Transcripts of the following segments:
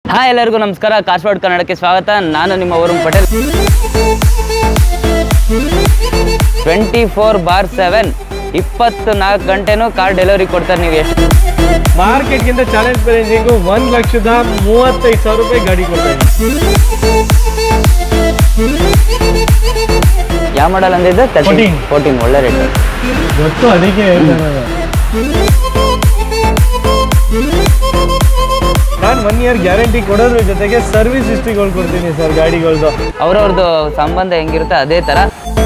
Hi ಎಲ್ಲರಿಗೂ ನಮಸ್ಕಾರ ಕಾಸ್ವಾಡ್ ಕನ್ನಡಕ್ಕೆ ಸ್ವಾಗತ ನಾನು ನಿಮ್ಮ Varun Patel twenty four by seven ಇಪ್ಪತ್ತು ನಾಲ್ಕು ಗಂಟೆನೂ ಕಾರ್ ಡೆಲಿವರಿ ಕೊಡ್ತಾರೆ ನೀವು ಎಷ್ಟು ಮಾರ್ಕೆಟ್ಗಿಂತ ಚಾಲೆಂಜ್ ಪ್ರೈಸಿಂಗು ಒಂದ್ ಲಕ್ಷದ ಮೂವತ್ತೈದು ಸಾವಿರ ರೂಪಾಯಿ ಗಾಡಿ ಕೊಡ್ತಾ ಇದ್ದೀವಿ ಯಾವ ಮಾಡಲ್ ಅಂದಿದ್ದು Fourteen. ಫೋರ್ಟೀನ್ ಒಳ್ಳೆ ರೇಟ್ ಗೊತ್ತು ಅದಕ್ಕೆ ನಾನು ಒನ್ ಇಯರ್ ಗ್ಯಾರಂಟಿ ಕೊಡೋದ್ರ ಜೊತೆಗೆ ಸರ್ವಿಸ್ ಹಿಸ್ಟ್ರಿಗಳು ಕೊಡ್ತೀನಿ ಸರ್ ಗಾಡಿಗಳದ್ದು ಅವ್ರವ್ರದ್ದು ಸಂಬಂಧ ಹೆಂಗಿರುತ್ತೆ ಅದೇ ಥರ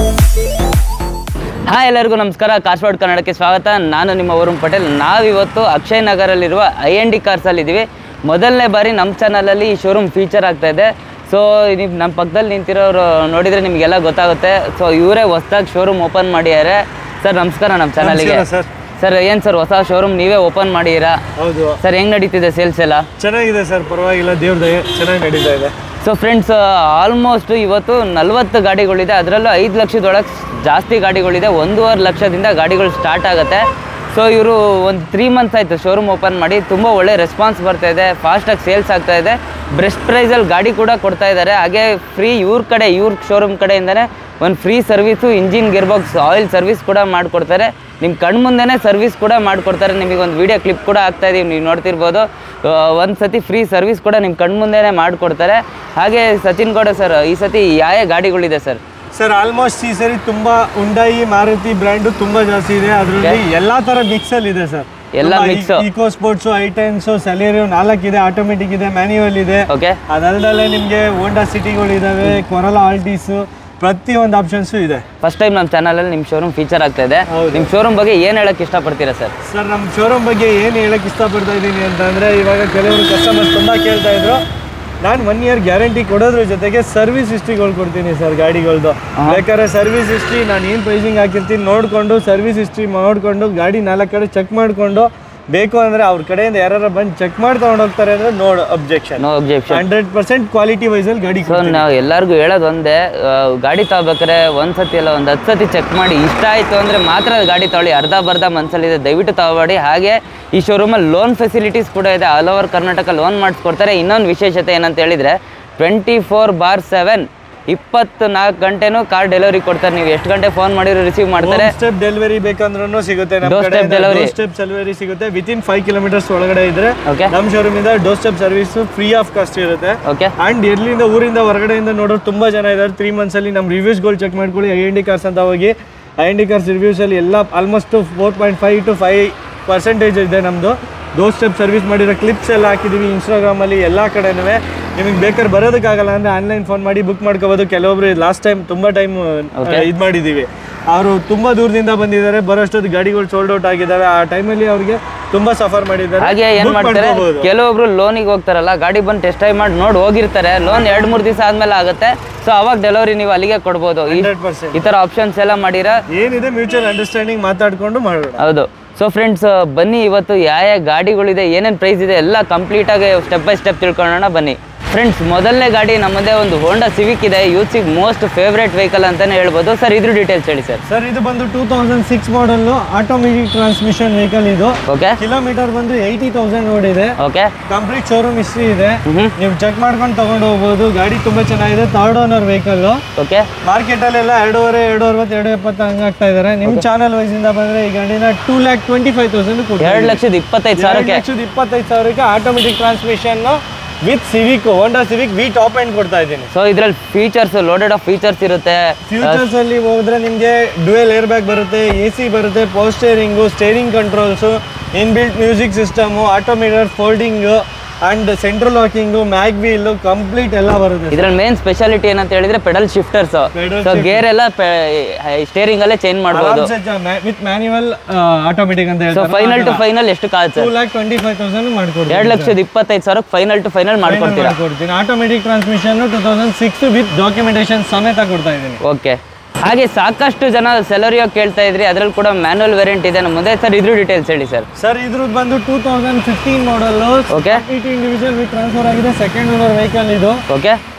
ಹಾಯ್ ಎಲ್ಲರಿಗೂ ನಮಸ್ಕಾರ ಕಾಸ್ವಾಡ್ ಕನ್ನಡಕ್ಕೆ ಸ್ವಾಗತ ನಾನು ನಿಮ್ಮ ವರುಣ್ ಪಟೇಲ್ ನಾವಿವತ್ತು ಅಕ್ಷಯ್ ನಗರಲ್ಲಿರುವ ಐ ಎನ್ ಡಿ ಕಾರ್ಸಲ್ಲಿ ಇದ್ದೀವಿ ಮೊದಲನೇ ಬಾರಿ ನಮ್ಮ ಚಾನಲಲ್ಲಿ ಈ ಶೋರೂಮ್ ಫೀಚರ್ ಆಗ್ತಾ ಇದೆ ಸೊ ನೀವು ನಮ್ಮ ಪಕ್ಕದಲ್ಲಿ ನಿಂತಿರೋರು ನೋಡಿದರೆ ನಿಮಗೆಲ್ಲ ಗೊತ್ತಾಗುತ್ತೆ ಸೊ ಇವರೇ ಹೊಸ್ದಾಗಿ ಶೋರೂಮ್ ಓಪನ್ ಮಾಡಿದ್ದಾರೆ ಸರ್ ನಮಸ್ಕಾರ ನಮ್ಮ ಚಾನಲಿಗೆ ನಮಸ್ಕಾರ ಸರ್. ಸರ್ ಏನು ಸರ್ ಹೊಸ ಶೋರೂಮ್ ನೀವೇ ಓಪನ್ ಮಾಡಿದ್ದೀರಾ ಹೌದು ಸರ್ ಹೆಂಗೆ ನಡೀತಿದೆ ಸೇಲ್ಸ್ ಎಲ್ಲ ಚೆನ್ನಾಗಿದೆ ಸರ್ ಪರವಾಗಿಲ್ಲ ದೇವ್ರ ದಯೆ ಚೆನ್ನಾಗಿ ನಡೀತಾ ಇದೆ ಸೊ ಫ್ರೆಂಡ್ಸ್ ಆಲ್ಮೋಸ್ಟ್ ಇವತ್ತು ನಲ್ವತ್ತು ಗಾಡಿಗಳಿದೆ ಅದರಲ್ಲೂ ಐದು ಲಕ್ಷದೊಳಗೆ ಜಾಸ್ತಿ ಗಾಡಿಗಳಿದೆ ಒಂದೂವರೆ ಲಕ್ಷದಿಂದ ಗಾಡಿಗಳು ಸ್ಟಾರ್ಟ್ ಆಗುತ್ತೆ ಸೊ ಇವರು ಒಂದು ತ್ರೀ ಮಂತ್ಸ್ ಆಯಿತು ಶೋರೂಮ್ ಓಪನ್ ಮಾಡಿ ತುಂಬ ಒಳ್ಳೆ ರೆಸ್ಪಾನ್ಸ್ ಬರ್ತಾ ಇದೆ ಫಾಸ್ಟಾಗಿ ಸೇಲ್ಸ್ ಆಗ್ತಾ ಇದೆ ಬೆಸ್ಟ್ ಪ್ರೈಸಲ್ಲಿ ಗಾಡಿ ಕೂಡ ಕೊಡ್ತಾ ಇದ್ದಾರೆ ಹಾಗೆ ಫ್ರೀ ಇವ್ರ ಕಡೆ ಇವ್ರ ಶೋರೂಮ್ ಕಡೆಯಿಂದನೇ ಒಂದು free service engine gearbox oil service ಕೂಡ ಮಾಡಿಕೊಡ್ತಾರೆ ನಿಮ್ಮ ಕಣ್ಮುಂದೆನೇ ಸರ್ವಿಸ್ ಕೂಡ ಮಾಡಿಕೊಡ್ತಾರೆ ನಿಮಗೆ ಒಂದು ವಿಡಿಯೋ ಕ್ಲಿಪ್ ಕೂಡ ಆಗ್ತಾ ಇದೀವಿ ನೀವು ನೋಡ್ತಿರ್ಬೋದು ಒಂದು ಸತಿ ಫ್ರೀ ಸರ್ವಿಸ್ ಕೂಡ ನಿಮ್ಮ ಕಣ್ಮುಂದೆನೇ ಮಾಡಿಕೊಡ್ತಾರೆ ಹಾಗೆ ಸಚಿನ್ ಗೌಡ ಸರ್ ಈ ಸತಿ ಯಾವ ಯಾವ ಗಾಡಿಗಳಿದೆ ಸರ್ ಸರ್ ಆಲ್ಮೋಸ್ಟ್ ಈ ಸರಿ ತುಂಬಾ ಉಂಡಾಯಿ ಮಾರುತಿ ಬ್ರ್ಯಾಂಡು ತುಂಬಾ ಜಾಸ್ತಿ ಇದೆ ಅದರಲ್ಲಿ ಎಲ್ಲಾ ತರ ಮಿಕ್ಸ್ ಅಲ್ಲಿ ಇದೆ ಸರ್ ಎಲ್ಲ mix. Eco Sports i tens Celerio ನಾಲ್ಕಿದೆ ಆಟೋಮೆಟಿಕ್ ಇದೆ ಮ್ಯಾನ್ಯುವಲ್ ಇದೆ ಓಕೆ ಅದಲ್ಲದೆ ನಿಮಗೆ ಹೋಂಡಾ ಸಿಟಿಗಳು ಇದಾವೆ ಕೊರಲ ಆಲ್ಟೀಸ್ ಪ್ರತಿಯೊಂದು ಆಪ್ಷನ್ಸು ಇದೆ ಫಸ್ಟ್ ಟೈಮ್ ನಮ್ಮ ಚಾನಲಲ್ಲಿ ನಿಮ್ಮ ಶೋರೂಮ್ ಫೀಚರ್ ಆಗ್ತಾ ಇದೆ ಹೌದು. ನಿಮ್ಮ ಶೋರೂಮ್ ಬಗ್ಗೆ ಏನು ಹೇಳಕ್ಕೆ ಇಷ್ಟಪಡ್ತೀರಾ ಸರ್ ಸರ್ ನಮ್ಮ ಶೋರೂಮ್ ಬಗ್ಗೆ ಏನು ಹೇಳಕ್ ಇಷ್ಟಪಡ್ತಾ ಇದ್ದೀನಿ ಅಂತಂದ್ರೆ ಇವಾಗ ಕೆಲವರು ಕಸ್ಟಮರ್ಸ್ ತುಂಬಾ ಕೇಳ್ತಾ ಇದ್ರು ನಾನು ಒನ್ ಇಯರ್ ಗ್ಯಾರಂಟಿ ಕೊಡೋದ್ರ ಜೊತೆಗೆ ಸರ್ವಿಸ್ ಹಿಸ್ಟ್ರಿಗಳು ಕೊಡ್ತೀನಿ ಸರ್ ಗಾಡಿಗಳದ್ದು ಬೇಕಾದ್ರೆ ಸರ್ವಿಸ್ ಹಿಸ್ಟ್ರಿ ನಾನು ಏನು ಪ್ರೈಸಿಂಗ್ ಹಾಕಿರ್ತೀನಿ ನೋಡಿಕೊಂಡು ಸರ್ವಿಸ್ ಹಿಸ್ಟ್ರಿ ನೋಡಿಕೊಂಡು ಗಾಡಿ ನಾಲ್ಕು ಕಡೆ ಚೆಕ್ ಮಾಡಿಕೊಂಡು ಬೇಕು ಅಂದರೆ ಅವ್ರ ಕಡೆಯಿಂದ ಯಾರು ಬಂದು ಚೆಕ್ ಮಾಡಿ ತೊಗೊಂಡು ಹೋಗ್ತಾರೆ ಅಂದರೆ ನೋಡು objection no objection hundred percent quality ವೈಸಲ್ಲಿ ಗಾಡಿ ಸೊ ನಾವು ಎಲ್ಲರಿಗೂ ಹೇಳೋದು ಒಂದೇ ಆ, ಗಾಡಿ ತಗೋಬೇಕಾದ್ರೆ ಒಂದು ಸತಿ ಅಲ್ಲ ಒಂದು ಹತ್ತು ಸತಿ ಚೆಕ್ ಮಾಡಿ ಇಷ್ಟ ಆಯಿತು ಅಂದರೆ ಮಾತ್ರ ಗಾಡಿ ತಗೊಳ್ಳಿ ಅರ್ಧ ಬರ್ಧ ಮನಸ್ಸಲ್ಲಿದೆ ದಯವಿಟ್ಟು ತಗೋಬೇಡಿ ಹಾಗೆ ಈ ಶೋರೂಮಲ್ಲಿ ಲೋನ್ ಫೆಸಿಲಿಟೀಸ್ ಕೂಡ ಇದೆ ಆಲ್ ಓವರ್ ಕರ್ನಾಟಕ ಲೋನ್ ಮಾಡಿಸ್ಕೊಡ್ತಾರೆ ಇನ್ನೊಂದು ವಿಶೇಷತೆ ಏನಂತ ಹೇಳಿದರೆ ಟ್ವೆಂಟಿ ಫೋರ್ ಬಾರ್ ಸೆವೆನ್ ಇಪ್ಪತ್ತು ನಾಲ್ಕು ಗಂಟೆನೂ ಕಾರ್ ಡೆಲಿವರಿ ಕೊಡ್ತಾರೆ ನೀವು ಎಷ್ಟು ಗಂಟೆ ಫೋನ್ ಮಾಡಿದ್ರು ರಿಸೀವ್ ಮಾಡ್ತಾರೆ ಸ್ಟೆಪ್ ಡೆಲಿವರಿ ಬೇಕಂದ್ರೂ ಸಿಗುತ್ತೆ ನಮ್ಮ Door ಕಡೆ step delivery. ಸ್ಟೆಪ್ ಡೆಲಿವರಿ ಸಿಗುತ್ತೆ ವಿತಿನ್ ಫೈವ್ ಕಿಲೋಮೀಟರ್ಸ್ ಒಳಗಡೆ ಇದ್ರೆ ಓಕೆ ನಮ್ಮ ಶೋರೂಮ್ ಇಂದ door step service free of cost ಇರುತ್ತೆ ಓಕೆ ಅಂಡ್ ಎಲ್ಲಿಂದ ಊರಿಂದ ಹೊರಗಡೆಯಿಂದ ನೋಡೋರು ತುಂಬಾ ಜನ ಇದ್ದಾರೆ ತ್ರೀ ಮಂತ್ಸ್ ಅಲ್ಲಿ ನಮ್ಮ ರಿವ್ಯೂಸ್ಗಳು ಚೆಕ್ ಮಾಡ್ಕೊಳ್ಳಿ ಐ ಎನ್ ಡಿ ಕಾರ್ಸ್ ಅಂತ ಹೋಗಿ I N D cars reviews ಅಲ್ಲಿ ಎಲ್ಲ almost four point five to five percentage ಇದೆ ನಮ್ಮದು ಡೋರ್ ಸ್ಟೆಪ್ ಸರ್ವಿಸ್ ಮಾಡಿರೋ ಕ್ಲಿಪ್ಸ್ ಎಲ್ಲ ಹಾಕಿದ್ದೀವಿ ಇನ್ಸ್ಟಾಗ್ರಾಮಲ್ಲಿ ಎಲ್ಲ ಕಡೆನೂ ನಿಮಗೆ ಬೇಕಾದ್ರೆ ಬರೋದಕ್ಕಾಗಲ್ಲ ಅಂದರೆ ಆನ್ಲೈನ್ ಫೋನ್ ಮಾಡಿ ಬುಕ್ ಮಾಡ್ಕೋಬೋದು ಕೆಲವೊಬ್ರು ಲಾಸ್ಟ್ ಟೈಮ್ ತುಂಬ ಟೈಮ್ ಇದು ಮಾಡಿದ್ದೀವಿ ಅವರು ತುಂಬ ದೂರದಿಂದ ಬಂದಿದ್ದಾರೆ ಬರೋಷ್ಟೊತ್ತು ಗಾಡಿಗಳು ಸೋಲ್ಡ್ ಔಟ್ ಆಗಿದ್ದಾವೆ ಆ ಟೈಮಲ್ಲಿ ಅವ್ರಿಗೆ ತುಂಬ ಸಫರ್ ಮಾಡಿದ್ದಾರೆ ಹಾಗೆ ಏನ್ Book ಮಾಡ್ತಾರೆ ಮಾಡ್ಕೋಬೋದು. ಕೆಲವೊಬ್ರು ಲೋನಿಗೆ ಹೋಗ್ತಾರಲ್ಲ ಗಾಡಿ ಬಂದು ಟೆಸ್ಟ್ ಡ್ರೈವ್ ಮಾಡಿ ನೋಡಿ ಹೋಗಿರ್ತಾರೆ ಲೋನ್ ಎರಡು ಮೂರು ದಿವಸ ಆದ್ಮೇಲೆ ಆಗುತ್ತೆ ಸೊ ಅವಾಗ ಡೆಲಿವರಿ ನೀವು ಅಲ್ಲಿಗೆ ಕೊಡ್ಬೋದು ಈ ಹಂಡ್ರೆಡ್ ಪರ್ಸೆಂಟ್ ಈ ಥರ ಆಪ್ಷನ್ಸ್ ಎಲ್ಲ ಮಾಡಿರ ಏನಿದೆ ಮ್ಯೂಚುವಲ್ ಅಂಡರ್ಸ್ಟ್ಯಾಂಡಿಂಗ್ ಮಾತಾಡ್ಕೊಂಡು ಮಾಡೋಣ ಹೌದು ಸೊ ಫ್ರೆಂಡ್ಸ್ ಬನ್ನಿ ಇವತ್ತು ಯಾವ ಯಾವ ಗಾಡಿಗಳಿದೆ ಏನೇನು ಪ್ರೈಸ್ ಇದೆ ಎಲ್ಲ ಕಂಪ್ಲೀಟಾಗಿ ಸ್ಟೆಪ್ ಬೈ ಸ್ಟೆಪ್ ತಿಳ್ಕೊಳ್ಳೋಣ ಬನ್ನಿ ಫ್ರೆಂಡ್ಸ್ ಮೊದಲನೇ ಗಾಡಿ ನಮ್ಮದೇ ಒಂದು ಹೋಂಡಾ ಸಿವಿಕ್ ಇದೆ ಯೂತ್ಸಿಗೆ ಮೋಸ್ಟ್ ಫೇವ್ರೇಟ್ ವೆಹಿಕಲ್ ಅಂತಾನೆ ಹೇಳ್ಬೋದು ಸರ್ ಇದ್ರ ಡೀಟೇಲ್ಸ್ ಹೇಳಿ ಸರ್ ಸರ್ ಇದು ಬಂದು two thousand six model automatic transmission vehicle ಇದು ಓಕೆ ಕಿಲೋಮೀಟರ್ ಬಂದು ಏಯ್ಟಿ ತೌಸಂಡ್ ಓಡಿದೆ ಓಕೆ ಕಂಪ್ಲೀಟ್ ಶೋರೂಮ್ ಹಿಸ್ಟ್ರಿ ಇದೆ ಹ್ಮ್ ನೀವು ಚೆಕ್ ಮಾಡ್ಕೊಂಡು ತಗೊಂಡು ಹೋಗ್ಬೋದು ಗಾಡಿ ತುಂಬಾ ಚೆನ್ನಾಗಿದೆ third owner vehicle okay market ಅಲ್ಲೆಲ್ಲ ಎರಡೂವರೆ ಎರಡು ಅರವತ್ತು ಎರಡು ಎಪ್ಪತ್ತು ಹಂಗೆ ಆಗ್ತಾ ಇದ್ದಾರೆ ನಿಮ್ ಚಾನಲ್ ವೈಸ್ ಇಂದ ಬಂದ್ರೆ ಈ ಗಾಡಿನ two lakh twenty five thousand ಎರಡು ಲಕ್ಷದ ಇಪ್ಪತ್ತೈದು ಎರಡು ಸಾವಿರಕ್ಕೆ ಲಕ್ಷದ ಇಪ್ಪತ್ತೈದು ಸಾವಿರಕ್ಕೆ automatic transmission with Civic Honda Civic V top end ಕೊಡ್ತಾ ಇದ್ದೀನಿ ಸೊ ಇದ್ರಲ್ಲಿ ಫೀಚರ್ಸ್ ಲೋಡೆಡ್ ಆಫ್ ಫೀಚರ್ಸ್ ಇರುತ್ತೆ ಫ್ಯೂಚರ್ಸ್ ಅಲ್ಲಿ ಹೋದ್ರೆ ನಿಮಗೆ ಡ್ಯುಯಲ್ ಏರ್ ಬ್ಯಾಗ್ ಬರುತ್ತೆ ಎ ಸಿ ಬರುತ್ತೆ power steering steering controls inbuilt music system auto meter folding and central locking mag wheel complete ಎಲ್ಲ ಬರುತ್ತೆ ಇದ್ರಲ್ಲಿ ಮೇನ್ ಸ್ಪೆಷಾಲಿಟಿ ಏನಂತ ಹೇಳಿದ್ರೆ pedal shifters Pedal so gear ಎಲ್ಲ ಸ್ಟೇರಿಂಗ್ ಅಲ್ಲೇ ಚೇಂಜ್ ಮಾಡ್ಬೋದು ವಿತ್ ಮ್ಯಾನ್ಯುವಲ್ ಆಟೋಮೆಟಿಕ್ ಅಂತ ಸೊ ಹೇಳ್ತಾರೆ ಫೈನಲ್ ಟು ಫೈನಲ್ ಎಷ್ಟು ಕಾಗುತ್ತೆ two lakh twenty five thousand ಮಾಡ್ಕೊಡ್ತೀನಿ ಎರಡು ಲಕ್ಷದ ಇಪ್ಪತ್ತೈದು ಸಾವಿರಕ್ಕೆ ಫೈನಲ್ ಟು ಫೈನಲ್ ಮಾಡ್ಕೊಡ್ತೀರಾ ಮಾಡ್ಕೊಡ್ತೀನಿ automatic transmission two thousand six with documentation ಸಮೇತ ಕೊಡ್ತಾ ಇದ್ದೀನಿ ಓಕೆ ಹಾಗೆ ಸಾಕಷ್ಟು ಜನ ಸೆಲರಿಯೋ ಕೇಳ್ತಾ ಇದ್ರಿ ಅದ್ರಲ್ಲಿ ಕೂಡ ಮ್ಯಾನುವಲ್ ವೇರಿಯಂಟ್ ಇದೆ ನಮ್ಮ ಮುಂದೆ ಸರ್ ಇದ್ರ ಡೀಟೇಲ್ಸ್ ಹೇಳಿ ಸರ್ ಸರ್ ಇದ್ರದ್ದು ಬಂದು two thousand fifteen model okay individual with transfer ಆಗಿದೆ ಸೆಕೆಂಡ್ ಓನರ್ ವೆಹಿಕಲ್ ಇದು ಓಕೆ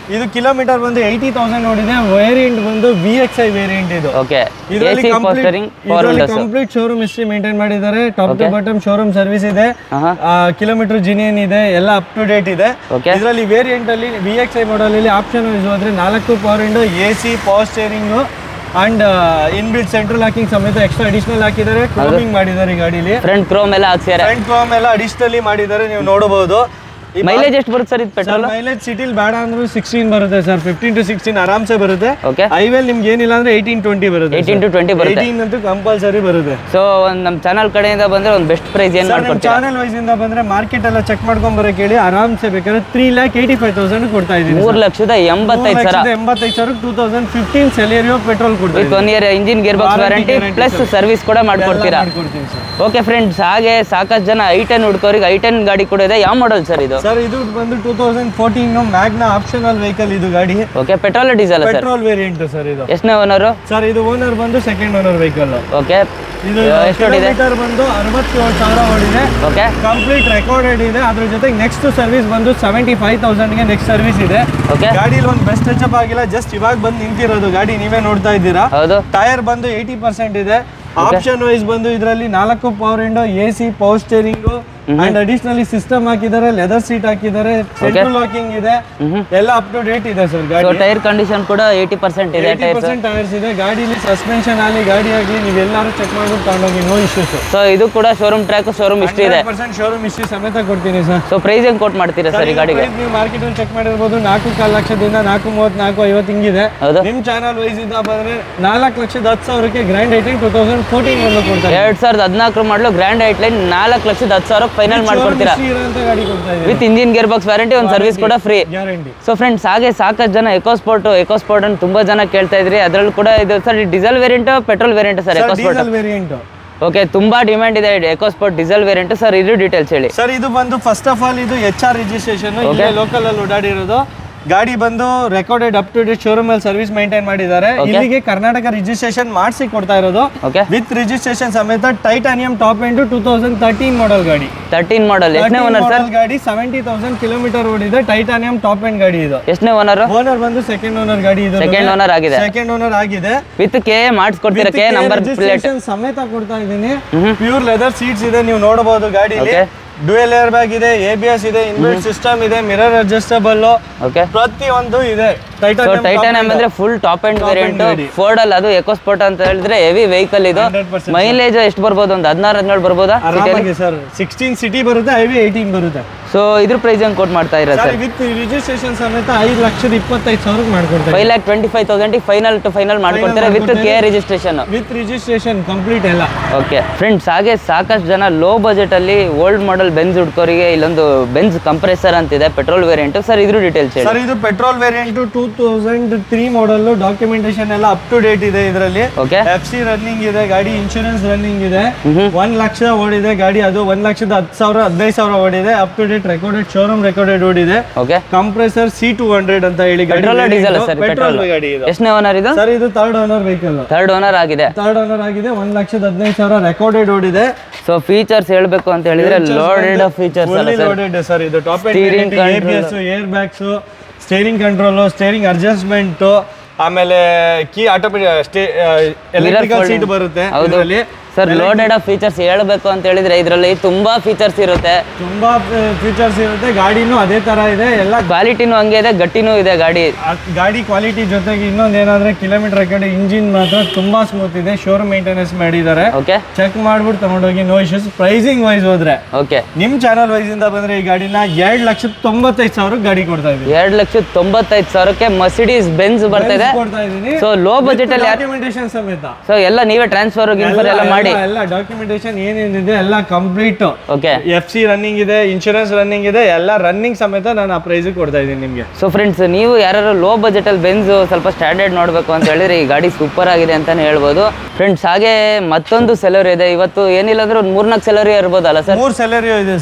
ಇದು ಕಿಲೋಮೀಟರ್ ಬಂದು ಏಯ್ಟಿ ತೌಸಂಡ್ ನೋಡಿದೆ ವೇರಿಯಂಟ್ ಬಂದು ವಿ ಎಕ್ಸ್ ಐ ವೇರಿಯಂಟ್ ಇದು ಓಕೆ ಎ ಇದರಲ್ಲಿ C power steering four windows complete showroom history maintain ಮಾಡಿದ್ದಾರೆ top to bottom showroom service ಇದೆ ಆಹಾ. ಕಿಲೋಮೀಟರ್ ಜಿನಿಯನ್ ಇದೆ ಎಲ್ಲ ಅಪ್ ಟು ಡೇಟ್ ಇದೆ Okay. ಇದರಲ್ಲಿ ವೇರಿಯಂಟ್ ಅಲ್ಲಿ ವಿ ಎಕ್ಸ್ ಐ ಮಾಡಲ್ ಅಲ್ಲಿ ಆಪ್ಷನ್ ಹೋದ್ರೆ ನಾಲ್ಕು power window A C power steering and inbuilt central locking ಸಮೇತ ಎಕ್ಸ್ಟ್ರಾ ಅಡಿಷನಲ್ ಹಾಕಿದ್ದಾರೆ ಕ್ರೋಮಿಂಗ್ ಮಾಡಿದ್ದಾರೆ ಈ ಗಾಡಿಲಿ ಫ್ರಂಟ್ ಕ್ರೋಮ್ ಎಲ್ಲ ಹಾಕ್ಸ್ಯಾರ ಫ್ರಂಟ್ ಕ್ರೋಮ್ ಎಲ್ಲ ಅಡಿಷನಲಿ ಮಾಡಿದ್ದಾರೆ ನೀವು ನೋಡಬಹುದು ಮೈಲೇಜ್ ಎಷ್ಟು ಬರುತ್ತೆ ಸರ್ ಇದು ಪೆಟ್ರೋಲ್ ಮೈಲೇಜ್ ಸಿಟಿಲ್ ಬೇಡ ಅಂದ್ರೂ ಸಿಕ್ಸ್ಟೀನ್ ಬರುತ್ತೆ ಸರ್ ಫಿಫ್ಟೀನ್ ಟು ಸಿಕ್ಸ್ಟೀನ್ ಆರಾಮ್ಸೆ ಬರುತ್ತೆ ಓಕೆ ಹೈವೇಲ್ ನಿಮ್ಗೆ ಏನಿಲ್ಲ ಅಂದ್ರೆ ಏಯ್ಟೀನ್ ಟ್ವೆಂಟಿ ಬರುತ್ತೆ ಏಯ್ಟೀನ್ ಟು ಟ್ವೆಂಟಿ ಬರುತ್ತೆ ಏಯ್ಟೀನ್ ಅಂತೂ ಕಂಪಲ್ಸರಿ ಬರುತ್ತೆ ಸೊ ಒಂದು ನಮ್ಮ ಚಾನಲ್ ಕಡೆಯಿಂದ ಬಂದ್ರೆ ಒಂದು ಬೆಸ್ಟ್ ಪ್ರೈಸ್ ಏನು ಸರ್ ನಿಮ್ಮ ಮಾಡ್ಕೊಡ್ತೀರಾ ಚಾನಲ್ ವೈಸ್ ಇಂದ ಬಂದ್ರೆ ಮಾರ್ಕೆಟ್ ಎಲ್ಲ ಚೆಕ್ ಮಾಡ್ಕೊಂಡ್ ಬರಕ್ಕೆ ಹೇಳಿ ಆರಾಮ್ಸೆ ಬೇಕಾದ್ರೆ three lakh eighty five thousand ಕೊಡ್ತಾ ಇದ್ದೀನಿ ಮೂರು ಲಕ್ಷದ ಎಂಬತ್ತೈದು ಸಾವಿರ ಎಂಬತ್ತೈದು ಸಾವಿರ two thousand fifteen Celerio petrol ಕೊಡ್ತಾ with one year engine gear box Warranty, warranty guarantee, plus sir. Service ಕೂಡ ಮಾಡ್ಕೊಡ್ತೀರಾ ಮಾಡ್ಕೊಡ್ತೀನಿ ಸರ್ ಓಕೆ ಫ್ರೆಂಡ್ಸ್ ಹಾಗೆ ಸಾಕಷ್ಟು ಜನ ಐ ಟೆನ್ ಹುಡ್ಕೋರಿಗೆ ಐ ಟೆನ್ ಗಾಡಿ ಕೂಡ ಇದೆ ಯಾವ ಮಾಡಲ್ ಸರ್ ಇದು ಸರ್ ಇದು ಬಂದು two thousand fourteen Magna optional vehicle ಇದು ಗಾಡಿ okay petrol diesel sir petrol variant sir ಇದು ಎಷ್ಟನೇ ಓನರು ಸರ್ ಇದು ಓನರ್ ಬಂದು ಸೆಕೆಂಡ್ ಓನರ್ ವೆಹಿಕಲ್ ಓಕೆ ಇದು ಎಷ್ಟು ಓಡಿದೆ ಕಿಲೋಮೀಟರ್ ಬಂದು ಅರವತ್ತೇಳು ಸಾವಿರ ಓಡಿದೆ ಓಕೆ ಕಂಪ್ಲೀಟ್ ರೆಕಾರ್ಡೆಡ್ ಇದೆ ಅದ್ರ ಜೊತೆಗೆ ನೆಕ್ಸ್ಟ್ ಸರ್ವಿಸ್ ಬಂದು ಸೆವೆಂಟಿ ಫೈವ್ ತೌಸಂಡ್ಗೆ ನೆಕ್ಸ್ಟ್ ಸರ್ವಿಸ್ ಇದೆ ಓಕೆ ಗಾಡಿಲಿ ಒಂದು ಬೆಸ್ಟ್ ಟಚ್ ಆಗಿಲ್ಲ ಜಸ್ಟ್ ಇವಾಗ ಬಂದು ನಿಂತಿರೋದು ಗಾಡಿ ನೀವೇ ನೋಡ್ತಾ ಇದ್ದೀರಾ ಹೌದು ಟೈರ್ ಬಂದು ಏಯ್ಟಿ ಪರ್ಸೆಂಟ್ ಇದೆ ಆಪ್ಷನ್ ವೈಸ್ ಬಂದು ಇದರಲ್ಲಿ ನಾಲ್ಕು power window A C power steering and additionally system ಹಾಕಿದ್ದಾರೆ ಲೆದರ್ ಸೀಟ್ ಹಾಕಿದ್ದಾರೆ ಸೆಂಟ್ರಲ್ ಲಾಕಿಂಗ್ ಇದೆ ಎಲ್ಲ ಅಪ್ ಟು ಡೇಟ್ ಇದೆ ಸರ್ ಸೊ ಗಾಡಿ ಟೈರ್ ಕಂಡೀಷನ್ ಕೂಡ ಏಯ್ಟಿ ಪರ್ಸೆಂಟ್ ಇದೆ ಏಯ್ಟಿ ಟೈರ್ಸ್ ಪರ್ಸೆಂಟ್ ಟೈರ್ಸ್ ಇದೆ ಗಾಡಿಲಿ ಸಸ್ಪೆನ್ಷನ್ ಆಗಲಿ ಗಾಡಿ ಆಗಲಿ ನೀವು ಎಲ್ಲಾರು ಚೆಕ್ ಮಾಡ್ಬಿಟ್ಟು ತಗೊಂಡೋಗಿ ನೋ ಇಶ್ಯೂಸ್ ಸೊ ಇದು ಕೂಡ ಶೋರೂಮ್ ಟ್ರ್ಯಾಕ್ ಶೋರೂಮ್ ಇಷ್ಟು ಇದೆ ಪರ್ಸೆಂಟ್ ಶೋರೂಮ್ ಹಿಸ್ಟ್ರಿ ಸಮೇತ ಕೊಡ್ತೀನಿ ಸರ್ ಸೊ ಪ್ರೈಸ್ ಹೆಂಗ್ ಕೊಟ್ ಮಾಡ್ತೀರಾ ಸರ್ ಈ ಗಾಡಿಗೆ ನೀವು ಮಾರ್ಕೆಟ್ ಅಲ್ಲಿ ಚೆಕ್ ಮಾಡಿರ್ಬೋದು ನಾಲ್ಕು ಕಾಲು ಲಕ್ಷದಿಂದ ನಾಲ್ಕು ಮೂವತ್ತು ನಾಲ್ಕು ಐವತ್ತು ಹಿಂಗಿದೆ ಹೌದು ನಿಮ್ ಚಾನಲ್ ವೈಸ್ ಇಂದ ಬಂದ್ರೆ ನಾಲ್ಕು ಲಕ್ಷದ ಹತ್ತು ಸಾವಿರಕ್ಕೆ grand i ten two thousand fourteen ಒಂದು ಕೊಡ್ತಾರೆ ಎರಡ್ ಸಾವಿರದ ಹದಿನಾಲ್ಕು ಮಾಡಲು ಗ್ರ್ಯಾಂಡ್ ಲೈನ್ ನಾಲ್ಕು ಲಕ್ಷದ ಹತ್ತು ಸಾವಿರ ಫೈನಲ್ ಮಾಡ್ಕೊಡ್ತೀರಾ ಇರೋಂಥ ಗಾಡಿ ಕೊಡ್ತಾ ಇದೆ with engine gear box warranty ಒಂದು ಸರ್ವಿಸ್ ಕೂಡ ಫ್ರೀ ಗ್ಯಾರಂಟಿ ಸೊ ಫ್ರೆಂಡ್ಸ್ ಹಾಗೆ ಸಾಕಷ್ಟು ಜನ ಎಕೋಸ್ಪೋರ್ಟ್ ಎಕೋಸ್ಪೋರ್ಟ್ ಅಂತ ತುಂಬಾ ಜನ ಕೇಳ್ತಾ ಇದ್ರಿ ಅದರಲ್ಲೂ ಕೂಡ ಇದು sir diesel variant petrol variant sir EcoSport diesel variant okay ತುಂಬಾ ಡಿಮ್ಯಾಂಡ್ ಇದೆ ಎಕೋಸ್ಪೋರ್ಟ್ ಡೀಸೆಲ್ ವೇರಿಯಂಟ್ ಸರ್ ಇದು ಡೀಟೇಲ್ಸ್ ಹೇಳಿ ಸರ್ ಇದು ಬಂದು ಫಸ್ಟ್ ಆಫ್ ಆಲ್ ಇದು ಎಚ್ ಆರ್ ರಿಜಿಸ್ಟ್ರೇಷನ್ ಇಲ್ಲೇ ಲೋಕಲ್ ಅಲ್ಲಿ ಓಡಾಡಿರೋದು ಗಾಡಿ ಬಂದು recorded up to date showroom ಅಲ್ಲಿ ಸರ್ವಿಸ್ ಮೇಂಟೈನ್ ಮಾಡಿದ್ದಾರೆ ಇಲ್ಲಿಗೆ ಕರ್ನಾಟಕ ರಿಜಿಸ್ಟ್ರೇಷನ್ ಮಾಡಿಸಿ ಕೊಡ್ತಾ ಇರೋದು ಓಕೆ ವಿತ್ ರಿಜಿಸ್ಟ್ರೇಷನ್ ಸಮೇತ titanium top end two thousand thirteen model ಗಾಡಿ ತರ್ಟೀನ್ ಮಾಡಲ್ ಎಷ್ಟನೇ ಓನರ್ ಸರ್ ಮಾಡಲ್ ಗಾಡಿ ಸೆವೆಂಟಿ ತೌಸಂಡ್ ಕಿಲೋಮೀಟರ್ ಓಡಿದೆ ಟೈಟಾನಿಯಂ ಟಾಪ್ ಎಂಡ್ ಗಾಡಿ ಇದು ಎಷ್ಟನೇ ಓನರ್ ಓನರ್ ಬಂದು ಸೆಕೆಂಡ್ ಓನರ್ ಗಾಡಿ ಇದು ಸೆಕೆಂಡ್ ಓನರ್ ಆಗಿದೆ ಸೆಕೆಂಡ್ ಓನರ್ ಆಗಿದೆ ವಿತ್ ಕೆ ಮಾಡಿಸ್ಕೊಡ್ತೀರಾ ಕೆ ನಂಬರ್ ಪ್ಲೇಟ್ ರಿಜಿಸ್ಟ್ರೇಷನ್ ಸಮೇತ ಕೊಡ್ತಾ ಇದ್ದೀನಿ ಪ್ಯೂರ್ ಲೆದರ್ ಸೀಟ್ಸ್ ಇದೆ ನೀವು ನೋಡಬಹುದು ಗಾಡಿಲಿ Okay. ಡ್ಯೂಯಲ್ ಏರ್ ಬ್ಯಾಗ್ ಇದೆ ಎ ಬಿ ಎಸ್ ಇದೆ ಇನ್ಬಿಲ್ಟ್ ಸಿಸ್ಟಮ್ ಇದೆ ಮಿರರ್ ಅಡ್ಜಸ್ಟಬಲ್ ಓಕೆ ಪ್ರತಿ ಒಂದು ಇದೆ ಸೊ ಟೈಟಾನಿಯಂ ಟೈಟಾನಿಯಂ ಅಂದ್ರೆ ಫುಲ್ ಟಾಪ್ ಅಂಡ್ ವೇರಿಯಂಟ್ ಗಾಡಿ. ಫೋರ್ಡ್ ಅಲ್ಲಿ ಅದು ಎಕೋಸ್ಪೋರ್ಟ್ ಅಂತ ಹೇಳಿದ್ರೆ ಹೆವಿ ವೆಹಿಕಲ್ ಇದು 100% ಮೈಲೇಜ್ ಎಷ್ಟು ಬರ್ಬೋದು ಒಂದು ಹದಿನಾರು ಹದಿನೇಳು ಬರ್ಬೋದಾ ಆರಾಮಾಗಿ ಸರ್ ಸಿಕ್ಸ್ಟೀನ್ ಸಿಟಿ ಬರುತ್ತೆ ಐವಿ ಏಯ್ಟೀನ್ ಬರುತ್ತೆ ಸೊ ಇದ್ರ ಪ್ರೈಸ್ ಹೆಂಗ್ ಕೊಟ್ ಮಾಡ್ತಾ ಇರ ಸರ್ ಸರ್ ವಿತ್ ರಿಜಿಸ್ಟ್ರೇಷನ್ ಸಮೇತ ಐದು ಲಕ್ಷದ ಇಪ್ಪತ್ತೈದು ಸಾವಿರಕ್ಕೆ ಮಾಡ್ಕೊಡ್ತಾರೆ five lakh twenty five thousand final to final ಮಾಡ್ಕೊಡ್ತಾರೆ with K registration with registration complete ಎಲ್ಲ ಓಕೆ ಫ್ರೆಂಡ್ಸ್ ಹಾಗೆ ಸಾಕಷ್ಟು ಜನ ಲೋ ಬಜೆಟ್ ಅಲ್ಲಿ ಓಲ್ಡ್ ಮಾಡೆಲ್ ಬೆಂಜ್ ಹುಡ್ಕೋರಿಗೆ ಇಲ್ಲೊಂದು ಬೆಂಜ್ ಕಂಪ್ರೆಸರ್ ಅಂತಿದೆ ಪೆಟ್ರೋಲ್ ವೇರಿಯಂಟ್ ಸರ್ ಇದ್ರ ಡೀಟೇಲ್ಸ್ ಹೇಳಿ ಸರ್ ಇದು petrol variant two thousand three model documentation ಎಲ್ಲ ಅಪ್ ಟು ಡೇಟ್ ಇದೆ ಇದರಲ್ಲಿ ಓಕೆ ಎಫ್ ಸಿ ರನ್ನಿಂಗ್ ಇದೆ ಗಾಡಿ ಇನ್ಶೂರೆನ್ಸ್ ರನ್ನಿಂಗ್ ಇದೆ ಒಂದ್ ಲಕ್ಷ ಓಡಿದೆ ಗಾಡಿ ಅದು ಒಂದ್ ಲಕ್ಷದ ಹತ್ತು ಸಾವಿರ ಹದಿನೈದು ಸಾವಿರ ಓಡಿದೆ up to date recorded showroom recorded ಓಡಿದೆ okay compressor C two hundred ಅಂತ ಹೇಳಿ ಗಾಡಿ petrol diesel sir petrol petrol ಗಾಡಿ ಇದು ಎಷ್ಟನೇ ಓನರ್ ಇದು ಸರ್ ಇದು third owner vehicle third owner ಆಗಿದೆ ಥರ್ಡ್ ಓನರ್ ಆಗಿದೆ ಒಂದ್ ಲಕ್ಷದ ಹದಿನೈದು ಸಾವಿರ ರೆಕಾರ್ಡೆಡ್ ಓಡಿದೆ ಸೊ ಫೀಚರ್ಸ್ ಹೇಳ್ಬೇಕು ಅಂತ ಹೇಳಿದ್ರೆ ಲೋಡೆಡ್ ಫೀಚರ್ಸ್ ಅಲ್ಲ ಸರ್ ಲೋಡೆಡ್ ಸರ್ ಇದು top Steering A B S air bags steering control steering adjustment ಆಮೇಲೆ key automatic electrical folding. Seat ಬರುತ್ತೆ ಹೌದು ಇದರಲ್ಲಿ ಸರ್ ಲೋಡೆಡ್ ಆಫ್ ಫೀಚರ್ಸ್ ಹೇಳ್ಬೇಕು ಅಂತ ಹೇಳಿದ್ರೆ ಇದರಲ್ಲಿ ತುಂಬಾ ಫೀಚರ್ಸ್ ಇರುತ್ತೆ ತುಂಬಾ ಫೀಚರ್ಸ್ ಇರುತ್ತೆ ಗಾಡಿನೂ ಅದೇ ತರ ಇದೆ ಎಲ್ಲ ಕ್ವಾಲಿಟಿನೂ ಹಂಗೆ ಇದೆ ಗಟ್ಟಿನೂ ಇದೆ ಗಾಡಿ ಆ ಗಾಡಿ ಕ್ವಾಲಿಟಿ ಜೊತೆಗೆ ಇನ್ನೊಂದು ಏನಂದ್ರೆ ಕಿಲೋಮೀಟರ್ ಕಡೆ ಇಂಜಿನ್ ಮಾತ್ರ ತುಂಬಾ ಸ್ಮೂತ್ ಇದೆ ಶೋರ್ ಮೇಂಟೆನೆನ್ಸ್ ಮಾಡಿದ್ದಾರೆ ಓಕೆ ಚೆಕ್ ಮಾಡ್ಬಿಟ್ಟು ತಗೊಂಡೋಗಿ ನೋ ಇಶ್ಯೂಸ್ ಪ್ರೈಸಿಂಗ್ ವೈಸ್ ಹೋದ್ರೆ ಓಕೆ ನಿಮ್ ಚಾನಲ್ ವೈಸ್ ಇಂದ ಬಂದ್ರೆ ಈ ಗಾಡಿನ ಎರಡ್ ಲಕ್ಷದ ತೊಂಬತ್ತೈದು ಸಾವಿರ ಗಾಡಿ ಕೊಡ್ತಾ ಇದೀವಿ ಎರಡ್ ಲಕ್ಷದ ತೊಂಬತ್ತೈದು ಸಾವಿರಕ್ಕೆ ಮರ್ಸಿಡೀಸ್ ಬೆನ್ಸ್ ಬರ್ತಾ ಇದೆ ಕೊಡ್ತಾ ಇದೀನಿ ಸೊ ಲೋ ಬಜೆಟ್ ಅಲ್ಲಿ ಯಾರು ಡಾಕ್ಯುಮೆಂಟೇಶನ್ ಸಮೇತ ಸೊ ಎಲ್ಲ ನೀವೇ ಟ್ರಾನ್ಸ್ಫರ್ ಗಿನ್ಫರ್ ಎಲ್ಲ ಮಾಡಿ ಎಲ್ಲ- ಎಲ್ಲ ಡಾಕ್ಯುಮೆಂಟೇಶನ್ ಏನೇನಿದೆ ಎಲ್ಲ complete okay F C running ಇದೆ ಇನ್ಶೂರೆನ್ಸ್ ರನ್ನಿಂಗ್ ಇದೆ ಎಲ್ಲ ರನ್ನಿಂಗ್ ಸಮೇತ ನಾನು ಆ ಪ್ರೈಸ್ ಕೊಡ್ತಾ ಇದ್ದೀನಿ ನಿಮಗೆ ಸೊ ಫ್ರೆಂಡ್ಸ್ ನೀವು ಯಾರು ಲೋ ಬಜೆಟಲ್ಲಿ ಬೆನ್ಸ್ ಸ್ವಲ್ಪ ಸ್ಟ್ಯಾಂಡರ್ಡ್ ನೋಡಬೇಕು ಅಂತ ಹೇಳಿದ್ರೆ ಈ ಗಾಡಿ ಸೂಪರ್ ಆಗಿದೆ ಅಂತಾನೆ ಹೇಳ್ಬೋದು ಫ್ರೆಂಡ್ಸ್ ಹಾಗೆ ಮತ್ತೊಂದು ಸೆಲರಿ ಇದೆ ಇವತ್ತು ಏನಿಲ್ಲ ಅಂದ್ರೆ ಒಂದು ಮೂರ್ನಾಲ್ಕು ಸೆಲರಿ ಇರ್ಬೋದಲ್ಲ ಸರ್ ಮೂರ್ ಸೆಲರಿಯೋ ಇದೆ ಸರ್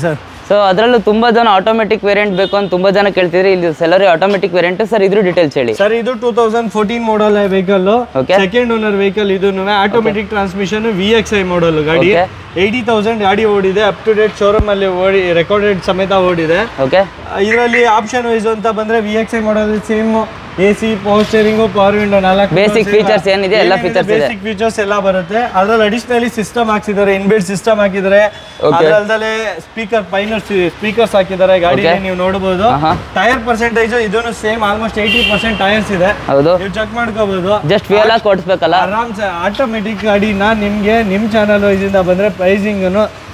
ಸೊ ಅದರಲ್ಲೂ ತುಂಬ ಜನ ಆಟೋಮೆಟಿಕ್ ವೇರಿಯಂಟ್ ಬೇಕು ಅಂತ ತುಂಬ ಜನ ಕೇಳ್ತಿದ್ರೆ ಇಲ್ಲಿ ಸೆಲರಿ ಆಟೋಮೆಟಿಕ್ ವೇರಿಯಂಟ್ ಸರ್ ಇದ್ರ ಡೀಟೇಲ್ಸ್ ಹೇಳಿ ಸರ್ ಇದು two thousand fourteen model vehicle Okay. Second owner vehicle ಇದು automatic transmission V X I model ಗಾಡಿ Okay. ಏಯ್ಟಿ ತೌಸಂಡ್ ಗಾಡಿ ಓಡಿದೆ ಅಪ್ ಟು ಡೇಟ್ ಶೋರೂಮ್ ಅಲ್ಲಿ ಓಡಿ ರೆಕಾರ್ಡೆಡ್ ಸಮೇತ ಓಡಿದೆ ಓಕೆ ಇದರಲ್ಲಿ ಆಪ್ಷನ್ ವೈಸ್ ಅಂತ ಬಂದ್ರೆ V X I model same A C power steering power window ನಾಲ್ಕು Basic features ಏನಿದೆ, ಎಲ್ಲ features ಇದೆ. ಬೇಸಿಕ್ ಫೀಚರ್ಸ್ ಎಲ್ಲ ಬರುತ್ತೆ ಅದ್ರಲ್ಲಿ ಅಡಿಷನಲಿ ಸಿಸ್ಟಮ್ ಹಾಕ್ಸಿದ್ದಾರೆ ಇನ್ಬಿಲ್ಟ್ ಸಿಸ್ಟಮ್ ಹಾಕಿದ್ದಾರೆ ಅದರಲ್ಲದೆ ಸ್ಪೀಕರ್ ಫೈನರ್ ಸ್ಪೀಕರ್ಸ್ ಹಾಕಿದ್ದಾರೆ ಗಾಡಿಯಲ್ಲಿ ನೀವು ನೋಡಬಹುದು ಆಹಾ. ಟೈರ್ ಪರ್ಸೆಂಟೇಜ್ ಇದನ್ನು same almost eighty percent tyres ಇದೆ ಹೌದು ನೀವು ಚೆಕ್ ಮಾಡ್ಕೋಬಹುದು ಜಸ್ಟ್ ಫ್ಯೂಲ್ ಹಾಕಿ ಓಡಿಸ್ಬೇಕಲ್ಲ ಆರಾಮ್ಸೆ ಆಟೋಮೆಟಿಕ್ ಗಾಡಿನ ನಿಮಗೆ ನಿಮ್ಮ ಚಾನಲ್ ವೈಸಿಂದ ಬಂದ್ರೆ pricing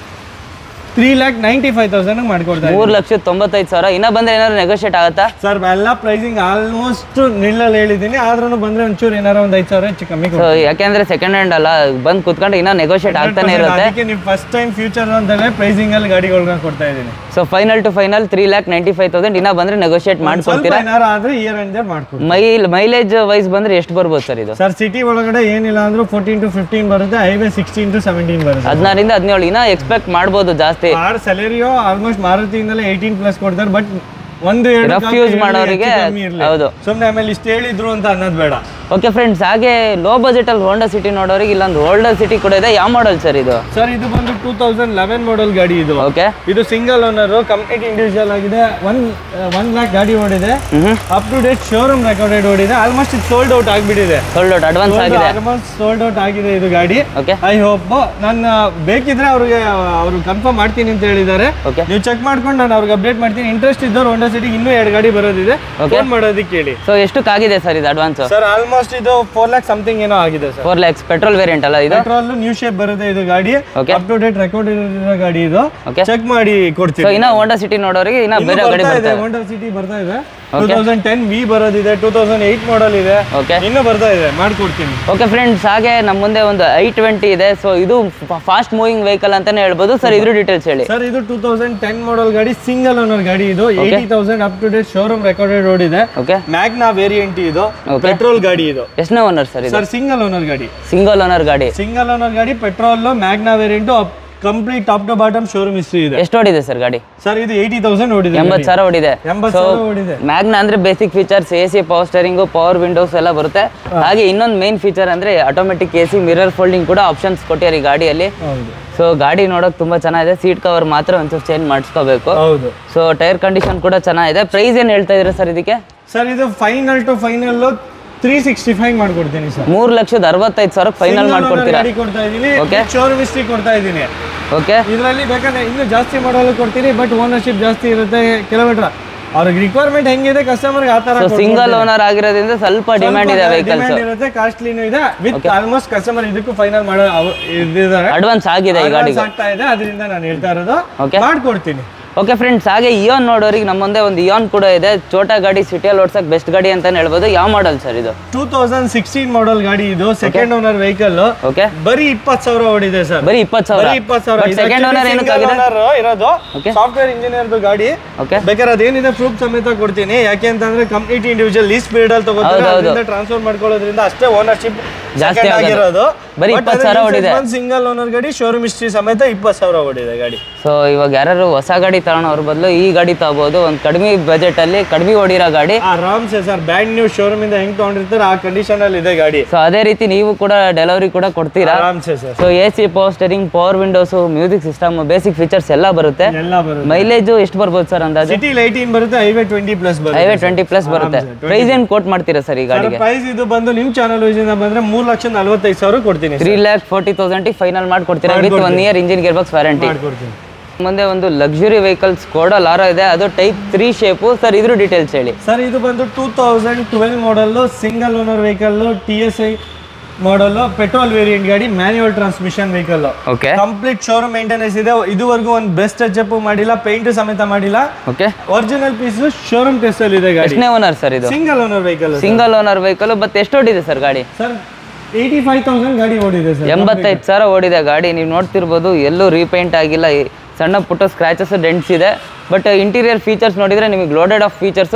three lakh ninety five thousand ಮಾಡ್ಕೊಡ್ತಾ ಮೂರು ಲಕ್ಷದ ತೊಂಬತ್ತೈದು ಸಾವಿರ ಇನ್ನ ಬಂದ್ರೆ ಏನಾದ್ರು ನೆಗೋಷಿಯೇಟ್ ಆಗುತ್ತಾ ಸರ್ ಎಲ್ಲ ಪ್ರೈಸಿಂಗ್ ಆಲ್ಮೋಸ್ಟ್ ನಿಲ್ಲಲ್ಲಿ ಹೇಳಿದ್ದೀನಿ ಆದ್ರೂ ಬಂದ್ರೆ ಒಂಚೂರು ಏನಾರ ಒಂದು ಐದು ಸಾವಿರ ಹೆಚ್ಚು ಕಮ್ಮಿ ಸೊ ಯಾಕೆಂದ್ರೆ ಸೆಕೆಂಡ್ ಹ್ಯಾಂಡ್ ಅಲ್ಲ ಬಂದು ಕುತ್ಕೊಂಡು ಇನ್ನೂ ನೆಗೋಷಿಯೇಟ್ ಆಗ್ತಾನೆ ಇರುತ್ತೆ ಅದಕ್ಕೆ ನೀವು ಫಸ್ಟ್ ಟೈಮ್ ಫ್ಯೂಚರ್ ಅಂತಾನೆ ಪ್ರೈಸಿಂಗ್ ಅಲ್ಲಿ ಗಾಡಿಗಳನ್ನ ಕೊಡ್ತಾ ಇದ್ದೀನಿ so final to final three lakh ninety five thousand ಇನ್ನ ಬಂದ್ರೆ ನೆಗೋಷಿಯೇಟ್ ಸ್ವಲ್ಪ ಮಾಡ್ಕೊಡ್ತೀರಾ ಏನಾರ ಆದ್ರೆ ಇಯರ್ ಎಂಡ್ ಮಾಡ್ಕೊಡ್ತೀನಿ ಮೈಲ್ ಮೈಲೇಜ್ ವೈಸ್ ಬಂದ್ರೆ ಎಷ್ಟು ಬರ್ಬೋದು ಸರ್ ಇದು ಸರ್ ಸಿಟಿ ಒಳಗಡೆ ಏನಿಲ್ಲ ಅಂದ್ರೂ ಫೋರ್ಟೀನ್ ಟು ಫಿಫ್ಟೀನ್ ಬರುತ್ತೆ ಹೈವೇ ಸಿಕ್ಸ್ಟೀನ್ ಟು ಸೆವೆಂಟೀನ್ ಬರುತ್ತೆ ಹದಿನಾರಿಂದ ಹದಿನೇಳು ಇನ್ನ ಎಕ್ಸ್ಪೆಕ್ಟ್ ಮಾಡ್ಬೋದು ಜಾಸ್ತಿ ಆರ್ ಸ್ಯಾಲರಿಯೋ ಆಲ್ಮೋಸ್ಟ್ ಮಾರುತಿಯಿಂದಲೇ ಏಯ್ಟೀನ್ ಪ್ಲಸ್ ಕೊಡ್ತಾರೆ ಬಟ್ ಒಂದು ಎರಡು Rough use ಮಾಡೋರಿಗೆ ಹೌದು. ಸುಮ್ಮನೆ ಆಮೇಲೆ ಇಷ್ಟು ಹೇಳಿದ್ರು ಅಂತ ಅನ್ನೋದು ಬೇಡ ಓಕೆ ಫ್ರೆಂಡ್ಸ್ ಹಾಗೆ ಲೋ ಬಜೆಟ್ ಅಲ್ಲಿ ಹೋಂಡಾ ಸಿಟಿ ನೋಡೋರಿಗೆ ಇಲ್ಲೊಂದು ಹೋಲ್ಡರ್ ಸಿಟಿ ಕೂಡ ಇದೆ ಯಾವ ಮಾಡಲ್ ಸರ್ ಇದು ಸರ್ ಇದು ಬಂದು ಟೂ ತೌಸಂಡ್ ಲೆವೆನ್ ಮಾಡಲ್ ಗಾಡಿ ಇದು ಓಕೆ ಇದು ಸಿಂಗಲ್ ಓನರ್ ಕಂಪ್ಲೀಟ್ ಇಂಡಿವಿಜುವಲ್ ಆಗಿದೆ ಒನ್ ಒನ್ ಲ್ಯಾಕ್ ಗಾಡಿ ಓಡಿದೆ hmm up to date showroom recorded ಓಡಿದೆ ಆಲ್ಮೋಸ್ಟ್ ಇದು ಸೋಲ್ಡ್ ಔಟ್ ಆಗಿಬಿಟ್ಟಿದೆ ಸೋಲ್ಡ್ ಔಟ್ ಅಡ್ವಾನ್ಸ್ ಆಗಿದೆ ಆಲ್ಮೋಸ್ಟ್ ಸೋಲ್ಡ್ ಔಟ್ ಆಗಿದೆ ಇದು ಗಾಡಿ ಓಕೆ ಐ ಹೋಪ್ ನಾನು ಬೇಕಿದ್ರೆ ಅವ್ರಿಗೆ ಅವರು ಕನ್ಫರ್ಮ್ ಮಾಡ್ತೀನಿ ಅಂತ ಹೇಳಿದ್ದಾರೆ ಓಕೆ ನೀವು ಚೆಕ್ ಮಾಡ್ಕೊಂಡು ನಾನು ಅವ್ರಿಗೆ ಅಪ್ಡೇಟ್ ಮಾಡ್ತೀನಿ ಇಂಟ್ರೆಸ್ಟ್ ಇದ್ದವ್ರು ಹೋಂಡಾ ಸಿಟಿ ಇನ್ನೂ ಎರಡು ಗಾಡಿ ಬರೋದಿದೆ ಫೋನ್ ಮಾಡೋದಕ್ಕೆ ಹೇಳಿ ಸೊ ಎಷ್ಟಕ್ಕಾಗಿದೆ ಸರ್ ಇದು ಅಡ್ವಾನ್ಸ್ ಸರ್ ಆಲ್ಮೋಸ್ಟ್ ಇದು ಫೋರ್ ಲ್ಯಾಕ್ ಸಮಥಿಂಗ್ ಏನೋ ಆಗಿದೆ sir four lakhs petrol variant ಅಲ್ಲ ಇದು ಪೆಟ್ರೋಲ್ ನ್ಯೂ ಶೇಪ್ ಬರುತ್ತೆ ಇದು ಗಾಡಿ Okay. Up to date record ಇರೋ ಗಾಡಿ ಇದು Okay. ಚೆಕ್ ಮಾಡಿ ಸೊ ಕೊಡ್ತೀನಿ ಇನ್ನ ಹೋಂಡಾ ಸಿಟಿ ನೋಡೋರಿಗೆ ಇನ್ನ ಇನ್ನು ಬೇರೆ ಗಾಡಿ ಬರ್ತಾ ಇದೆ ಬರ್ತದೆ ಹೋಂಡಾ ಸಿಟಿ ಬರ್ತಾ ಇದೆ ಟೂ ತೌಸಂಡ್ ಟೆನ್ ವಿ ಬರೋದಿದೆ ಟೂ ತೌಸಂಡ್ ಏಯ್ಟ್ ಮಾಡಲ್ ಇದೆ ಓಕೆ ಇನ್ನು ಬರ್ತಾ ಇದೆ ಮಾಡ್ಕೊಡ್ತೀನಿ ಓಕೆ ಫ್ರೆಂಡ್ಸ್ ಹಾಗೆ ನಮ್ಮ ಮುಂದೆ ಒಂದು ಐ ಟ್ವೆಂಟಿ ಇದೆ ಸೊ ಇದು ಫಾಸ್ಟ್ ಮೂವಿಂಗ್ ವೆಹಿಕಲ್ ಅಂತಾನೆ ಹೇಳ್ಬೋದು ಸರ್ ಇದ್ರ ಡೀಟೇಲ್ಸ್ ಹೇಳಿ ಸರ್ ಇದು ಟೂ ತೌಸಂಡ್ ಟೆನ್ ಮಾಡಲ್ ಗಾಡಿ ಸಿಂಗಲ್ ಓನರ್ ಗಾಡಿ ಇದು eighty thousand up to date showroom recorded road ಇದೆ ಓಕೆ ಮ್ಯಾಗ್ನಾ ವೇರಿಯಂಟ್ ಇದು Okay. ಪೆಟ್ರೋಲ್ ಗಾಡಿ ಇದು ಎಷ್ಟನೇ ಓನರ್ ಸರ್ ಇದು ಸರ್ ಸಿಂಗಲ್ ಓನರ್ ಗಾಡಿ ಸಿಂಗಲ್ ಓನರ್ ಗಾಡಿ ಸಿಂಗಲ್ ಓನರ್ ಗಾಡಿ petrol Magna variant complete top to bottom showroom history ಇದೆ ಎಷ್ಟು ಓಡಿದೆ ಸರ್ ಗಾಡಿ ಸರ್ ಇದು ಏಯ್ಟಿ ತೌಸಂಡ್ ಓಡಿದೆ ಎಂಬತ್ತು ಸಾವಿರ ಓಡಿದೆ ಎಂಬತ್ತು ಸೊ ಸಾವಿರ ಓಡಿದೆ ಮ್ಯಾಗ್ನ ಅಂದ್ರೆ basic features A C power steering power windows ಎಲ್ಲ ಬರುತ್ತೆ ಹಾಗೆ ಇನ್ನೊಂದು ಮೇನ್ ಫೀಚರ್ ಅಂದ್ರೆ automatic A C mirror folding ಕೂಡ ಆಪ್ಷನ್ಸ್ ಕೊಟ್ಟಿದ್ದಾರೆ ಈ ಗಾಡಿಯಲ್ಲಿ ಹೌದು ಸೊ ಗಾಡಿ ನೋಡೋಕೆ ತುಂಬಾ ಚೆನ್ನಾಗಿದೆ ಸೀಟ್ ಕವರ್ ಮಾತ್ರ ಒಂಚೂರು ಚೇಂಜ್ ಮಾಡಿಸ್ಕೋಬೇಕು ಹೌದು ಸೊ ಟೈರ್ ಕಂಡೀಷನ್ ಕೂಡ ಚೆನ್ನಾಗಿದೆ ಪ್ರೈಸ್ ಏನು ಹೇಳ್ತಾ ಇದ್ದೀರಾ ಸರ್ ಇದಕ್ಕೆ ಸರ್ ಇದು final to final three sixty five ಮಾಡ್ಕೊಡ್ತೀನಿ ಸರ್ ಮೂರು ಲಕ್ಷದ ಅರವತ್ತೈದು ಸಾವಿರ ಫೈನಲ್ ಮಾಡ್ಕೊಡ್ತೀರಾ ಗಾಡಿ ಕೊಡ್ತಾ ಇದ್ದೀನಿ Okay. ಶೋರೂಮ್ ಹಿಸ್ಟ್ರಿ ಕೊಡ್ತಾ ಇದ್ದೀನಿ ಓಕೆ ಇದರಲ್ಲಿ ಬೇಕಾದ್ರೆ ಇನ್ನೂ ಜಾಸ್ತಿ ಮಾಡಲು ಕೊಡ್ತೀನಿ ಬಟ್ ಓನರ್ಶಿಪ್ ಜಾಸ್ತಿ ಇರುತ್ತೆ ಕಿಲೋಮೀಟರ್ ಅವ್ರಿಗೆ ರಿಕ್ವೈರ್ಮೆಂಟ್ ಹೆಂಗಿದೆ ಕಸ್ಟಮರ್ಗೆ ಆ ಥರ ಸೊ ಸಿಂಗಲ್ ಓನರ್ ಆಗಿರೋದ್ರಿಂದ ಸ್ವಲ್ಪ ಡಿಮ್ಯಾಂಡ್ ಇದೆ ವೆಹಿಕಲ್ಸ್ ಡಿಮ್ಯಾಂಡ್ ಇರುತ್ತೆ ಕಾಸ್ಟ್ಲಿನೂ ಇದೆ ವಿತ್ ಆಲ್ಮೋಸ್ಟ್ ಕಸ್ಟಮರ್ ಇದಕ್ಕೂ ಫೈನಲ್ ಮಾಡೋ ಅವ್- ಇದಿದ್ದಾರೆ ಅಡ್ವಾನ್ಸ್ ಆಗಿದೆ ಈ ಗಾಡಿಗೆ Advance ಆಗ್ತಾ ಇದೆ ಅದರಿಂದ ನಾನು ಹೇಳ್ತಾ ಇರೋದು Okay. ಮಾಡ್ಕೊಡ್ತೀನಿ ಓಕೆ ಫ್ರೆಂಡ್ಸ್ ಹಾಗೆ ಇಯಾನ್ ನೋಡೋರಿಗೆ ನಮ್ಮ ಮುಂದೆ ಒಂದು ಇಯಾನ್ ಕೂಡ ಇದೆ ಚೋಟಾ ಗಾಡಿ ಸಿಟಿಯಲ್ಲಿ ಓಡ್ಸಕ್ ಬೆಸ್ಟ್ ಗಾಡಿ ಅಂತಾನೆ ಹೇಳ್ಬೋದು ಯಾವ ಮಾಡಲ್ ಸರ್ ಇದು ಟೂ ತೌಸಂಡ್ ಸಿಕ್ಸ್ಟೀನ್ ಮಾಡಲ್ ಗಾಡಿ ಇದು ಸೆಕೆಂಡ್ ಓನರ್ ವೆಹಿಕಲ್ ಓಕೆ ಬರೀ ಇಪ್ಪತ್ತು ಸಾವಿರ ಓಡಿದೆ ಸರ್ ಬರೀ ಇಪ್ಪತ್ತು ಸಾವಿರ ಬರೀ ಇಪ್ಪತ್ತು ಸಾವಿರ ಸೆಕೆಂಡ್ ಓನರ್ ಏನಕ್ಕಾಗಿದೆ ಇರೋದು Okay. ಸಾಫ್ಟ್ವೇರ್ ಇಂಜಿನಿಯರ್ದು ಗಾಡಿ ಓಕೆ ಬೇಕಾದ್ರೆ ಅದೇನಿದೆ ಪ್ರೂಫ್ ಸಮೇತ ಕೊಡ್ತೀನಿ ಯಾಕೆ ಅಂತಂದ್ರೆ ಕಂಪ್ಲೀಟ್ ಇಂಡಿವಿಜುವಲ್ ಲೀಸ್ ಪೀರಿಯಡ್ ಅಲ್ಲಿ ಹೌದು, ತಗೋತಾರೆ ಹೌದು. ಅದರಿಂದ ಟ್ರಾನ್ಸ್ಫರ್ ಮಾಡ್ಕೊಳ್ಳೋದ್ರಿಂದ ಅಷ್ಟೇ ಓನರ್ಶಿಪ್ ಜಾಸ್ತಿ ಆಗೋದು. ಆಗಿರೋದು ಬರೀ 20 ಸಾವಿರ ಓಡಿದೆ. ಸಿಂಗಲ್ ಓನರ್ ಗಾಡಿ ಶೋರೂಮ್ ಹಿಸ್ಟ್ರಿ ಸಮೇತ ಇಪ್ಪತ್ತು ಸಾವಿರ ಓಡಿದೆ ಗಾಡಿ ಸೊ ಇವಾಗ ಯಾರು ಹೊಸ ಗಾಡಿ ತಗೊಳೋರ್ ಬದಲು ಈ ಗಾಡಿ ತಗೋಬಹುದು ಒಂದು ಕಡಿಮೆ ಬಜೆಟ್ ಅಲ್ಲಿ ಕಡಿಮೆ ಓಡಿರೋ ಗಾಡಿ ಆರಾಮ್ಸೆ ಸರ್ ಬ್ರ್ಯಾಂಡ್ ನ್ಯೂ ಶೋರೂಮ್ ಇಂದ ಹೆಂಗ್ ತಗೊಂಡಿರ್ತಾರೆ ಆ ಕಂಡೀಷನ್ ಅಲ್ಲಿ ಇದೆ ಗಾಡಿ ಸೊ ಅದೇ ರೀತಿ ನೀವು ಕೂಡ ಡೆಲಿವರಿ ಕೂಡ ಕೊಡ್ತೀರಾ ಆರಾಮ್ಸೆ sir so A C power steering power windows music system basic features ಎಲ್ಲ ಬರುತ್ತೆ ಎಲ್ಲ ಬರುತ್ತೆ ಮೈಲೇಜ್ ಎಷ್ಟು ಬರ್ಬೋದು ಸರ್ ಅಂದಾಜು ಸಿಟಿ ಲೈಟಿನ್ ಬರುತ್ತೆ ಹೈವೇ ಟ್ವೆಂಟಿ ಪ್ಲಸ್ ಬರುತ್ತೆ ಹೈವೇ ಟ್ವೆಂಟಿ ಪ್ಲಸ್ ಬರುತ್ತೆ ಪ್ರೈಸ್ ಏನು ಕೋಟ್ ಮಾಡ್ತೀರಾ ಸರ್ ಈ ಗಾಡಿಗೆ ಪ್ರೈಸ್ ಇದು ಬಂದು ನಿಮ್ ಚಾನಲ್ ಇಂದ ಬಂದ್ರೆ ಮೂರ್ ಲಕ್ಷ ನಲ್ವತ್ತೈದು ಸಾವಿರ ಕೊಡ್ತೀನಿ three lakh forty thousand final ಮಾಡ್ಕೊಡ್ತೀರಾ with one year engine gear box warranty ಮಾಡ್ಕೊಡ್ತೀನಿ ಮುಂದೆ ಒಂದು ಲಕ್ಸುರಿ ವೆಹಿಕಲ್ಸ್ ಕೋಡ ಲಾರೋ ಇದೆ ಅದು ಟೈಪ್ ತ್ರೀ ಶೇಪು ಸರ್ ಇದ್ರ ಡೀಟೇಲ್ಸ್ ಹೇಳಿ ಸರ್ ಇದು ಬಂದು two thousand twelve model single owner vehicle T S I model petrol variant ಗಾಡಿ manual transmission vehicle okay complete showroom maintenance ಇದೆ ಇದುವರೆಗೂ ಒಂದು ಬೆಸ್ಟ್ ಟಚ್ ಮಾಡಿಲ್ಲ ಪೇಂಟ್ ಸಮೇತ ಮಾಡಿಲ್ಲ okay original piece showroom test ಅಲ್ಲಿ ಇದೆ ಗಾಡಿ ಎಷ್ಟನೇ ಓನರ್ ಸರ್ ಇದು single owner vehicle single owner vehicle ಮತ್ತೆ ಎಷ್ಟು ಓಡಿದೆ ಸರ್ ಗಾಡಿ ಸರ್ ಏಯ್ಟಿ ಫೈವ್ ತೌಸಂಡ್ ಗಾಡಿ ಓಡಿದೆ ಸರ್ ಎಂಬತ್ತೈದು ಸಾವಿರ ಓಡಿದೆ ಗಾಡಿ ನೀವು ನೋಡ್ತಿರ್ಬೋದು ಎಲ್ಲೂ ರೀಪೇಂಟ್ ಆಗಿಲ್ಲ ಈ ಸಣ್ಣ ಪುಟ್ಟ ಸ್ಕ್ರಾಚಸ್ ಡೆಂಟ್ಸ್ ಇದೆ ಬಟ್ ಇಂಟೀರಿಯರ್ ಫೀಚರ್ಸ್ ನೋಡಿದ್ರೆ ನಿಮಗೆ loaded of features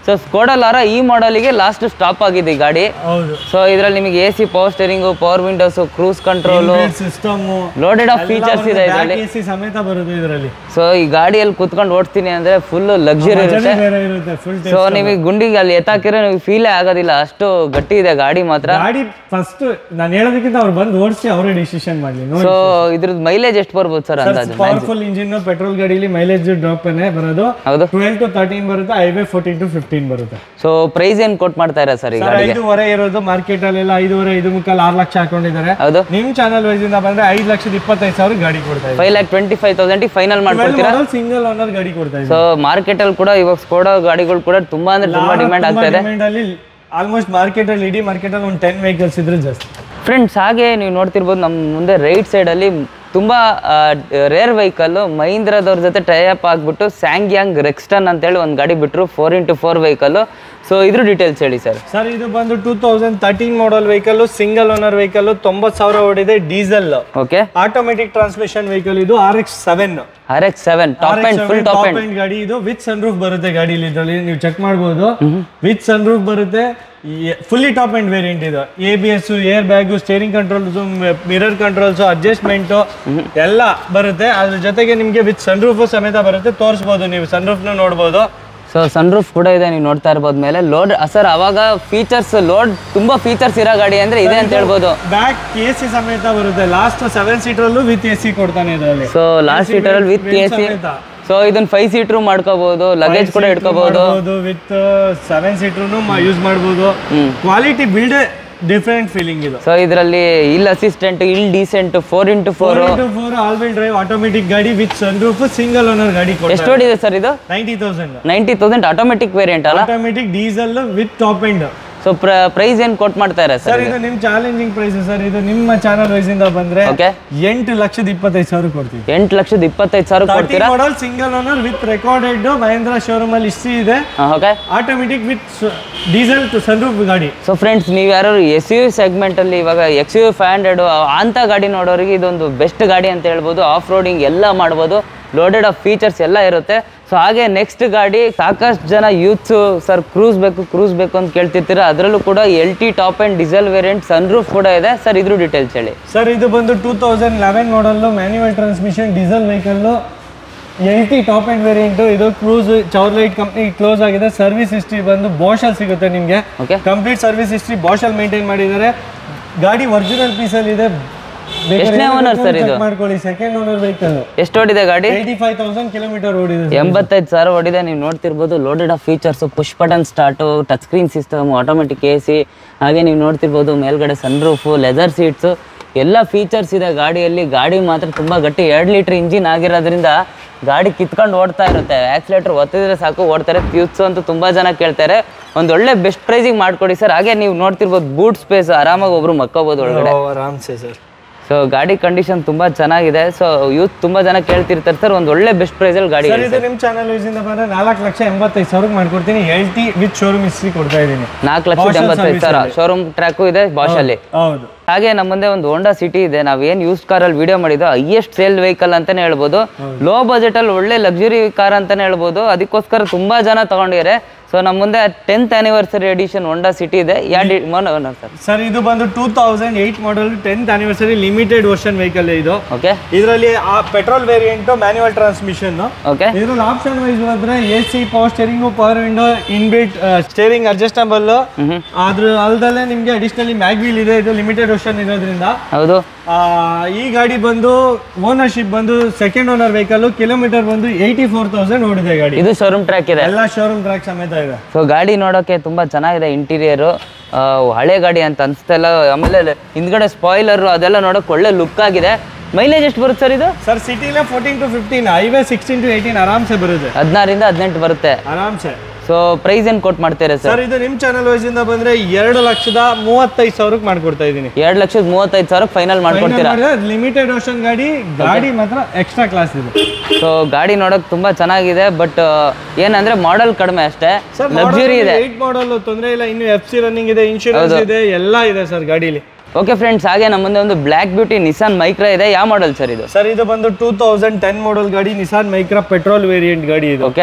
so Skoda Laura ಈ ಮಾಡಲಿಗೆ ಲಾಸ್ಟ್ ಸ್ಟಾಪ್ ಆಗಿದೆ ಈ ಗಾಡಿ ಹೌದು ಸೊ ಇದ್ರಲ್ಲಿ ನಿಮಗೆ A C power steering power windows cruise control system loaded of features ಇದೆ ಇದರಲ್ಲಿ ಎ ಸಿ ಸಮೇತ ಬರುತ್ತೆ ಇದರಲ್ಲಿ ಸೊ ಈ ಗಾಡಿಯಲ್ಲಿ ಕುತ್ಕೊಂಡು ಓಡಿಸ್ತೀನಿ ಅಂದ್ರೆ ಫುಲ್ ಲಕ್ಸುರಿ ಇರುತ್ತೆ ಬೇರೆ ಇರುತ್ತೆ ಫುಲ್ ಸೊ ನಿಮಗೆ ಗುಂಡಿಗೆ ಅಲ್ಲಿ ಎತ್ತಾಕಿರೋ ನೀವು ಫೀಲೇ ಆಗೋದಿಲ್ಲ ಅಷ್ಟು ಗಟ್ಟಿ ಇದೆ ಗಾಡಿ ಮಾತ್ರ ಗಾಡಿ ಫಸ್ಟ್ ನಾನು ಹೇಳೋದಕ್ಕಿಂತ ಅವ್ರು ಬಂದು ಓಡಿಸಿ ಅವರೇ ಡಿಸಿಷನ್ ಮಾಡ್ಲಿ ನೋಡಿ ಸೊ ಇದ್ರದ್ದು ಮೈಲೇಜ್ ಎಷ್ಟು ಬರ್ಬೋದು ಸರ್ ಅಂದಾಜು ಪವರ್ಫುಲ್ ಇಂಜಿನ್ ಪೆಟ್ರೋಲ್ ಗಾಡಿಲಿ ಮೈಲೇಜ್ ಡ್ರಾಪ್ ಬರೋದು ಹೌದು ಟ್ವೆಲ್ ಟು ತರ್ಟೀನ್ ಬರುತ್ತೆ ಹೈವೇ ಫೋರ್ಟೀನ್ ಟು ಫಿಫ್ಟೀನ್ ಬರುತ್ತೆ ಸೊ ಪ್ರೈಸ್ ಏನ್ ಕೊಟ್ ಮಾಡ್ತಾ ಇರ ಸರ್ ಈ ಸರ್ ಗಾಡಿಗೆ ಐದೂವರೆ ಇರೋದು ಮಾರ್ಕೆಟ್ ಅಲ್ಲೆಲ್ಲ ಐದೂವರೆ ಐದು ಮುಕ್ಕಾಲ್ ಆರು ಲಕ್ಷ ಹಾಕೊಂಡಿದ್ದಾರೆ ಹೌದು ನಿಮ್ ಚಾನಲ್ ವೈಸ್ ಇಂದ ಬಂದ್ರೆ ಐದು ಲಕ್ಷದ ಇಪ್ಪತ್ತೈದು ಸಾವಿರ ಗಾಡಿ ಕೊಡ್ತಾ five lakh twenty five thousand final ಮಾಡ್ಕೊಡ್ತೀರಾ ಇದ್ದಾರೆ ಸಿಂಗಲ್ ಓನರ್ ಗಾಡಿ ಕೊಡ್ತಾ ಸೊ ಮಾರ್ಕೆಟ್ ಅಲ್ಲಿ ಕೂಡ ಇವಾಗ ಸ್ಕೋಡೋ ಗಾಡಿಗಳು ಕೂಡ ತುಂಬಾ ಅಂದ್ರೆ ತುಂಬಾ ಡಿಮ್ಯಾಂಡ್ ಆಗ್ತಾ ಇದೆ ಡಿಮ್ಯಾಂಡ್ ಅಲ್ಲಿ ಆಲ್ಮೋಸ್ಟ್ ಮಾರ್ಕೆಟ್ ಅಲ್ಲಿ ಇಡೀ ಮಾರ್ಕೆಟ್ ಅಲ್ಲಿ ಒಂದು ಟೆನ್ ವೆಹಿಕಲ್ಸ್ ಇದ್ರೆ ಜಾಸ್ತಿ ಫ್ರೆಂಡ್ಸ್ ಹಾಗೆ ನೀವು ನೋಡ್ತಿರ್ಬೋದು ನಮ್ಮ ಮುಂದೆ ರೈಟ್ ಸೈಡಲ್ಲಿ ತುಂಬ ರೇರ್ ವೆಹಿಕಲ್ಲು ಮಹೀಂದ್ರದವ್ರ ಜೊತೆ ಟೈಅಪ್ ಆಗಿಬಿಟ್ಟು ಸ್ಯಾಂಗ್ಯಾಂಗ್ ರೆಕ್ಸ್ಟನ್ ಅಂತೇಳಿ ಒಂದು ಗಾಡಿ ಬಿಟ್ಟರು four into four vehicle so ಇದ್ರ ಡೀಟೇಲ್ಸ್ ಹೇಳಿ ಸರ್ ಸರ್ ಇದು ಬಂದು two thousand thirteen model vehicle single owner vehicle ತೊಂಬತ್ತು ಸಾವಿರ ಓಡಿದೆ diesel okay automatic transmission vehicle ಇದು R X seven R X seven top end full top end ಗಾಡಿ ಇದು ವಿತ್ ಸನ್ ರೂಫ್ ಬರುತ್ತೆ ಗಾಡಿಲಿ ಇದರಲ್ಲಿ ನೀವು ಚೆಕ್ ಮಾಡ್ಬೋದು ವಿತ್ ಸನ್ ರೂಫ್ ಬರುತ್ತೆ ಫುಲ್ಲಿ ಟಾಪ್ ಅಂಡ್ ವೇರಿಯಂಟ್ ಇದು A B S air bag steering controls mirror controls adjustment ಎಲ್ಲ ಬರುತ್ತೆ ಅದ್ರ ಜೊತೆಗೆ ನಿಮಗೆ ವಿತ್ ಸನ್ ರೂಫ್ ಸಮೇತ ಬರುತ್ತೆ ತೋರಿಸ್ಬೋದು ನೀವು ಸನ್ ರೂಫ್ನ ನೋಡ್ಬೋದು ಸೊ ಸನ್ ರೂಫ್ ಕೂಡ ಇದೆ ನೀವು ನೋಡ್ತಾ ಇರ್ಬೋದು ಮೇಲೆ ಲೋಡ್ ಸರ್ ಅವಾಗ ಫೀಚರ್ಸ್ ಲೋಡ್ ತುಂಬಾ ಫೀಚರ್ಸ್ ಇರೋ ಗಾಡಿ ಅಂದ್ರೆ ಇದೆ ಅಂತ ಹೇಳ್ಬೋದು ಬ್ಯಾಕ್ ಎ ಸಿ ಸಮೇತ ಬರುತ್ತೆ ಲಾಸ್ಟ್ ಸೆವೆನ್ ಸೀಟರಲ್ಲೂ ವಿತ್ ಎ ಸಿ ಕೊಡ್ತಾನೆ ಇದರಲ್ಲಿ ಸೊ ಲಾಸ್ಟ್ ಸೀಟರಲ್ಲಿ ವಿತ್ ಎ ಸಿ ಸಮೇತ. ಸೊ ಇದನ್ನ ಫೈವ್ ಸೀಟ್ರು ಮಾಡ್ಕೋಬಹುದು ಲಗೇಜ್ ಕೂಡ ಇಟ್ಕೋಬಹುದು ವಿತ್ ಸೆವೆನ್ ಸೀಟರ್ನು ಯೂಸ್ ಮಾಡ್ಬೋದು ಕ್ವಾಲಿಟಿ ಬಿಲ್ಡ್ ಡಿಫ್ರೆಂಟ್ ಫೀಲಿಂಗ್ ಇದು ಸೊ ಇದರಲ್ಲಿ hill assistant hill descent four into four four all wheel drive automatic ಗಾಡಿ with sun roof single owner ಗಾಡಿ ಎಷ್ಟು ಓಡಿದೆ ಸರ್ ಇದು ninety thousand ninety thousand automatic variant ಅಲ್ಲ automatic diesel with top end so price ಏನ್ quote ಮಾಡ್ತಾ ಇರ sir sir ಇದು ನಿಮ್ ಚಾಲೆಂಜಿಂಗ್ ಪ್ರೈಸ್ ಸರ್ ಇದು ನಿಮ್ಮ ಚಾನಲ್ ವೈಸ್ ಇಂದ ಬಂದ್ರೆ ಓಕೆ ಎಂಟು ಲಕ್ಷದ ಇಪ್ಪತ್ತೈದು ಸಾವಿರ ಕೊಡ್ತೀವಿ ಎಂಟು ಲಕ್ಷದ ಇಪ್ಪತ್ತೈದು ಸಾವಿರ ತರ್ಟಿ ಕೊಡ್ತೀರಾ model single owner with recorded Mahindra showroom ಅಲ್ಲಿ ಹಿಸ್ಟ್ರಿ ಇದೆ okay automatic with diesel sun roof ಗಾಡಿ ಸೊ ಫ್ರೆಂಡ್ಸ್ ನೀವು ಯಾರು ಎಸ್ ಯು ಸೆಗ್ಮೆಂಟಲ್ಲಿ ಇವಾಗ ಎಕ್ಸ್ ಯು ಫೈವ್ ಹಂಡ್ರೆಡ್ ಅಂಥ ಗಾಡಿ ನೋಡೋರಿಗೆ ಇದೊಂದು ಬೆಸ್ಟ್ ಗಾಡಿ ಅಂತ ಹೇಳ್ಬೋದು ಆಫ್ ರೋಡಿಂಗ್ ಎಲ್ಲ ಮಾಡ್ಬೋದು ಲೋಡೆಡ್ ಆಫ್ ಫೀಚರ್ಸ್ ಎಲ್ಲ ಇರುತ್ತೆ ಸೊ ಹಾಗೆ ನೆಕ್ಸ್ಟ್ ಗಾಡಿ ಸಾಕಷ್ಟು ಜನ ಯೂತ್ಸು ಸರ್ ಕ್ರೂಸ್ ಬೇಕು ಕ್ರೂಸ್ ಬೇಕು ಅಂತ ಕೇಳ್ತಿರ್ತೀರ ಅದರಲ್ಲೂ ಕೂಡ L T top end diesel variant sun roof ಕೂಡ ಇದೆ ಸರ್ ಇದ್ರ ಡೀಟೇಲ್ಸ್ ಹೇಳಿ ಸರ್ ಇದು ಬಂದು two thousand eleven model manual transmission diesel vehicle L T top end variant ಇದು ಕ್ರೂಸ್ ಚೌರ್ಲೈಟ್ ಕಂಪ್ನಿ ಕ್ಲೋಸ್ ಆಗಿದೆ ಸರ್ವಿಸ್ ಹಿಸ್ಟ್ರಿ ಬಂದು ಬಾಷಲ್ಲಿ ಸಿಗುತ್ತೆ ನಿಮಗೆ ಓಕೆ ಕಂಪ್ಲೀಟ್ ಸರ್ವಿಸ್ ಹಿಸ್ಟ್ರಿ ಬಾಷಲ್ಲಿ ಮೇಂಟೈನ್ ಮಾಡಿದ್ದಾರೆ ಗಾಡಿ ಒರಿಜಿನಲ್ ಪೀಸಲ್ಲಿ ಇದೆ ಎಷ್ಟನೇ owner sir ಇದು? ಮಾಡ್ಕೊಳ್ಳಿ ಸೆಕೆಂಡ್ ಓನರ್ ವೆಹಿಕಲ್ ಎಷ್ಟು ಓಡಿದೆ ಗಾಡಿ ಏಯ್ಟಿ ಫೈವ್ ತೌಸಂಡ್ ಕಿಲೋಮೀಟರ್ ಓಡಿದೆ sir. ಎಂಬತ್ತೈದು ಸಾವಿರ ಹೊಡಿದೆ ನೀವು ನೋಡ್ತಿರ್ಬೋದು loaded of features push button start touch screen system automatic A C ಹಾಗೆ ನೀವು ನೋಡ್ತಿರ್ಬೋದು ಮೇಲ್ಗಡೆ ಸನ್ ರೂಫು ಲೆದರ್ ಸೀಟ್ಸು ಎಲ್ಲ ಫೀಚರ್ಸ್ ಇದೆ ಗಾಡಿಯಲ್ಲಿ ಗಾಡಿ ಮಾತ್ರ ತುಂಬ ಗಟ್ಟಿ ಎರಡು ಲೀಟ್ರ್ ಇಂಜಿನ್ ಆಗಿರೋದ್ರಿಂದ ಗಾಡಿ ಕಿತ್ಕೊಂಡು ಓಡ್ತಾ ಇರುತ್ತೆ ಆಕ್ಸಿಲೇಟರ್ ಒತ್ತಿದ್ರೆ ಸಾಕು ಓಡ್ತಾರೆ ಫ್ಯೂತ್ಸು ಅಂತೂ ತುಂಬ ಜನ ಕೇಳ್ತಾರೆ ಒಂದು ಒಳ್ಳೆ ಬೆಸ್ಟ್ ಪ್ರೈಸಿಗೆ ಮಾಡಿಕೊಡಿ ಸರ್ ಹಾಗೆ ನೀವು ನೋಡ್ತಿರ್ಬೋದು ಬೂಟ್ ಸ್ಪೇಸ್ ಆರಾಮಾಗಿ ಒಬ್ರು ಮಕ್ಕೋಬೋದು ಒಳಗಡೆ ಓ, ಆರಾಮ್ಸೆ ಸರ್ ಸೊ ಗಾಡಿ ಕಂಡೀಷನ್ ತುಂಬ ಚೆನ್ನಾಗಿದೆ ಸೊ ಯೂತ್ ತುಂಬ ಜನ ಕೇಳ್ತಿರ್ತಾರೆ ಸರ್ ಒಂದು ಒಳ್ಳೆ ಬೆಸ್ಟ್ ಪ್ರೈಸಲ್ಲಿ ಗಾಡಿ ಸರ್ ಇದು ನಿಮ್ಮ ಚಾನಲ್ ಇಂದ ಬಂದ್ರೆ ನಾಲ್ಕು ಲಕ್ಷ ಎಂಬತ್ತೈದು ಸಾವಿರಕ್ಕೆ ಮಾಡ್ಕೊಡ್ತೀನಿ L T with showroom history ಕೊಡ್ತಾ ಇದ್ದೀನಿ ನಾಲ್ಕು ಲಕ್ಷದ Bosch ಎಂಬತ್ತೈದು service ಸಾವಿರ ಅಲ್ಲಿ. ಶೋರೂಮ್ ಟ್ರ್ಯಾಕು ಇದೆ ಬಾಷಲ್ಲಿ ಹೌದು ಹಾಗೆ ನಮ್ಮ ಮುಂದೆ ಒಂದು ಹೋಂಡಾ ಸಿಟಿ ಇದೆ ನಾವೇನು ಯೂಸ್ ಕಾರಲ್ಲಿ ವಿಡಿಯೋ ಮಾಡಿದ್ದು ಹೈಯೆಸ್ಟ್ ಸೇಲ್ ವೆಹಿಕಲ್ ಅಂತಾನೆ ಹೇಳ್ಬೋದು ಲೋ ಬಜೆಟಲ್ಲಿ ಒಳ್ಳೆ ಲಕ್ಸುರಿ ಕಾರ್ ಅಂತಾನೆ ಹೇಳ್ಬೋದು ಅದಕ್ಕೋಸ್ಕರ ತುಂಬಾ ಜನ ತಗೊಂಡಿದ್ದಾರೆ ಸೊ ನಮ್ಮ ಮುಂದೆ tenth anniversary edition Honda City ಇದೆ ಯಾ ಡಿ ಮೋನ ಸರ್ ಸರ್ ಇದು ಬಂದು two thousand eight model tenth anniversary limited version vehicle ಇದು ಓಕೆ ಇದರಲ್ಲಿ ಆ petrol variant manual transmission okay ಇದ್ರಲ್ಲಿ ಆಪ್ಷನ್ ವೈಸ್ ಬಂದ್ರೆ A C power steering power window inbuilt steering adjustable ಅದ್ರ ಅಲ್ದಲ್ಲೇ ನಿಮಗೆ ಅಡಿಷನಲಿ ಮ್ಯಾಗ್ ವೀಲ್ ಇದೆ ಇದು ಲಿಮಿಟೆಡ್ ವರ್ಷನ್ ಇರೋದ್ರಿಂದ ಹೌದು ಆ, ಈ ಗಾಡಿ ಬಂದು ಓನರ್ಶಿಪ್ ಬಂದು ಸೆಕೆಂಡ್ ಓನರ್ ವೆಹಿಕಲ್ ಕಿಲೋಮೀಟರ್ ಬಂದು ಏಯ್ಟಿ ಫೋರ್ ತೌಸಂಡ್ ಓಡಿದೆ ಗಾಡಿ ಇದು ಶೋರೂಮ್ ಟ್ರ್ಯಾಕ್ ಇದೆ ಎಲ್ಲ ಶೋರೂಮ್ ಟ್ರ್ಯಾಕ್ ಸಮೇತ ಇದೆ ಸೊ ಗಾಡಿ ನೋಡೋಕೆ ತುಂಬ ಚೆನ್ನಾಗಿದೆ ಇಂಟೀರಿಯರು ಹಳೆ ಗಾಡಿ ಅಂತ ಅನಿಸ್ತಾ ಇಲ್ಲ ಆಮೇಲೆ ಹಿಂದ್ಗಡೆ ಸ್ಪಾಯ್ಲರು ಅದೆಲ್ಲ ನೋಡೋಕೆ ಒಳ್ಳೆ ಲುಕ್ ಆಗಿದೆ ಮೈಲೇಜ್ ಎಷ್ಟು ಬರುತ್ತೆ ಸರ್ ಇದು ಸರ್ ಸಿಟಿಲೇ fourteen to fifteen highway sixteen to eighteen ಆರಾಮ್ಸೆ ಬರುತ್ತೆ ಹದಿನಾರಿಂದ ಹದಿನೆಂಟು ಬರುತ್ತೆ ಆರಾಮ್ಸೆ ಸೊ ಪ್ರೈಸ್ ಏನು ಕೊಟ್ಟು ಮಾಡ್ತೀರಾ ಸರ್ ಸರ್ ಇದು ನಿಮ್ಮ ಚಾನಲ್ ವೈಸ್ ಇಂದ ಬಂದ್ರೆ ಎರಡು ಲಕ್ಷದ ಮೂವತ್ತೈದು ಸಾವಿರಕ್ಕೆ ಮಾಡ್ಕೊಡ್ತಾ ಇದ್ದೀನಿ ಎರಡು ಲಕ್ಷದ ಮೂವತ್ತೈದು ಸಾವಿರ ಫೈನಲ್ ಮಾಡ್ಕೊಡ್ತೀರಾ ಲಿಮಿಟೆಡ್ ಓಷನ್ ಗಾಡಿ ಗಾಡಿ ಮಾತ್ರ ಎಕ್ಸ್ಟ್ರಾ ಕ್ಲಾಸ್ ಇದೆ ಸೊ ಗಾಡಿ ನೋಡೋಕೆ ತುಂಬ ಚೆನ್ನಾಗಿದೆ ಬಟ್ ಏನಂದ್ರೆ ಮಾಡೆಲ್ ಕಡಿಮೆ ಅಷ್ಟೇ ಸರ್ ಲಕ್ಸುರಿ ಇದೆ ಏಟ್ ಮಾಡಲ್ ತೊಂದರೆ ಇಲ್ಲ ಇನ್ನು ಎಫ್ ಸಿ ರನ್ನಿಂಗ್ ಇದೆ ಇನ್ಶೂರೆನ್ಸ್ ಇದೆ ಎಲ್ಲ ಇದೆ ಸರ್ ಗಾಡೀಲಿ ಓಕೆ ಫ್ರೆಂಡ್ಸ್ ಹಾಗೆ ನಮ್ಮ ಮುಂದೆ ಒಂದು ಬ್ಲ್ಯಾಕ್ ಬ್ಯೂಟಿ ನಿಸಾನ್ ಮೈಕ್ರಾ ಇದೆ ಯಾವ ಮಾಡೆಲ್ ಸರ್ ಇದು ಸರ್ ಇದು ಬಂದು ಟೂ ತೌಸಂಡ್ ಟೆನ್ ಮಾಡಲ್ ಗಾಡಿ ನಿಸಾನ್ ಮೈಕ್ರಾ ಪೆಟ್ರೋಲ್ ವೇರಿಯಂಟ್ ಗಾಡಿ ಇದು ಓಕೆ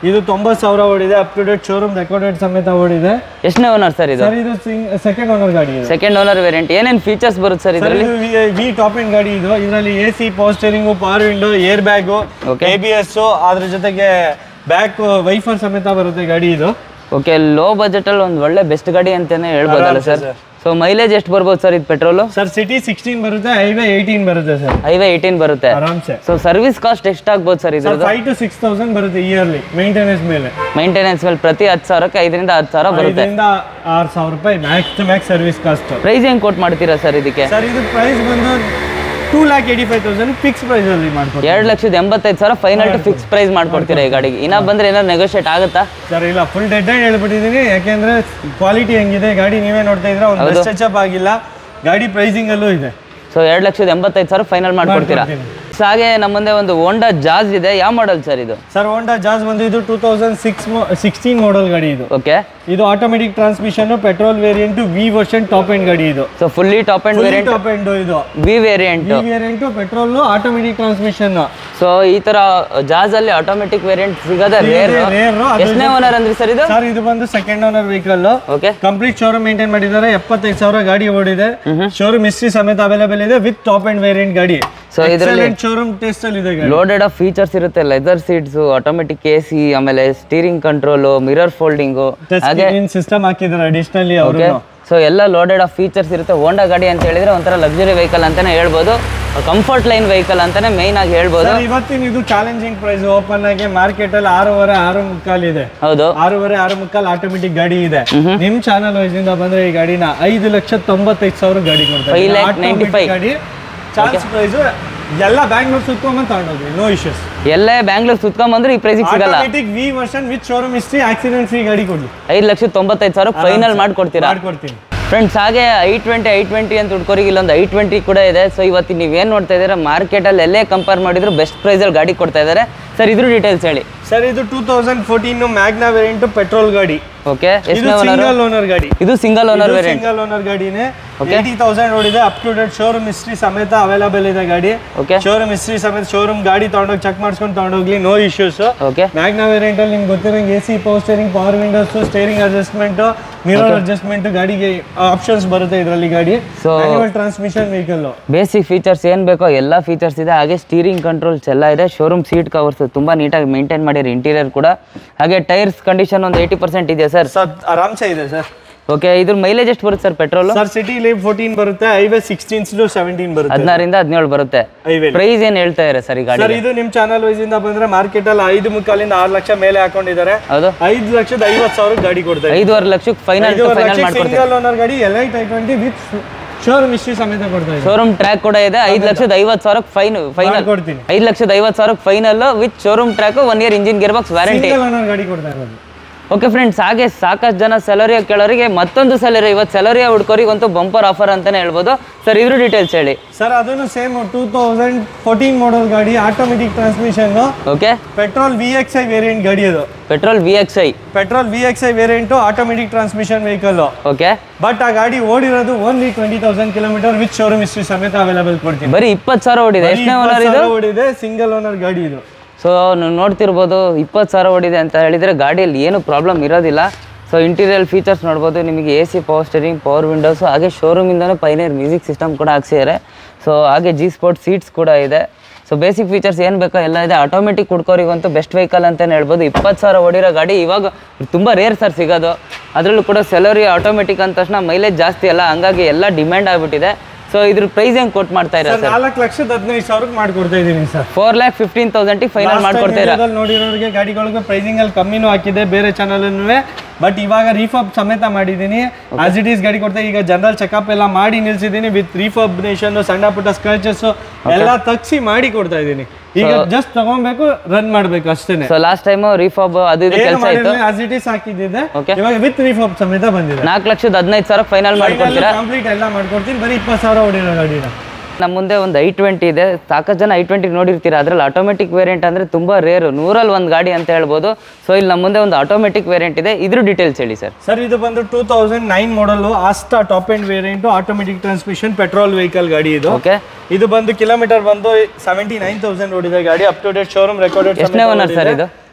ಇದು ತೊಂಬತ್ತು ಸಾವಿರ ಓಡಿದೆ up to date showroom recorded ಸಮೇತ ಓಡಿದೆ ಎಷ್ಟನೇ ಓನರ್ ಸರ್ ಇದು ಸರ್ ಇದು ಸೆಕೆಂಡ್ ಓನರ್ ಗಾಡಿ ಇದೆ ಸೆಕೆಂಡ್ ಓನರ್ ವೇರಿಯಂಟ್ ಏನೇನು ಫೀಚರ್ಸ್ ಬರುತ್ತೆ ಸರ್ ಸರ್ ಇದರಲ್ಲಿ ಇದು ವಿ ಟಾಪ್ ಎಂಡ್ ಗಾಡಿ ಇದು ಇದರಲ್ಲಿ A C power steering power window air bag Okay. A B S ಅದ್ರ ಜೊತೆಗೆ ಬ್ಯಾಕ್ ವೈಫರ್ ಸಮೇತ ಬರುತ್ತೆ ಗಾಡಿ ಇದು ಓಕೆ ಲೋ ಬಜೆಟಲ್ಲಿ ಒಂದು ಒಳ್ಳೆ ಬೆಸ್ಟ್ ಗಾಡಿ ಅಂತಾನೆ ಹೇಳ್ಬೋದಲ್ಲ ಆರಾಮ್ಸೆ ಸರ್ sir. ಸೊ ಮೈಲೇಜ್ ಎಷ್ಟು ಬರ್ಬೋದು ಸರ್ ಇದು ಪೆಟ್ರೋಲು ಸರ್ ಸಿಟಿ ಸಿಕ್ಸ್ಟೀನ್ ಬರುತ್ತೆ ಹೈವೇ ಏಯ್ಟೀನ್ ಬರುತ್ತೆ ಸರ್ ಹೈವೇ ಏಯ್ಟೀನ್ ಬರುತ್ತೆ ಆರಾಮ್ಸೆ ಸೊ ಸರ್ವಿಸ್ ಕಾಸ್ಟ್ ಎಷ್ಟಾಗ್ಬೋದು ಸರ್ ಸರ್ ಇದ್ರದ್ದು ಫೈವ್ ಟು ಸಿಕ್ಸ್ ತೌಸಂಡ್ ಬರುತ್ತೆ ಇಯರ್ಲಿ ಮೇಂಟೆನೆನ್ಸ್ ಮೇಲೆ ಮೈಂಟೆನೆನ್ಸ್ ಮೇಲೆ ಪ್ರತಿ ಹತ್ತು ಸಾವಿರಕ್ಕೆ ಐದರಿಂದ ಹತ್ತು ಸಾವಿರ ಬರುತ್ತೆ ಐದರಿಂದ ಆರು ಸಾವಿರ ರೂಪಾಯಿ max to max service cost price ಹೆಂಗ್ ಕೊಟ್ ಮಾಡ್ತೀರಾ ಸರ್ ಇದಕ್ಕೆ ಸರ್ ಇದು ಪ್ರೈಸ್ ಬಂದು two lakh eighty five thousand fix ಪ್ರೈಸಲ್ಲಿ ಮಾಡ್ಕೊಡ್ತೀವಿ ಎರಡು ಲಕ್ಷದ ಎಂಬತ್ತೈದು ಸಾವಿರ ಫೈನಲ್ ಟು ಫಿಕ್ಸ್ ಪ್ರೈಸ್ ಮಾಡ್ಕೊಡ್ತೀರಾ ಈ ಗಾಡಿಗೆ ಇನ್ನ ಬಂದ್ರೆ ಏನಾದ್ರು ನೆಗೋಷಿಯೇಟ್ ಆಗುತ್ತಾ ಸರ್ ಇಲ್ಲ ಫುಲ್ ಡೆಡ್ ಆಗಿ ಹೇಳ್ಬಿಟ್ಟಿದ್ದೀನಿ ಯಾಕೆಂದ್ರೆ ಕ್ವಾಲಿಟಿ ಹೆಂಗಿದೆ ಗಾಡಿ ನೀವೇ ನೋಡ್ತಾ ಇದ್ರೆ ಒಂದು ಬೆಸ್ಟ್ ಟಚ್ ಅಪ್ ಆಗಿಲ್ಲ ಗಾಡಿ ಪ್ರೈಸಿಂಗ್ ಅಲ್ಲೂ ಇದೆ ಸೊ ಎರಡು ಲಕ್ಷದ ಎಂಬತ್ತೈದು ಸಾವಿರ ಫೈನಲ್ ಮಾಡ್ಕೊಡ್ತೀರಾ ಮಾಡ್ಕೊಡ್ತೀನಿ. ಸೊ ಹಾಗೆ ನಮ್ಮ ಮುಂದೆ ಒಂದು ಹೋಂಡಾ ಜಾಜ್ ಇದೆ ಯಾವ ಮಾಡಲ್ ಸರ್ ಇದು ಸರ್ ಹೋಂಡಾ ಜಾಸ್ ಬಂದು ಇದು two thousand six sixteen model ಗಾಡಿ ಇದು ಓಕೆ ಇದು automatic transmission petrol variant V version top end ಗಾಡಿ ಇದು so fully top and variant top end ಇದು V variant V variant petrol automatic transmission so ಈ ತರ ಜಾಜ್ ಅಲ್ಲಿ ಆಟೋಮೆಟಿಕ್ ವೇರಿಯಂಟ್ ಸಿಗೋದೇ ರೇರ್ ರೇರ್ ಎಷ್ಟನೇ ಓನರ್ ಅಂದ್ರಿ ಸರ್ ಇದು ಸರ್ ಇದು ಬಂದು second owner vehicle okay complete showroom maintain ಮಾಡಿದ್ದಾರೆ ಎಪ್ಪತ್ತೈದು ಸಾವಿರ ಗಾಡಿ ಓಡಿದೆ ಶೋರೂಮ್ ಹಿಸ್ಟ್ರಿ ಸಮೇತ ಅವೈಲೇಬಲ್ ಇದೆ ವಿತ್ ಟಾಪ್ ಅಂಡ್ ವೇರಿಯಂಟ್ ಗಾಡಿ So ಇದ್ರಲ್ಲಿ- ಶೋರೂಮ್ ಟೆಸ್ಟ್ ಅಲ್ಲಿ ಇದೆ ಗಾಡಿ ಲೋಡೆಡ್ ಆಫ್ ಫೀಚರ್ಸ್ ಇರುತ್ತೆ leather seats automatic A C ಆಮೇಲೆ steering control mirror folding touch screen system ಹಾಕಿದ್ದಾರೆ ಅಡಿಷನಲಿ ಅವರು ಓಕೆ ಸೊ ಎಲ್ಲ ಲೋಡೆಡ್ ಆಫ್ ಫೀಚರ್ಸ್ ಇರುತ್ತೆ ಹೋಂಡಾ ಗಾಡಿ ಅಂತ ಹೇಳಿದ್ರೆ ಒಂಥರ ಲಕ್ಸುರಿ ವೆಹಿಕಲ್ ಅಂತಾನೆ ಹೇಳ್ಬೋದು ಕಂಫರ್ಟ್ ಲೈನ್ ವೆಹಿಕಲ್ ಅಂತಾನೆ ಮೇನ್ ಆಗಿ ಹೇಳ್ಬೋದು ಸರ್ ಇವತ್ತಿನ ಇದು ಚಾಲೆಂಜಿಂಗ್ ಪ್ರೈಸ್ ಓಪನ್ ಆಗಿ ಮಾರ್ಕೆಟ್ ಅಲ್ಲಿ ಆರೂವರೆ ಆರು ಮುಕ್ಕಾಲ್ ಇದೆ ಹೌದು ಆರೂವರೆ ಆರು ಮುಕ್ಕಾಲ್ ಆಟೋಮೆಟಿಕ್ ಗಾಡಿ ಇದೆ ನಿಮ್ ಚಾನಲ್ ವೈಸ್ ಇಂದ ಬಂದ್ರೆ ಈ ಗಾಡಿನ ಐದು ಲಕ್ಷ ತೊಂಬತ್ತೈದು ಸಾವಿರ ಗಾಡಿ ಕೊಡ್ತಾರೆ Five lakh ninety five. ಗಾಡಿ ಚಾನ್ಸ್ ಪ್ರೈಸ್ ಎಲ್ಲ ಬ್ಯಾಂಗ್ಳೂರ್ ಸುತ್ಕೊಂಬಂದು ತಗೊಂಡೋಗ್ರಿ ನೋ ಇಶ್ಯೂಸ್ ಎಲ್ಲೇ ಬ್ಯಾಂಗ್ಳೂರ್ ಸುತ್ಕೊಂಬಂದ್ರೆ ಈ ಪ್ರೈಸಿಗೆ ಸಿಗಲ್ಲ automatic V version with showroom history accident free ಗಾಡಿ ಕೊಡ್ಲಿ ಐದು ಲಕ್ಷದ ತೊಂಬತ್ತೈದು ಸಾವಿರ ಫೈನಲ್ ಮಾಡ್ಕೊಡ್ತೀರಾ ಮಾಡ್ಕೊಡ್ತೀನಿ ಫ್ರೆಂಡ್ಸ್ ಹಾಗೆ ಐ ಟ್ವೆಂಟಿ ಐ ಟ್ವೆಂಟಿ ಅಂತ ಹುಡ್ಕೋರಿಗೆ ಇಲ್ಲೊಂದು ಐ ಟ್ವೆಂಟಿ ಕೂಡ ಇದೆ ಸೊ ಇವತ್ತು ನೀವೇನು ನೋಡ್ತಾ ಇದ್ದೀರಾ ಮಾರ್ಕೆಟಲ್ಲಿ ಎಲ್ಲೇ ಕಂಪೇರ್ ಮಾಡಿದ್ರು ಬೆಸ್ಟ್ ಪ್ರೈಸಲ್ಲಿ ಗಾಡಿ ಕೊಡ್ತಾ ಇದ್ದಾರೆ ಸರ್ ಇದ್ರ ಡೀಟೇಲ್ಸ್ ಹೇಳಿ ಸರ್ ಇದು two thousand fourteen Magna variant petrol ಗಾಡಿ ಓಕೆ ಇದು ಎಷ್ಟನೇ ಓನರ್ ಸಿಂಗಲ್ ಓನರ್ ಗಾಡಿ ಇದು single owner variant single owner ಗಾಡಿನೇ ಏಯ್ಟಿ ತೌಸಂಡ್ ಓಡಿದೆ up to date showroom history ಸಮೇತ ಅವೈಲೇಬಲ್ ಇದೆ ಗಾಡಿ ಓಕೆ ಶೋರೂಮ್ ಹಿಸ್ಟ್ರಿ ಸಮೇತ ಶೋರೂಮ್ ಗಾಡಿ ತಗೊಂಡೋಗಿ ಚೆಕ್ ಮಾಡ್ಸ್ಕೊಂಡು ತಗೊಂಡೋಗ್ಲಿ no issues okay Magna variant ಅಲ್ಲಿ ನಿಮ್ಗೆ ಗೊತ್ತಿರಂಗೆ A C power steering power windows steering adjustment mirror adjustment ಗಾಡಿಗೆ ಆಪ್ಷನ್ಸ್ ಬರುತ್ತೆ ಇದರಲ್ಲಿ ಗಾಡಿ So- transmission vehicle basic features ಏನು ಬೇಕೋ ಎಲ್ಲ ಫೀಚರ್ಸ್ ಇದೆ ಹಾಗೆ ಸ್ಟೀರಿಂಗ್ ಕಂಟ್ರೋಲ್ಸ್ ಎಲ್ಲ ಇದೆ ಶೋರೂಮ್ ಸೀಟ್ ಕವರ್ಸ್ ತುಂಬ ನೀಟಾಗಿ ಮೇಂಟೈನ್ ಮಾಡಿರಿ ಇಂಟೀರಿಯರ್ ಕೂಡ ಹಾಗೆ ಟೈರ್ಸ್ ಕಂಡೀಷನ್ ಒಂದು ಏಯ್ಟಿ ಪರ್ಸೆಂಟ್ ಇದೆಯಾ ಸರ್ ಸರ್ ಆರಾಮ್ಸೆ ಇದೆ ಸರ್ ಓಕೆ ಇದ್ರ ಮೈಲೇಜ್ ಎಷ್ಟು ಬರುತ್ತೆ ಸರ್ ಪೆಟ್ರೋಲು ಸರ್ ಸಿಟಿಲಿ ಫೋರ್ಟೀನ್ ಬರುತ್ತೆ ಹೈವೇ ಸಿಕ್ಸ್ಟೀನ್ ಟು ಸೆವೆಂಟೀನ್ ಬರುತ್ತೆ ಹದಿನಾರಿಂದ ಹದಿನೇಳು ಬರುತ್ತೆ ಹೈವೇ ಪ್ರೈಸ್ ಏನು ಹೇಳ್ತಾ ಇದ್ದಾರೆ ಸರ್ ಈ ಗಾಡಿ ಸರ್ ಇದು ನಿಮ್ ಚಾನಲ್ ವೈಸ್ ಇಂದ ಬಂದ್ರೆ ಮಾರ್ಕೆಟ್ ಅಲ್ಲಿ ಐದು ಮುಕ್ಕಾಲಿಂದ ಆರು ಲಕ್ಷ ಮೇಲೆ ಹಾಕೊಂಡಿದ್ದಾರೆ ಹೌದು ಐದು ಲಕ್ಷದ ಐವತ್ತು ಸಾವಿರ ಗಾಡಿ ಕೊಡ್ತಾರೆ ಐದೂವರೆ ಲಕ್ಷಕ್ಕೆ ಫೈನಲ್ ಟು ಫೈನಲ್ ಮಾಡ್ಕೊಡ್ತೀವಿ ಸಿಂಗಲ್ ಓನರ್ ಗಾಡಿ elite i twenty with showroom history ಸಮೇತ ಕೊಡ್ತಾ ಇದ್ದಾರೆ ಶೋರೂಮ್ ಟ್ರ್ಯಾಕ್ ಕೂಡ ಇದೆ ಐದು ಲಕ್ಷದ ಐವತ್ತು ಸಾವಿರಕ್ಕೆ ಫೈನ್ ಫೈನಲ್ ಕೊಡ್ತೀನಿ ಐದು ಲಕ್ಷದ ಐವತ್ತು ಸಾವಿರಕ್ಕೆ final with showroom track one year engine gear box warranty single owner ಗಾಡಿ ಕೊಡ್ತಾ ಇರೋದು ಓಕೆ ಫ್ರೆಂಡ್ಸ್ ಹಾಗೆ ಸಾಕಷ್ಟು ಜನ ಸೆಲರಿಯ ಕೇಳೋರಿಗೆ ಮತ್ತೊಂದು ಸೆಲರಿ ಇವತ್ತು ಸೆಲರಿಯ ಹುಡ್ಕೋರಿಗೆ ಬಂಪರ್ ಆಫರ್ ಅಂತಾನೆ ಹೇಳ್ಬೋದು ಸರ್ ಇದ್ರ ಡೀಟೇಲ್ಸ್ ಹೇಳಿ ಸರ್ ಅದನ್ನು same two thousand fourteen model ಗಾಡಿ automatic transmission okay petrol V X I variant ಗಾಡಿ ಅದು petrol V X I petrol V X I variant automatic transmission vehicle okay but ಆ ಗಾಡಿ ಓಡಿರೋದು only twenty thousand kilometre with showroom history ಸಮೇತ available ಕೊಡ್ತೀನಿ ಬರೀ ಇಪ್ಪತ್ತು ಸಾವಿರ ಓಡಿದೆ ಎಷ್ಟನೇ ಓನರ್ ಇದು ಓಡಿದೆ ಸಿಂಗಲ್ ಓನರ್ ಗಾಡಿ ಇದು ಸೊ ನೀವು ನೋಡ್ತಿರ್ಬೋದು ಇಪ್ಪತ್ತು ಸಾವಿರ ಓಡಿದೆ ಅಂತ ಹೇಳಿದರೆ ಗಾಡಿಯಲ್ಲಿ ಏನು ಪ್ರಾಬ್ಲಮ್ ಇರೋದಿಲ್ಲ ಸೊ ಇಂಟೀರಿಯಲ್ ಫೀಚರ್ಸ್ ನೋಡ್ಬೋದು ನಿಮಗೆ A C power steering power windows ಹಾಗೆ ಶೋರೂಮಿಂದಲೇ ಪೈನೇರ್ ಮ್ಯೂಸಿಕ್ ಸಿಸ್ಟಮ್ ಕೂಡ ಹಾಕ್ಸಿದ್ದಾರೆ ಸೊ ಹಾಗೆ ಜಿ ಸ್ಪೋರ್ಟ್ ಸೀಟ್ಸ್ ಕೂಡ ಇದೆ ಸೊ ಬೇಸಿಕ್ ಫೀಚರ್ಸ್ ಏನು ಬೇಕೋ ಎಲ್ಲ ಇದೆ ಆಟೋಮೆಟಿಕ್ ಹುಡ್ಕೋರಿಗಂತೂ ಬೆಸ್ಟ್ ವೆಹಿಕಲ್ ಅಂತಲೇ ಹೇಳ್ಬೋದು ಇಪ್ಪತ್ತು ಸಾವಿರ ಓಡಿರೋ ಗಾಡಿ ಇವಾಗ ತುಂಬ ರೇರ್ ಸರ್ ಸಿಗೋದು ಅದರಲ್ಲೂ ಕೂಡ ಸೆಲರಿ ಆಟೋಮೆಟಿಕ್ ಅಂದ ತಕ್ಷಣ ಮೈಲೇಜ್ ಜಾಸ್ತಿ ಅಲ್ಲ ಹಂಗಾಗಿ ಎಲ್ಲ ಡಿಮ್ಯಾಂಡ್ ಆಗಿಬಿಟ್ಟಿದೆ ಸೊ ಇದ್ರ ಪ್ರೈಸ್ ಹೆಂಗೆ ಕೊಟ್ಟು ಮಾಡ್ತಾ ಇದ್ದಾರೆ ಸರ್ ನಾಲ್ಕು ಲಕ್ಷದ ಹದಿನೈದು ಸಾವಿರಕ್ಕೆ ಮಾಡ್ಕೊಡ್ತಾ ಇದ್ದೀನಿ ಸರ್ ಫೋರ್ ಲ್ಯಾಕ್ ಫಿಫ್ಟೀನ್ ತೌಸಂಡಿಗೆ ಫೈನಲ್ ಮಾಡ್ಕೊಡ್ತೀರಾ ನೋಡಿರೋರಿಗೆ ಗಾಡಿಗಳಿಗೆ ಪ್ರೈಸಿಂಗ್ ಅಲ್ಲಿ ಕಮ್ಮಿನೂ ಹಾಕಿದೆ ಬೇರೆ ಚಾನಲ್ ಬಟ್ ಇವಾಗ ರೀಫಬ್ ಸಮೇತ ಮಾಡಿದ್ದೀನಿ ಆಸ್ ಇಟ್ ಈಸ್ ಗಾಡಿ ಕೊಡ್ತಾ ಈಗ ಜನರಲ್ ಚೆಕಪ್ ಎಲ್ಲ ಮಾಡಿ ನಿಲ್ಸಿದ್ದೀನಿ ವಿತ್ ರೀಫಬ್ನೇಷನ್ ಸಣ್ಣ ಪುಟ್ಟ ಸ್ಕ್ರಾಚಸ್ ಎಲ್ಲ ತಗ್ಸಿ ಮಾಡಿ ಕೊಡ್ತಾ ಇದ್ದೀನಿ ಈಗ ಜಸ್ಟ್ ತಗೊಬೇಕು ರನ್ ಮಾಡ್ಬೇಕು ಅಷ್ಟೇನೆ ಸೊ ಲಾಸ್ಟ್ ಟೈಮು ರೀಫಾಬ್ ಅದು ಇದು ಕೆಲಸ ಆಯ್ತು ಆಸ್ ಇಟ್ ಈಸ್ ಹಾಕಿದ್ದಿದೆ Okay. ಇವಾಗ ವಿತ್ ರೀಫಬ್ ಸಮೇತ ಬಂದಿದೆ ನಾಲ್ಕು ಲಕ್ಷದ ಹದಿನೈದು ಸಾವಿರ ಫೈನಲ್ ಮಾಡ್ಕೊಡ್ತೀರಾ ಕಂಪ್ಲೀಟ್ ಎಲ್ಲ ಮಾಡ್ಕೊಡ್ತೀನಿ ಬರೀ ಇಪ್ಪತ್ತು ಸಾವಿರ ಹೊಡಿರೋ ಗಾಡಿನ ನಮ್ಮ ಮುಂದೆ ಒಂದು ಐ ಟ್ವೆಂಟಿ ಇದೆ ಸಾಕಷ್ಟು ಜನ ಐ ಟ್ವೆಂಟಿ ನೋಡಿರ್ತೀರ ಅದ್ರಲ್ಲಿ ಆಟೋಮೆಟಿಕ್ ವೇರಿಯಂಟ್ ಅಂದರೆ ತುಂಬ ರೇರು ನೂರಲ್ಲಿ ಒಂದು ಗಾಡಿ ಅಂತ ಹೇಳ್ಬೋದು ಸೊ ಇಲ್ಲಿ ನಮ್ಮ ಮುಂದೆ ಒಂದು ಆಟೋಮೆಟಿಕ್ ವೇರಿಯಂಟ್ ಇದೆ ಇದ್ರ ಡೀಟೇಲ್ಸ್ ಹೇಳಿ ಸರ್ ಸರ್ ಇದು ಬಂದು two thousand nine model Asta top end variant automatic transmission petrol vehicle ಗಾಡಿ ಇದು ಓಕೆ ಇದು ಬಂದು ಕಿಲೋಮೀಟರ್ ಬಂದು ಸೆವೆಂಟಿ ನೈನ್ ತೌಸಂಡ್ ಓಡಿದೆ ಗಾಡಿ up to date showroom recorded ಎಷ್ಟನೇ ಓನರ್ ಸರ್ ಇದು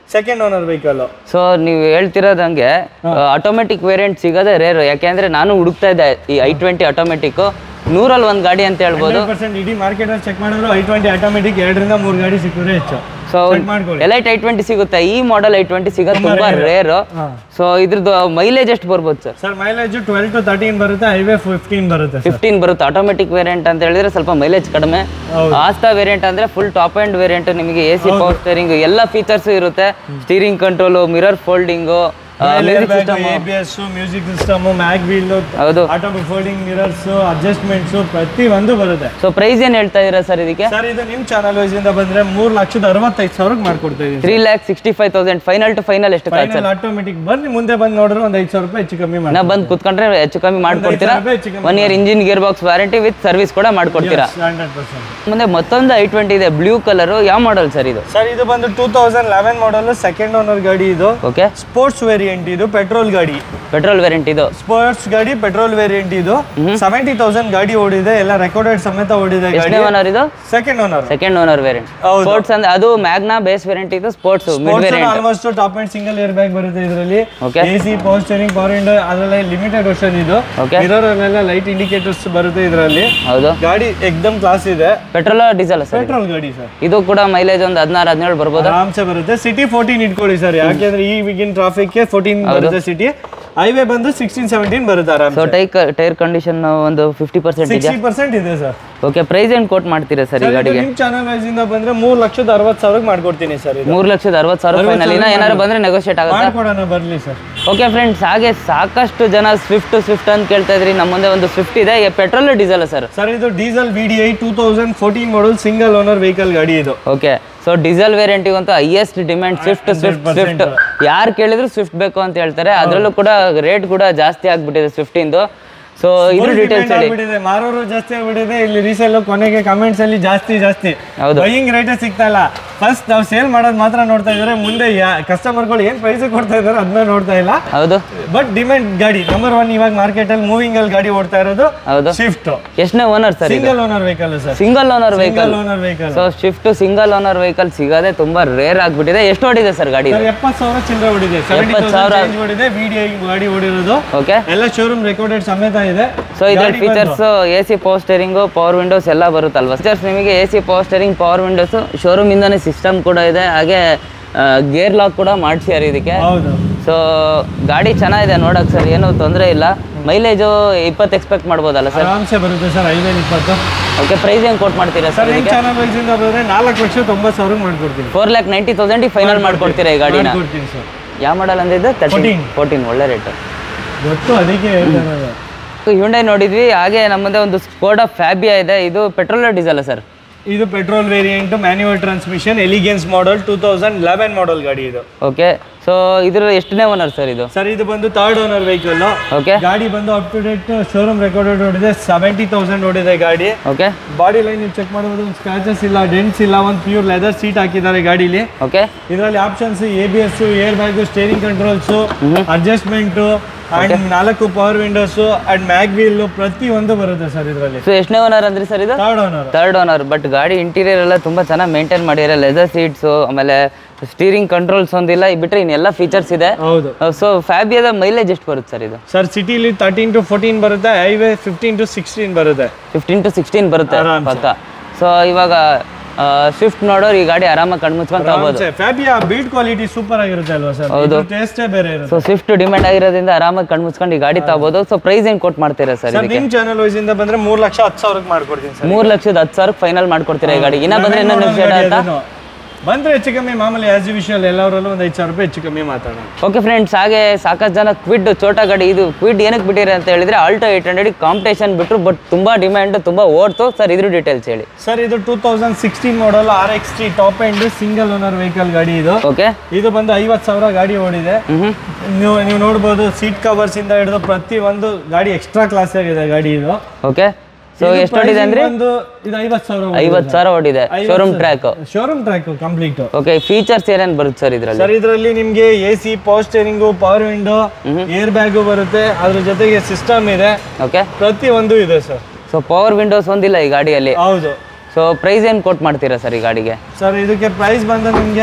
ಸೆಕೆಂಡ್ ಓನರ್ ವೆಹಿಕಲ್ ಸೊ ನೀವು ಹೇಳ್ತಿರೋದಂಗೆ ಆಟೋಮೆಟಿಕ್ ವೇರಿಯಂಟ್ ಸಿಗೋದೇ ರೇರು ಯಾಕೆಂದ್ರೆ ನಾನು ಹುಡುಕ್ತಾ ಇದ್ದೆ ಈ ಐ ಟ್ವೆಂಟಿ ಆಟೋಮೆಟಿಕ್ ನೂರಲ್ಲಿ ಒಂದು ಗಾಡಿ ಅಂತ ಹೇಳ್ಬೋದು ಪರ್ಸೆಂಟ್ ಇಡೀ ಮಾರ್ಕೆಟ್ ಅಲ್ಲಿ ಚೆಕ್ ಮಾಡಿದ್ರು ಐ ಟ್ವೆಂಟಿ ಆಟೋಮೆಟಿಕ್ ಎರಡರಿಂದ ಮೂರು ಗಾಡಿ ಸಿಕ್ಕಿದ್ರೆ ಹೆಚ್ಚು ಸೊ Check ಮಾಡ್ಕೊಳ್ಳಿ ಎಲೈಟ್ ಐ ಟ್ವೆಂಟಿ ಸಿಗುತ್ತೆ ಈ ಮಾಡೆಲ್ ಐ ಟ್ವೆಂಟಿ ಸಿಗೋದು ತುಂಬಾ ರೇರು ಹಾ. ಸೊ ಇದ್ರದ್ದು ಮೈಲೇಜ್ ಎಷ್ಟು ಬರ್ಬೋದು sir sir mileage twelve to thirteen ಬರುತ್ತೆ ಹೈವೇ ಫಿಫ್ಟೀನ್ ಬರುತ್ತೆ ಸರ್ ಫಿಫ್ಟೀನ್ ಬರುತ್ತೆ ಆಟೋಮೆಟಿಕ್ ವೇರಿಯಂಟ್ ಅಂತ ಹೇಳಿದ್ರೆ ಸ್ವಲ್ಪ ಮೈಲೇಜ್ ಕಡಿಮೆ ಹೌದು. ಆಸ್ತಾ ವೇರಿಯಂಟ್ ಅಂದ್ರೆ ಫುಲ್ ಟಾಪ್ ಅಂಡ್ ವೇರಿಯಂಟ್ ನಿಮಗೆ ಎ ಸಿ ಪವರ್ ಸ್ಟೇರಿಂಗ್ ಎಲ್ಲ ಫೀಚರ್ಸ್ ಇರುತ್ತೆ steering control mirror folding music system A B S music system mag wheel ಹೌದು ಆಟೋಮೆಟಿಕ್ ಫೋಲ್ಡಿಂಗ್ ಮಿರರ್ಸ್ ಅಡ್ಜಸ್ಟ್ಮೆಂಟ್ಸ್ ಪ್ರತಿ ಒಂದು ಬರುತ್ತೆ ಸೊ ಪ್ರೈಸ್ ಏನ್ ಹೇಳ್ತಾ ಇದೀರಾ ಸರ್ ಇದಕ್ಕೆ ಸರ್ ಇದು ನಿಮ್ ಚಾನಲ್ ವೈಸ್ ಇಂದ ಬಂದ್ರೆ ಮೂರ್ ಲಕ್ಷದ ಅರವತ್ತೈದು ಸಾವಿರಕ್ಕೆ ಮಾಡ್ಕೊಡ್ತಾ ಇದೀವಿ three lakh sixty five thousand final to final ಎಷ್ಟು ಕಾಯ್ತು ಫೈನಲ್ ಆಟೋಮೆಟಿಕ್ ಬನ್ನಿ ಮುಂದೆ ಬಂದು ನೋಡ್ರೆ ಒಂದ್ ಐದು ಸಾವಿರ ರೂಪಾಯಿ ಹೆಚ್ಚು ಕಮ್ಮಿ ಮಾಡಿ ನಾ ಬಂದು ಕುತ್ಕೊಂಡ್ರೆ ಹೆಚ್ಚು ಕಮ್ಮಿ ಮಾಡ್ಕೊಡ್ತೀರಾ ರೂಪಾಯಿ ಹೆಚ್ಚು ಕಮ್ಮಿ one year engine gear box warranty with service ಕೂಡ ಮಾಡ್ಕೊಡ್ತೀರಾ ಹಂಡ್ರೆಡ್ ಪರ್ಸೆಂಟ್ ಮುಂದೆ ಮತ್ತೊಂದು ಐ ಟ್ವೆಂಟಿ ಇದೆ ಬ್ಲೂ ಕಲರ್ ಯಾವ ಮಾಡೆಲ್ ಸರ್ ಇದು ಸರ್ ಇದು ಬಂದು two thousand eleven model second owner ಗಾಡಿ ಇದು ಓಕೆ ಸ್ಪೋರ್ಟ್ಸ್ ವೇರಿಯಂಟ್ ಇದು ಪೆಟ್ರೋಲ್ ಗಾಡಿ ಪೆಟ್ರೋಲ್ ವೇರಿಯಂಟ್ ಇದು ಸ್ಪೋರ್ಟ್ಸ್ ಗಾಡಿ ಪೆಟ್ರೋಲ್ ವೇರಿಯಂಟ್ ಇದು ಸೆವೆಂಟಿ ತೌಸಂಡ್ ಗಾಡಿ ಓಡಿದೆ ಎಲ್ಲ ರೆಕಾರ್ಡೆಡ್ ಸಮೇತ ಓಡಿದೆ ಗಾಡಿ ಎಷ್ಟನೇ ಓನರ್ ಇದು second owner second owner variant ಹೌದು. ಸ್ಪೋರ್ಟ್ಸ್ ಅಂದ್ರೆ ಅದು ಮ್ಯಾಗ್ನಾ ಬೇಸ್ ವೇರಿಯಂಟ್ ಇದು sports mid variant almost top end single air bag ಬರುತ್ತೆ ಇದರಲ್ಲಿ Okay. A C power steering power window ಅದೆಲ್ಲ ಲಿಮಿಟೆಡ್ ವರ್ಷನ್ ಇದು Okay. ಮಿರರ್ ಅಲ್ಲೆಲ್ಲ ಲೈಟ್ ಇಂಡಿಕೇಟರ್ಸ್ ಬರುತ್ತೆ ಇದರಲ್ಲಿ ಹೌದು ಗಾಡಿ ಎಕ್ದಮ್ ಕ್ಲಾಸ್ ಇದೆ ಪೆಟ್ರೋಲ್ ಡೀಸೆಲ್ ಸರ್ ಪೆಟ್ರೋಲ್ ಗಾಡಿ ಸರ್ ಇದು ಕೂಡ ಮೈಲೇಜ್ ಒಂದು ಹದಿನಾರು ಹದಿನೇಳು ಬರ್ಬೋದು ಆರಾಮ್ಸೆ ಬರುತ್ತೆ ಸಿಟಿ ಫೋರ್ಟೀನ್ ಇಟ್ಕೊಳ್ಳಿ ಸರ್ ಯಾಕೆಂದ್ರೆ ಈಗಿನ ಟ್ರಾಫಿಕ್ ಫೋರ್ಟೀನ್ ಬರುತ್ತೆ ಸಿಟಿ ಹೈವೇ ಬಂದು ಸಿಕ್ಸ್ಟೀನ್ ಸೆವೆಂಟೀನ್ ಬರುತ್ತೆ ಆರಾಮ್ ಸೊ ಟೈರ್ ಟೈರ್ ಕಂಡೀಷನ್ ಒಂದು ಫಿಫ್ಟಿ ಪರ್ಸೆಂಟ್ ಇದೆ ಸಿಕ್ಸ್ಟಿ ಪರ್ಸೆಂಟ್ ಇದೆ ಸರ್ ಓಕೆ ಪ್ರೈಸ್ ಏನು ಕೋಟ್ ಮಾಡ್ತೀರಾ ಸರ್ ಈ ಗಾಡಿಗೆ ನಿಮ್ ಚಾನಲ್ ವೈಸ್ ಇಂದ ಬಂದ್ರೆ ಮೂರ್ ಲಕ್ಷದ ಅರವತ್ತು ಸಾವಿರಕ್ಕೆ ಮಾಡ್ಕೊಡ್ತೀನಿ ಸರ್ ಇದು ಮೂರು ಲಕ್ಷದ ಅರವತ್ತು ಸಾವಿರ ಫೈನಲ್ ಇನ್ನ ಏನಾದ್ರು ಬಂದ್ರೆ ನೆಗೋಷಿಯೇಟ್ ಆಗುತ್ತೆ ಮಾಡ್ಕೊಡೋಣ ಬರ್ಲಿ ಸರ್ ಓಕೆ ಫ್ರೆಂಡ್ಸ್ ಹಾಗೆ ಸಾಕಷ್ಟು ಜನ ಸ್ವಿಫ್ಟ್ ಸ್ವಿಫ್ಟ್ ಅಂತ ಕೇಳ್ತಾ ಇದ್ರಿ ನಮ್ಮ ಮುಂದೆ ಒಂದು ಸ್ವಿಫ್ಟ್ ಇದೆ ಪೆಟ್ರೋಲ್ ಡೀಸೆಲ್ ಸರ್ ಸರ್ ಇದು diesel V D I two thousand fourteen model single owner vehicle ಗಾಡಿ ಇದು ಓಕೆ ಸೊ ಡೀಸೆಲ್ ವೇರಿಯಂಟಿಗಂತೂ highest demand Swift Swift Swift ಯಾರು ಕೇಳಿದ್ರು ಸ್ವಿಫ್ಟ್ ಬೇಕು ಅಂತ ಹೇಳ್ತಾರೆ ಅದರಲ್ಲೂ ಕೂಡ ರೇಟ್ ಕೂಡ ಜಾಸ್ತಿ ಆಗ್ಬಿಟ್ಟಿದೆ ಸ್ವಿಫ್ಟಿಂದು ಸೊ ಇದ್ರ ಡೀಟೇಲ್ಸ್ ಹೇಳಿ ಆಗ್ಬಿಟ್ಟಿದೆ ಮಾರೋರು ಜಾಸ್ತಿ ಆಗ್ಬಿಟ್ಟಿದೆ ಇಲ್ಲಿ ರೀಸೇಲ್ ಕೊನೆಗೆ ಕಮೆಂಟ್ಸ್ ಅಲ್ಲಿ ಜಾಸ್ತಿ ಜಾಸ್ತಿ ಹೌದು. ಬೈಯಿಂಗ್ ರೇಟೇ ಸಿಗ್ತಾ ಇಲ್ಲ ಫಸ್ಟ್ ನಾವು ಸೇಲ್ ಮಾಡೋದು ಮಾತ್ರ ನೋಡ್ತಾ ಇದ್ದಾರೆ ಮುಂದೆ ಕಸ್ಟಮರ್ಗಳು ಏನ್ ಪ್ರೈಸ್ ಕೊಡ್ತಾ ಇದಾರೆ ಅದನ್ನ ನೋಡ್ತಾ ಇಲ್ಲ ಹೌದು ಬಟ್ ಡಿಮ್ಯಾಂಡ್ ಗಾಡಿ ನಂಬರ್ ಒನ್ ಇವಾಗ ಮಾರ್ಕೆಟ್ ಅಲ್ಲಿ ಮೂವಿಂಗ್ ಅಲ್ಲಿ ಗಾಡಿ ಓಡ್ತಾ ಇರೋದು ಹೌದು ಶಿಫ್ಟ್ ಎಷ್ಟನೇ ಓನರ್ ಸರ್ ಇದು single owner vehicle sir single owner vehicle single owner vehicle so Swift single owner vehicle ಸಿಗೋದೇ ತುಂಬಾ ರೇರ್ ಆಗ್ಬಿಟ್ಟಿದೆ ಎಷ್ಟು ಹೊಡಿದೆ ಸರ್ ಗಾಡಿ ಸರ್ ಎಪ್ಪತ್ತು ಸಾವಿರ ಚಿಲ್ಲರೆ ಓಡಿದೆ ಸೆವೆಂಟಿ ಎಪ್ಪತ್ತು ಸಾವಿರ. ತೌಸಂಡ್ ಓಡಿದೆ ವಿ ಡಿ ಐ ಗಾಡಿ ಓಡಿರೋದು ಓಕೆ ಎಲ್ಲ ಶೋರೂಮ್ ರೆಕಾರ್ಡೆಡ್ ಸಮೇತ ಇದೆ ಸೊ ಇದ್ರ ಗಾಡಿ features A C power steering power windows ಎಲ್ಲ ಬರುತ್ತಲ್ವಾ ಫೀಚರ್ಸ್ ನಿಮಗೆ A C power steering power windows showroom ಇಂದಾನೆ ಸಿಸ್ಟಮ್ ಕೂಡ ಇದೆ ಹಾಗೆ ಗೇರ್ ಲಾಕ್ ಕೂಡ ಮಾಡಿಸ್ಯಾರ ಇದಕ್ಕೆ ಹೌದು ಸೊ ಗಾಡಿ ಚೆನ್ನಾಗಿದೆ ನೋಡಕ್ ಸರ್ ಏನು ತೊಂದರೆ ಇಲ್ಲ ಮೈಲೇಜು ಇಪ್ಪತ್ತು ಎಕ್ಸ್ಪೆಕ್ಟ್ ಮಾಡ್ಬೋದಲ್ಲ ಸರ್ ಆರಾಮ್ಸೆ ಬರುತ್ತೆ ಸರ್ ಐದು ಇಪ್ಪತ್ತು ಓಕೆ ಪ್ರೈಸ್ ಹೆಂಗೆ ಕೊಟ್ ಮಾಡ್ತೀರಾ ಸರ್ ಸರ್ ನಿಮ್ಮ ಚಾನಲ್ ವೈಸ್ ಇಂದ ಬಂದ್ರೆ ನಾಲ್ಕು ಲಕ್ಷ ತೊಂಬತ್ತು ಸಾವಿರ ಮಾಡ್ಕೊಡ್ತೀನಿ ಫೋರ್ ಲ್ಯಾಕ್ ನೈಂಟಿ ತೌಸಂಡಿಗೆ ಫೈನಲ್ ಮಾಡ್ಕೊಡ್ತೀರಾ ಈ ಗಾಡಿನ ಮಾಡ್ಕೊಡ್ತೀನಿ ಸರ್ ಯಾವ ಮಾಡಲ್ ಅಂದಿದ್ದು ತರ್ಟೀನ್ 14. ಫೋರ್ಟೀನ್ ಒಳ್ಳೆ ರೇಟ್ ಗೊತ್ತು ಅದಕ್ಕೆ ಹೇಳ್ತಾ ಇರೋದು. ಹ್ಯುಂಡೈ ನೋಡಿದ್ವಿ ಹಾಗೆ ನಮ್ಮದೇ ಒಂದು ಸ್ಕೋಡಾ ಫ್ಯಾಬಿಯಾ ಇದೆ ಇದು ಪೆಟ್ರೋಲ್ ಡೀಸೆಲ್ ಸರ್ ಇದು petrol variant manual transmission elegance model two thousand eleven model ಗಾಡಿ ಇದು ಓಕೆ ಸೊ ಇದ್ರ ಎಷ್ಟನೇ ಓನರ್ ಸರ್ ಇದು ಸರ್ ಇದು ಬಂದು ಥರ್ಡ್ ಓನರ್ ವೆಹಿಕಲ್ ಓಕೆ ಗಾಡಿ ಬಂದು up to date showroom recorded ಓಡಿದೆ ಸೆವೆಂಟಿ ತೌಸಂಡ್ ಓಡಿದೆ ಗಾಡಿ ಓಕೆ ಬಾಡಿ ಲೈನ್ ನೀವು ಚೆಕ್ ಮಾಡ್ಬೋದು ಒಂದು ಸ್ಕ್ರಾಚಸ್ ಇಲ್ಲ ಡೆಂಟ್ಸ್ ಇಲ್ಲ ಒಂದು ಪ್ಯೂರ್ ಲೆದರ್ ಸೀಟ್ ಹಾಕಿದ್ದಾರೆ ಗಾಡೀಲಿ ಓಕೆ ಇದರಲ್ಲಿ options A B S air bag steering controls adjustment and ನಾಲ್ಕು power windows and mag wheel ಪ್ರತಿ ಒಂದು ಬರುತ್ತೆ ಸರ್ ಇದರಲ್ಲಿ ಸೊ ಎಷ್ಟನೇ ಓನರ್ ಅಂದ್ರಿ ಸರ್ ಇದು third owner third owner but ಗಾಡಿ ಇಂಟೀರಿಯರ್ ಎಲ್ಲ ತುಂಬ ಚೆನ್ನಾಗಿ ಮೇಂಟೈನ್ ಮಾಡಿದ್ದಾರೆ ಲೆದರ್ ಸೀಟ್ಸು ಆಮೇಲೆ ಸ್ಟೀರಿಂಗ್ ಕಂಟ್ರೋಲ್ಸ್ ಒಂದಿಲ್ಲ ಇದ್ ಬಿಟ್ರೆ ಇನ್ನೆಲ್ಲ ಫೀಚರ್ಸ್ ಇದೆ ಹೌದು ಸೊ ಫ್ಯಾಬಿಯಾದ ಮೈಲೇಜ್ ಎಷ್ಟು ಬರುತ್ತೆ ಸರ್ ಇದು ಸರ್ ಸಿಟಿಲಿ ತರ್ಟೀನ್ ಟು ಫೋರ್ಟೀನ್ ಬರುತ್ತೆ ಹೈವೇ ಫಿಫ್ಟೀನ್ ಟು ಸಿಕ್ಸ್ಟೀನ್ ಬರುತ್ತೆ ಫಿಫ್ಟೀನ್ ಟು ಸಿಕ್ಸ್ಟೀನ್ ಬರುತ್ತೆ ಆರಾಮ್ಸೆ. ಪಕ್ಕ ಸೊ ಇವಾಗ ಸ್ವಿಫ್ಟ್ ನೋಡೋರು ಈ ಗಾಡಿ ಆರಾಮಾಗಿ ಕಣ್ಮುಚ್ಕೊಂಡು ತಗೋಬೋದು ಫ್ಯಾಬಿಯಾ ಬಿಲ್ಡ್ ಕ್ವಾಲಿಟಿ ಸೂಪರ್ ಆಗಿರುತ್ತೆ ಅಲ್ವಾ ಸರ್ ಟೇಸ್ಟೇ ಬೇರೆ ಇರುತ್ತೆ ಸೊ ಸ್ವಿಫ್ಟ್ ಡಿಮ್ಯಾಂಡ್ ಆಗಿರೋದ್ರಿಂದ ಆರಾಮಾಗಿ ಕಣ್ಮುಚ್ಕೊಂಡು ಈ ಗಾಡಿ ತಗೋಬೋದು ಸೊ ಪ್ರೈಸ್ ಏನು ಕೊಟ್ ಮಾಡ್ತೀರಾ ಸರ್ ಸರ್ ಇದಕ್ಕೆ ನಿಮ್ ಚಾನಲ್ ವೈಸ್ ಇಂದ ಬಂದ್ರೆ ಮೂರ್ ಲಕ್ಷ ಹತ್ತು ಸಾವಿರಕ್ಕೆ ಮಾಡ್ಕೊಡ್ತೀನಿ ಸರ್ ಮೂರು ಲಕ್ಷದ ಹತ್ತು ಸಾವಿರಕ್ಕೆ ಫೈನಲ್ ಮಾಡ್ಕೊಡ್ತೀರಾ ಈ ಗಾಡಿ ಇನ್ನ ಬಂದ್ರೆ ಇನ್ನೂ ನೆಗೋಷಿಯೇಟ್ ಆಗುತ್ತಾ ಬಂದ್ರೆ ಹೆಚ್ಚು ಕಮ್ಮಿ ಮಾಮೂಲಿ ಆಸ್ ವಿಷಯಲ್ ಎಲ್ಲರಲ್ಲೂ ಒಂದು ಐದು ಸಾವಿರ ರೂಪಾಯಿ ಹೆಚ್ಚು ಕಮ್ಮಿ ಮಾತಾಡೋಣ ಓಕೆ ಫ್ರೆಂಡ್ಸ್ ಹಾಗೆ ಸಾಕಷ್ಟು ಜನ ಕ್ವಿಡ್ ಚೋಟಾ ಗಾಡಿ ಇದು ಕ್ವಿಡ್ ಏನಕ್ಕೆ ಬಿಟ್ಟಿರಿ ಅಂತ ಹೇಳಿದ್ರೆ ಆಲ್ಟೋ ಏಟ್ ಹಂಡ್ರೆಡ್ ಕಾಂಪಿಟೇಷನ್ ಬಿಟ್ಟರು ಬಟ್ ತುಂಬಾ ಡಿಮ್ಯಾಂಡ್ ತುಂಬಾ ಓಡ್ತು ಸರ್ ಇದ್ರ ಡೀಟೇಲ್ಸ್ ಹೇಳಿ ಸರ್ ಇದು two thousand sixteen model R X T top end single owner vehicle ಗಾಡಿ ಇದು ಓಕೆ ಇದು ಬಂದು ಐವತ್ತು ಸಾವಿರ ಗಾಡಿ ಓಡಿದೆ ಹ್ಮ್ ನೀವು ನೀವು ನೋಡ್ಬೋದು ಸೀಟ್ ಕವರ್ಸ್ ಇಂದ ಹಿಡಿದು ಪ್ರತಿ ಒಂದು ಗಾಡಿ ಎಕ್ಸ್ಟ್ರಾ ಕ್ಲಾಸ್ ಆಗಿದೆ ಗಾಡಿ ಇದು ಓಕೆ ಸೊ ಎಷ್ಟು ಹೊಡಿದೆ ಅಂದ್ರೆ ಒಂದು ಇದು ಐವತ್ತು ಸಾವಿರ ಐವತ್ತು ಸಾವಿರ ಹೊಡಿದೆ showroom track showroom track complete okay features ಏನೇನು ಬರುತ್ತೆ ಸರ್ ಇದರಲ್ಲಿ ಸರ್ ಇದರಲ್ಲಿ ನಿಮಗೆ A C power steering power window air airbag ಬರುತ್ತೆ ಅದ್ರ ಜೊತೆಗೆ ಸಿಸ್ಟಮ್ ಇದೆ ಓಕೆ ಪ್ರತಿ ಒಂದು ಇದೆ ಸರ್ ಸೊ ಪವರ್ ವಿಂಡೋಸ್ ಒಂದಿಲ್ಲ ಈ ಗಾಡಿಯಲ್ಲಿ ಹೌದು ಸೊ ಪ್ರೈಸ್ ಏನು ಕೊಟ್ ಮಾಡ್ತೀರಾ ಸರ್ ಈ ಗಾಡಿಗೆ ಸರ್ ಇದಕ್ಕೆ ಪ್ರೈಸ್ ಬಂದು ನಿಮಗೆ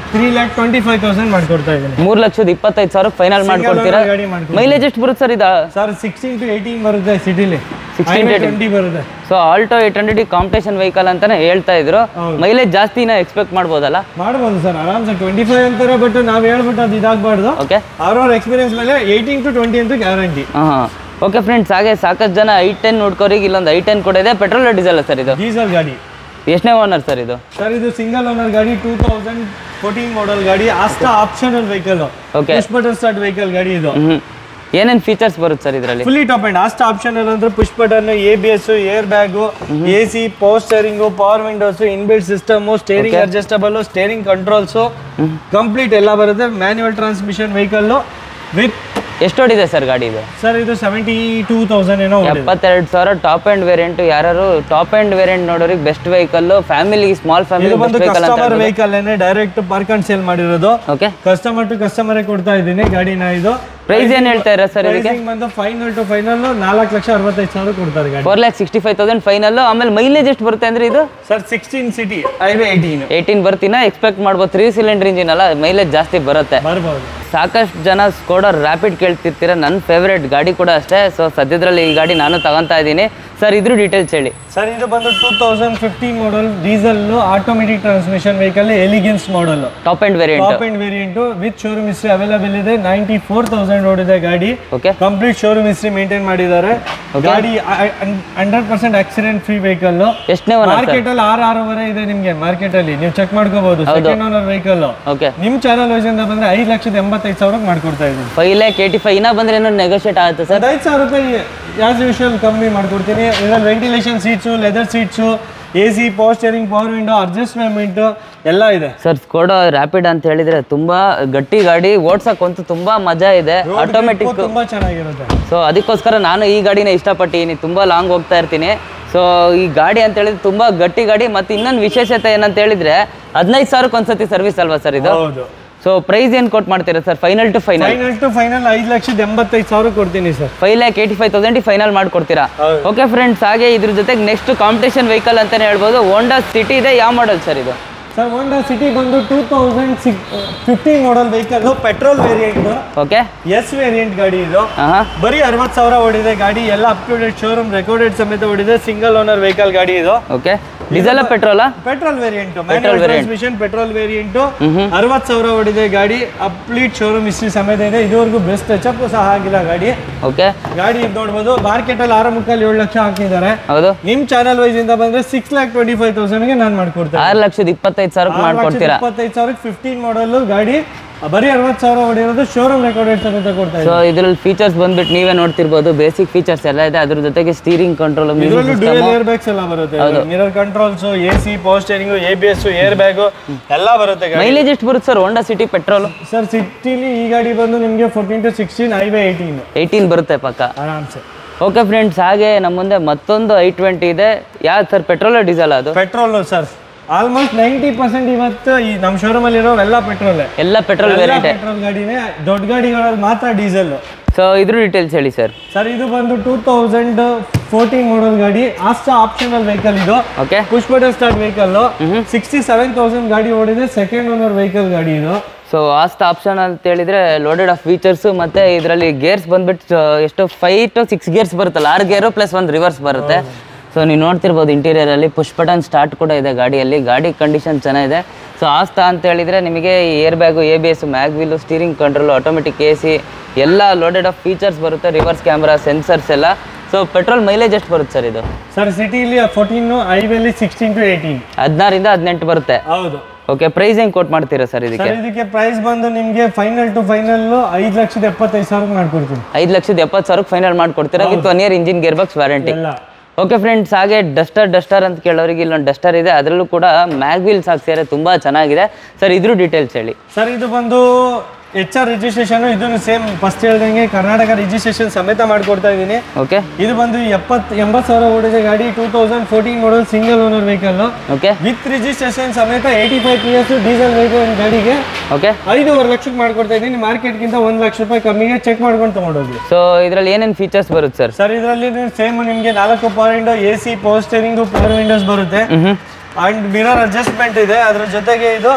three lakh twenty five thousand ಮಾಡ್ಕೊಡ್ತಾ ಇದ್ದೀನಿ ಮೂರು ಲಕ್ಷದ ಇಪ್ಪತ್ತೈದು ಸಾವಿರಕ್ಕೆ ಫೈನಲ್ ಮಾಡ್ಕೊಡ್ತೀರಾ ಗಾಡಿ ಮಾಡ್ಕೊಡ್ತೀನಿ ಮೈಲೇಜ್ ಎಷ್ಟು ಬರುತ್ತೆ ಸರ್ ಇದು ಸರ್ ಸಿಕ್ಸ್ಟೀನ್ ಟು ಏಯ್ಟೀನ್ ಬರುತ್ತೆ ಸಿಟಿಲಿ 16 to 18. ಟ್ವೆಂಟಿ ಬರುತ್ತೆ so Alto eight hundred competition vehicle ಅಂತಾನೆ ಹೇಳ್ತಾ ಇದ್ರು ಹೌದು. ಮೈಲೇಜ್ ಜಾಸ್ತಿನ ಎಕ್ಸ್ಪೆಕ್ಟ್ ಮಾಡ್ಬೋದಲ್ಲ ಮಾಡ್ಬೋದು ಸರ್ ಆರಾಮ್ಸೆ ಟ್ವೆಂಟಿ ಫೈವ್ ಅಂತಾರೆ ಬಟ್ ನಾವು ಹೇಳ್ಬಿಟ್ಟು ಅದು ಇದಾಗಬಾರ್ದು ಓಕೆ ಅವ್ರವ್ರ ಎಕ್ಸ್ಪೀರಿಯನ್ಸ್ ಮೇಲೆ ಏಯ್ಟೀನ್ ಟು ಟ್ವೆಂಟಿ ಅಂತೂ ಗ್ಯಾರಂಟಿ ಹಾಂ ಓಕೆ ಫ್ರೆಂಡ್ಸ್ ಹಾಗೆ ಸಾಕಷ್ಟು ಜನ ಐ ಟೆನ್ ನೋಡ್ಕೋರಿಗೆ ಇಲ್ಲೊಂದು ಐ ಟೆನ್ ಕೂಡ ಇದೆ ಪೆಟ್ರೋಲ್ ಡೀಸೆಲ್ ಸರ್ ಇದು ಡೀಸೆಲ್ ಗಾಡಿ ಎಷ್ಟನೇ ಓನರ್ ಸರ್ ಇದು ಸರ್ ಇದು ಸಿಂಗಲ್ ಓನರ್ ಗಾಡಿ ಟೂ ತೌಸಂಡ್ ಫೋರ್ಟೀನ್ ಮಾಡಲ್ ಗಾಡಿ ಅಷ್ಟ optional vehicle Okay. Push button start vehicle ಗಾಡಿ ಇದು ಹ್ಞೂ ಏನೇನು ಫೀಚರ್ಸ್ ಬರುತ್ತೆ ಸರ್ ಇದರಲ್ಲಿ fully top end Asta optional ಅಂದ್ರೆ push button A B S air bag A C power steering power windows inbuilt system steering adjustable steering controls complete ಎಲ್ಲ ಬರುತ್ತೆ manual transmission vehicle with ಎಷ್ಟು ಓಡಿದೆ sir ಗಾಡಿ ಇದು sir ಇದು seventy two thousand ಏನೋ ಓಡಿದೆ. ಎಪ್ಪತ್ತೆರಡು ಸಾವಿರ ಟಾಪ್ ಆ್ಯಂಡ್ ವೇರಿಯಂಟ್ ಯಾರು ಟಾಪ್ ಆ್ಯಂಡ್ ವೇರಿಯಂಟ್ ನೋಡೋರಿಗೆ ಬೆಸ್ಟ್ ವೆಹಿಕಲ್ ಫ್ಯಾಮಿಲಿ ಸ್ಮಾಲ್ ಇದು ಫ್ಯಾಮಿಲಿ ಬಂದು ಬೆಸ್ಟ್ ವೆಹಿಕಲ್ ಅಂತ customer vehicle direct park and sale ಮಾಡಿರೋದು ಓಕೆ ಕಸ್ಟಮರ್ ಟು ಕಸ್ಟಮರ್ ಕೊಡ್ತಾ ಇದ್ದೀನಿ ಗಾಡಿನ ಇದು ಪ್ರೈಸ್ ಏನು ಹೇಳ್ತಾ ಇರ ಸರ್ ಇದಕ್ಕೆ ಪ್ರೈಸಿಂಗ್ ಬಂದು ಫೈನಲ್ ಟು ಫೈನಲ್ ನಾಲ್ಕು ಲಕ್ಷ ಅರವತ್ತೈದು ಸಾವಿರ ಕೊಡ್ತಾರೆ ಗಾಡಿ four lakh sixty five thousand final ಆಮೇಲೆ ಮೈಲೇಜ್ ಎಷ್ಟು ಬರುತ್ತೆ ಅಂದ್ರೆ ಇದು sir sixteen city highway eighteen eighteen ಬರ್ತೀನ ಎಕ್ಸ್ಪೆಕ್ಟ್ ಮಾಡ್ಬೋದು ತ್ರೀ ಸಿಲಿಂಡರ್ ಇಂಜಿನ್ ಅಲ್ಲ ಮೈಲೇಜ್ ಜಾಸ್ತಿ ಬರುತ್ತೆ ಬರ್ಬೋದು ಸಾಕಷ್ಟು ಜನ ಸ್ಕೋಡರ್ ರ್ಯಾಪಿಡ್ ಕೇಳ್ತಿರ್ತೀರ ನನ್ನ ಫೇವ್ರೇಟ್ ಗಾಡಿ ಕೂಡ ಅಷ್ಟೇ ಸೊ ಸದ್ಯದ್ರಲ್ಲಿ ಈ ಗಾಡಿ ನಾನು ತಗೊಂತಾ ಇದ್ದೀನಿ ಸರ್ ಇದ್ರ ಡೀಟೇಲ್ಸ್ ಹೇಳಿ ಸರ್ ಇದು ಬಂದು two thousand fifteen model diesel automatic transmission vehicle elegance model top end variant top and variant with showroom history available ಇದೆ ನೈಂಟಿ ಫೋರ್ ತೌಸಂಡ್ ಓಡಿದೆ ಗಾಡಿ okay complete showroom history maintain ಮಾಡಿದ್ದಾರೆ ಗಾಡಿ hundred percent accident free vehicle ಎಷ್ಟನೇ ಒನ್ market ಅಲ್ಲಿ ಆರು ಆರೂವರೆ ಇದೆ ನಿಮ್ಗೆ ಮಾರ್ಕೆಟ್ ಅಲ್ಲಿ ನೀವು ಚೆಕ್ ಮಾಡ್ಕೋಬಹುದು ಸೆಕೆಂಡ್ ಓನರ್ ವೆಹಿಕಲ್ ಓಕೆ ನಿಮ್ ಚಾನಲ್ ವೈಸ್ ಇಂದ ಬಂದ್ರೆ ಐದು ಲಕ್ಷದ ಎಂಬತ್ತೈದು ಸಾವಿರಕ್ಕೆ ಮಾಡ್ಕೊಡ್ತಾ ಇದ್ದೀನಿ ಫೈವ್ ಲ್ಯಾಕ್ ಏಯ್ಟಿ ಫೈವ್ ಇನ್ನ ಬಂದ್ರೆ ಏನೋ ನೆಗೋಷಿಯೇಟ್ ಆಗುತ್ತೆ ಸರ್ ಹದಿನೈದು ಸಾವಿರ ರೂಪಾಯಿ ಆಸ್ ಯೂಶುವಲ್ ಕಮ್ಮಿ ಮಾಡ್ಕೊಡ್ತೀನಿ ಇದರಲ್ಲಿ ventilation seats leather seats A C power steering power window adjustment ಎಲ್ಲ ಇದೆ ಸರ್ ಸ್ಕೋಡಾ ರ್ಯಾಪಿಡ್ ಅಂತ ಹೇಳಿದ್ರೆ ತುಂಬಾ ಗಟ್ಟಿ ಗಾಡಿ ಓಡ್ಸಕ್ಕಂತೂ ತುಂಬಾ ಮಜಾ ಇದೆ ಆಟೋಮೆಟಿಕ್ ತುಂಬಾ ಚೆನ್ನಾಗಿರುತ್ತೆ ಸೊ ಅದಕ್ಕೋಸ್ಕರ ನಾನು ಈ ಗಾಡಿನ ಇಷ್ಟಪಟ್ಟಿದ್ದೀನಿ ತುಂಬ ಲಾಂಗ್ ಹೋಗ್ತಾ ಇರ್ತೀನಿ ಸೊ ಈ ಗಾಡಿ ಅಂತ ಹೇಳಿದ್ರೆ ತುಂಬ ಗಟ್ಟಿ ಗಾಡಿ ಮತ್ತು ಇನ್ನೊಂದು ವಿಶೇಷತೆ ಏನಂತ ಹೇಳಿದ್ರೆ ಹದಿನೈದು ಸಾವಿರಕ್ಕೆ ಒಂದ್ಸತಿ ಸರ್ವಿಸ್ ಅಲ್ವಾ ಸರ್ ಇದು ಹೌದು ಸೊ ಪ್ರೈಸ್ ಏನು ಕೊಟ್ಟು ಮಾಡ್ತೀರಾ sir final to final final to final ಐದು ಲಕ್ಷದ ಎಂಬತ್ತೈದು ಸಾವಿರ ಕೊಡ್ತೀನಿ sir five lakh eighty five thousand final ಮಾಡ್ಕೊಡ್ತೀರಾ ಹೌದು. ಓಕೆ ಫ್ರೆಂಡ್ಸ್ ಹಾಗೆ ಇದ್ರ ಜೊತೆಗೆ ನೆಕ್ಸ್ಟ್ ಕಾಂಪಿಟೇಷನ್ ವೆಹಿಕಲ್ ಅಂತಲೇ ಹೇಳ್ಬೋದು ಹೋಂಡಾ ಸಿಟಿ ಇದೆ ಯಾವ ಮಾಡಲ್ ಸರ್ ಇದು ಸರ್ ಹೋಂಡಾ ಸಿಟಿ ಬಂದು two thousand six fifteen model vehicle petrol variant okay S variant ಗಾಡಿ ಇದು ಹಾಂ ಹಾಂ ಬರೀ ಅರವತ್ತು ಸಾವಿರ ಓಡಿದೆ ಗಾಡಿ ಎಲ್ಲ up to date showroom recorded ಸಮೇತ ಓಡಿದೆ ಸಿಂಗಲ್ ಓನರ್ ವೆಹಿಕಲ್ ಗಾಡಿ ಇದು ಓಕೆ ಡೀಸೆಲ್ ಪೆಟ್ರೋಲಾ petrol variant Petrol variant. Transmission petrol variant ಅರವತ್ತು ಸಾವಿರ ಓಡಿದೆ ಗಾಡಿ ಅಪ್ಲೀಟ್ ಶೋರೂಮ್ ಹಿಸ್ಟ್ರಿ ಸಮೇತ ಇದೆ ಇದುವರೆಗೂ ಬೆಸ್ಟ್ ಟಚಪ್ ಸಹ ಆಗಿಲ್ಲ ಗಾಡಿ ಓಕೆ ಗಾಡಿ ಇದ್ ನೋಡ್ಬೋದು ಮಾರ್ಕೆಟ್ ಅಲ್ಲಿ ಆರು ಮುಕ್ಕಲ್ಲಿ ಏಳು ಲಕ್ಷ ಹಾಕಿದ್ದಾರೆ ಹೌದು ನಿಮ್ ಚಾನಲ್ ವೈಸ್ ಇಂದ ಬಂದ್ರೆ ಸಿಕ್ಸ್ ಲ್ಯಾಕ್ ಟ್ವೆಂಟಿ ಫೈವ್ ತೌಸಂಡ್ಗೆ ನಾನು ಮಾಡ್ಕೊಡ್ತೇನೆ ಆರು ಲಕ್ಷದ ಇಪ್ಪತ್ತೈದು ಸಾವಿರಕ್ಕೆ ಮಾಡ್ಕೊಡ್ತೀರಾ ಇಪ್ಪತ್ತೈದು ಸಾವಿರಕ್ಕೆ ಫಿಫ್ಟೀನ್ ಮಾಡಲ್ ಗಾಡಿ ಬರೀ ಅರವತ್ತು ಸಾವಿರ ಹೊಡಿರೋದು ಶೋರೂಮ್ ರೆಕಾರ್ಡೆಡ್ ಸಮೇತ ಕೊಡ್ತಾ ಸೊ ಇದ್ರಲ್ಲಿ ಫೀಚರ್ಸ್ ಬಂದ್ಬಿಟ್ಟು ನೀವೇ ನೋಡ್ತಿರ್ಬೋದು ಬೇಸಿಕ್ ಫೀಚರ್ಸ್ ಎಲ್ಲ ಇದೆ ಅದ್ರ ಜೊತೆಗೆ ಸ್ಟೀರಿಂಗ್ ಕಂಟ್ರೋಲ್ ಇದರಲ್ಲೂ ಡ್ಯೂಯಲ್ ಏರ್ ಬ್ಯಾಗ್ಸ್ ಎಲ್ಲ ಬರುತ್ತೆ mirror controls A C power steering A B S air bag ಎಲ್ಲ ಬರುತ್ತೆ ಗಾಡಿ ಮೈಲೇಜ್ ಎಷ್ಟು ಬರುತ್ತೆ sir Honda City petrol sir ಸಿಟಿಲಿ ಈ ಗಾಡಿ ಬಂದು ನಿಮಗೆ fourteen to sixteen highway eighteen eighteen ಬರುತ್ತೆ ಪಕ್ಕ ಆರಾಮ್ಸೆ ಓಕೆ ಫ್ರೆಂಡ್ಸ್ ಹಾಗೆ ನಮ್ಮ ಮುಂದೆ ಮತ್ತೊಂದು ಐ ಟ್ವೆಂಟಿ ಇದೆ ಯಾವ್ದು ಸರ್ ಪೆಟ್ರೋಲ್ ಡೀಸೆಲ್ ಅದು petrol sir almost ninety percent ಇವತ್ತು ಈ ನಮ್ಮ ಶೋರೂಮ್ ಅಲ್ಲಿ ಇರೋವೆಲ್ಲ ಪೆಟ್ರೋಲ್ ಎಲ್ಲ ಪೆಟ್ರೋಲ್ ವೇರಿಯಂಟ್ ಪೆಟ್ರೋಲ್ ಗಾಡಿನೇ ದೊಡ್ಡ ಗಾಡಿಗಳಲ್ಲಿ ಮಾತ್ರ ಡೀಸೆಲ್ ಸೊ ಇದ್ರ ಡೀಟೇಲ್ಸ್ ಹೇಳಿ ಸರ್ ಸರ್ ಇದು ಬಂದು ಟೂ ತೌಸಂಡ್ ಫೋರ್ಟೀನ್ ಮಾಡಲ್ ಗಾಡಿ ಅಷ್ಟ ಆಪ್ಷನಲ್ ವೆಹಿಕಲ್ ಇದು okay push button start vehicle sixty seven thousand ಗಾಡಿ ಓಡಿದೆ ಸೆಕೆಂಡ್ ಓನರ್ ವೆಹಿಕಲ್ ಗಾಡಿ ಇದು ಸೊ ಆಸ್ಟ್ ಆಪ್ಷನ್ ಅಂತ ಹೇಳಿದ್ರೆ ಲೋಡೆಡ್ ಆಫ್ ಫೀಚರ್ಸು ಮತ್ತೆ ಇದರಲ್ಲಿ ಗೇರ್ಸ್ ಬಂದ್ಬಿಟ್ಟು ಎಷ್ಟು ಫೈವ್ ಟು ಸಿಕ್ಸ್ ಗೇರ್ಸ್ ಬರುತ್ತಲ್ಲ ಆರು ಗೇರು ಪ್ಲಸ್ ಒಂದು ರಿವರ್ಸ್ ಬರುತ್ತೆ ಸೊ ನೀವು ನೋಡ್ತಿರ್ಬೋದು ಇಂಟೀರಿಯರ್ ಅಲ್ಲಿ ಪುಷ್ ಬಟನ್ ಸ್ಟಾರ್ಟ್ ಕೂಡ ಇದೆ ಗಾಡಿಯಲ್ಲಿ ಗಾಡಿ ಕಂಡೀಷನ್ ಚೆನ್ನಾಗಿದೆ ಸೊ ಆಸ್ತಾ ಅಂತ ಹೇಳಿದ್ರೆ ನಿಮಗೆ air bag A B S mag wheel steering control automatic A C ಎಲ್ಲ ಲೋಡೆಡ್ ಆಫ್ ಫೀಚರ್ಸ್ ಬರುತ್ತೆ ರಿವರ್ಸ್ ಕ್ಯಾಮ್ರಾ ಸೆನ್ಸರ್ಸ್ ಎಲ್ಲ ಸೊ ಪೆಟ್ರೋಲ್ ಮೈಲೇಜ್ ಎಷ್ಟು ಬರುತ್ತೆ ಸರ್ ಇದು ಸರ್ ಸಿಟಿಲಿ ಫೋರ್ಟೀನ್ ಹೈವೇಲಿ ಸಿಕ್ಸ್ಟೀನ್ ಟು ಏಯ್ಟೀನ್ ಹದಿನಾರಿಂದ ಹದಿನೆಂಟು ಬರುತ್ತೆ ಹೌದು ಓಕೆ ಪ್ರೈಸ್ ಹೆಂಗೆ ಕೋಟ್ ಮಾಡ್ತೀರಾ ಸರ್ ಇದಕ್ಕೆ ಸರ್ ಇದಕ್ಕೆ ಪ್ರೈಸ್ ಬಂದು ನಿಮಗೆ ಫೈನಲ್ ಟು ಫೈನಲ್ ಐದು ಲಕ್ಷದ ಎಪ್ಪತ್ತೈದು ಸಾವಿರ ಮಾಡ್ಕೊಡ್ತೀನಿ ಐದು ಲಕ್ಷದ ಎಪ್ಪತ್ತು ಸಾವಿರಕ್ಕೆ ಫೈನಲ್ ಮಾಡ್ಕೊಡ್ತೀರಾ with one year engine gear box warranty ಎಲ್ಲ ಓಕೆ ಫ್ರೆಂಡ್ಸ್ ಹಾಗೆ ಡಸ್ಟರ್ ಡಸ್ಟರ್ ಅಂತ ಕೇಳೋರಿಗೆ ಇಲ್ಲೊಂದು ಡಸ್ಟರ್ ಇದೆ ಅದರಲ್ಲೂ ಕೂಡ ಮ್ಯಾಗ್ ವೀಲ್ಸ್ ಹಾಕ್ಸಿದ್ದಾರೆ ತುಂಬ ಚೆನ್ನಾಗಿದೆ ಸರ್ ಇದ್ರ ಡೀಟೇಲ್ಸ್ ಹೇಳಿ ಸರ್ ಇದು ಬಂದು ಎಚ್ ಆರ್ ರಿಜಿಸ್ಟ್ರೇಷನ್ ಇದನ್ನು ಸೇಮ್ ಫಸ್ಟ್ ಹೇಳ್ದಂಗೆ ಕರ್ನಾಟಕ ರಿಜಿಸ್ಟ್ರೇಷನ್ ಸಮೇತ ಮಾಡ್ಕೊಡ್ತಾ ಇದ್ದೀನಿ ಓಕೆ ಇದು ಬಂದು ಎಪ್ಪತ್ತು ಎಂಬತ್ತು ಸಾವಿರ ಓಡಿದೆ ಗಾಡಿ two thousand fourteen model single owner vehicle okay with registration ಸಮೇತ eighty five P S diesel vehicle ಗಾಡಿಗೆ ಓಕೆ ಐದೂವರೆ ಲಕ್ಷಕ್ಕೆ ಮಾಡ್ಕೊಡ್ತಾ ಇದ್ದೀನಿ ಮಾರ್ಕೆಟ್ಗಿಂತ ಒಂದು ಲಕ್ಷ ರೂಪಾಯಿ ಕಮ್ಮಿಗೆ ಚೆಕ್ ಮಾಡ್ಕೊಂಡು ತೊಗೊಂಡೋಗಿ ಸೊ ಇದರಲ್ಲಿ ಏನೇನು ಫೀಚರ್ಸ್ ಬರುತ್ತೆ ಸರ್ ಸರ್ ಇದರಲ್ಲಿ ಸೇಮ್ ನಿಮಗೆ ನಾಲ್ಕು power window A C power steering power windows ಬರುತ್ತೆ ಹ್ಞೂ ಅಂಡ್ ಮಿರರ್ ಅಡ್ಜಸ್ಟ್ಮೆಂಟ್ ಇದೆ ಅದ್ರ ಜೊತೆಗೆ ಇದು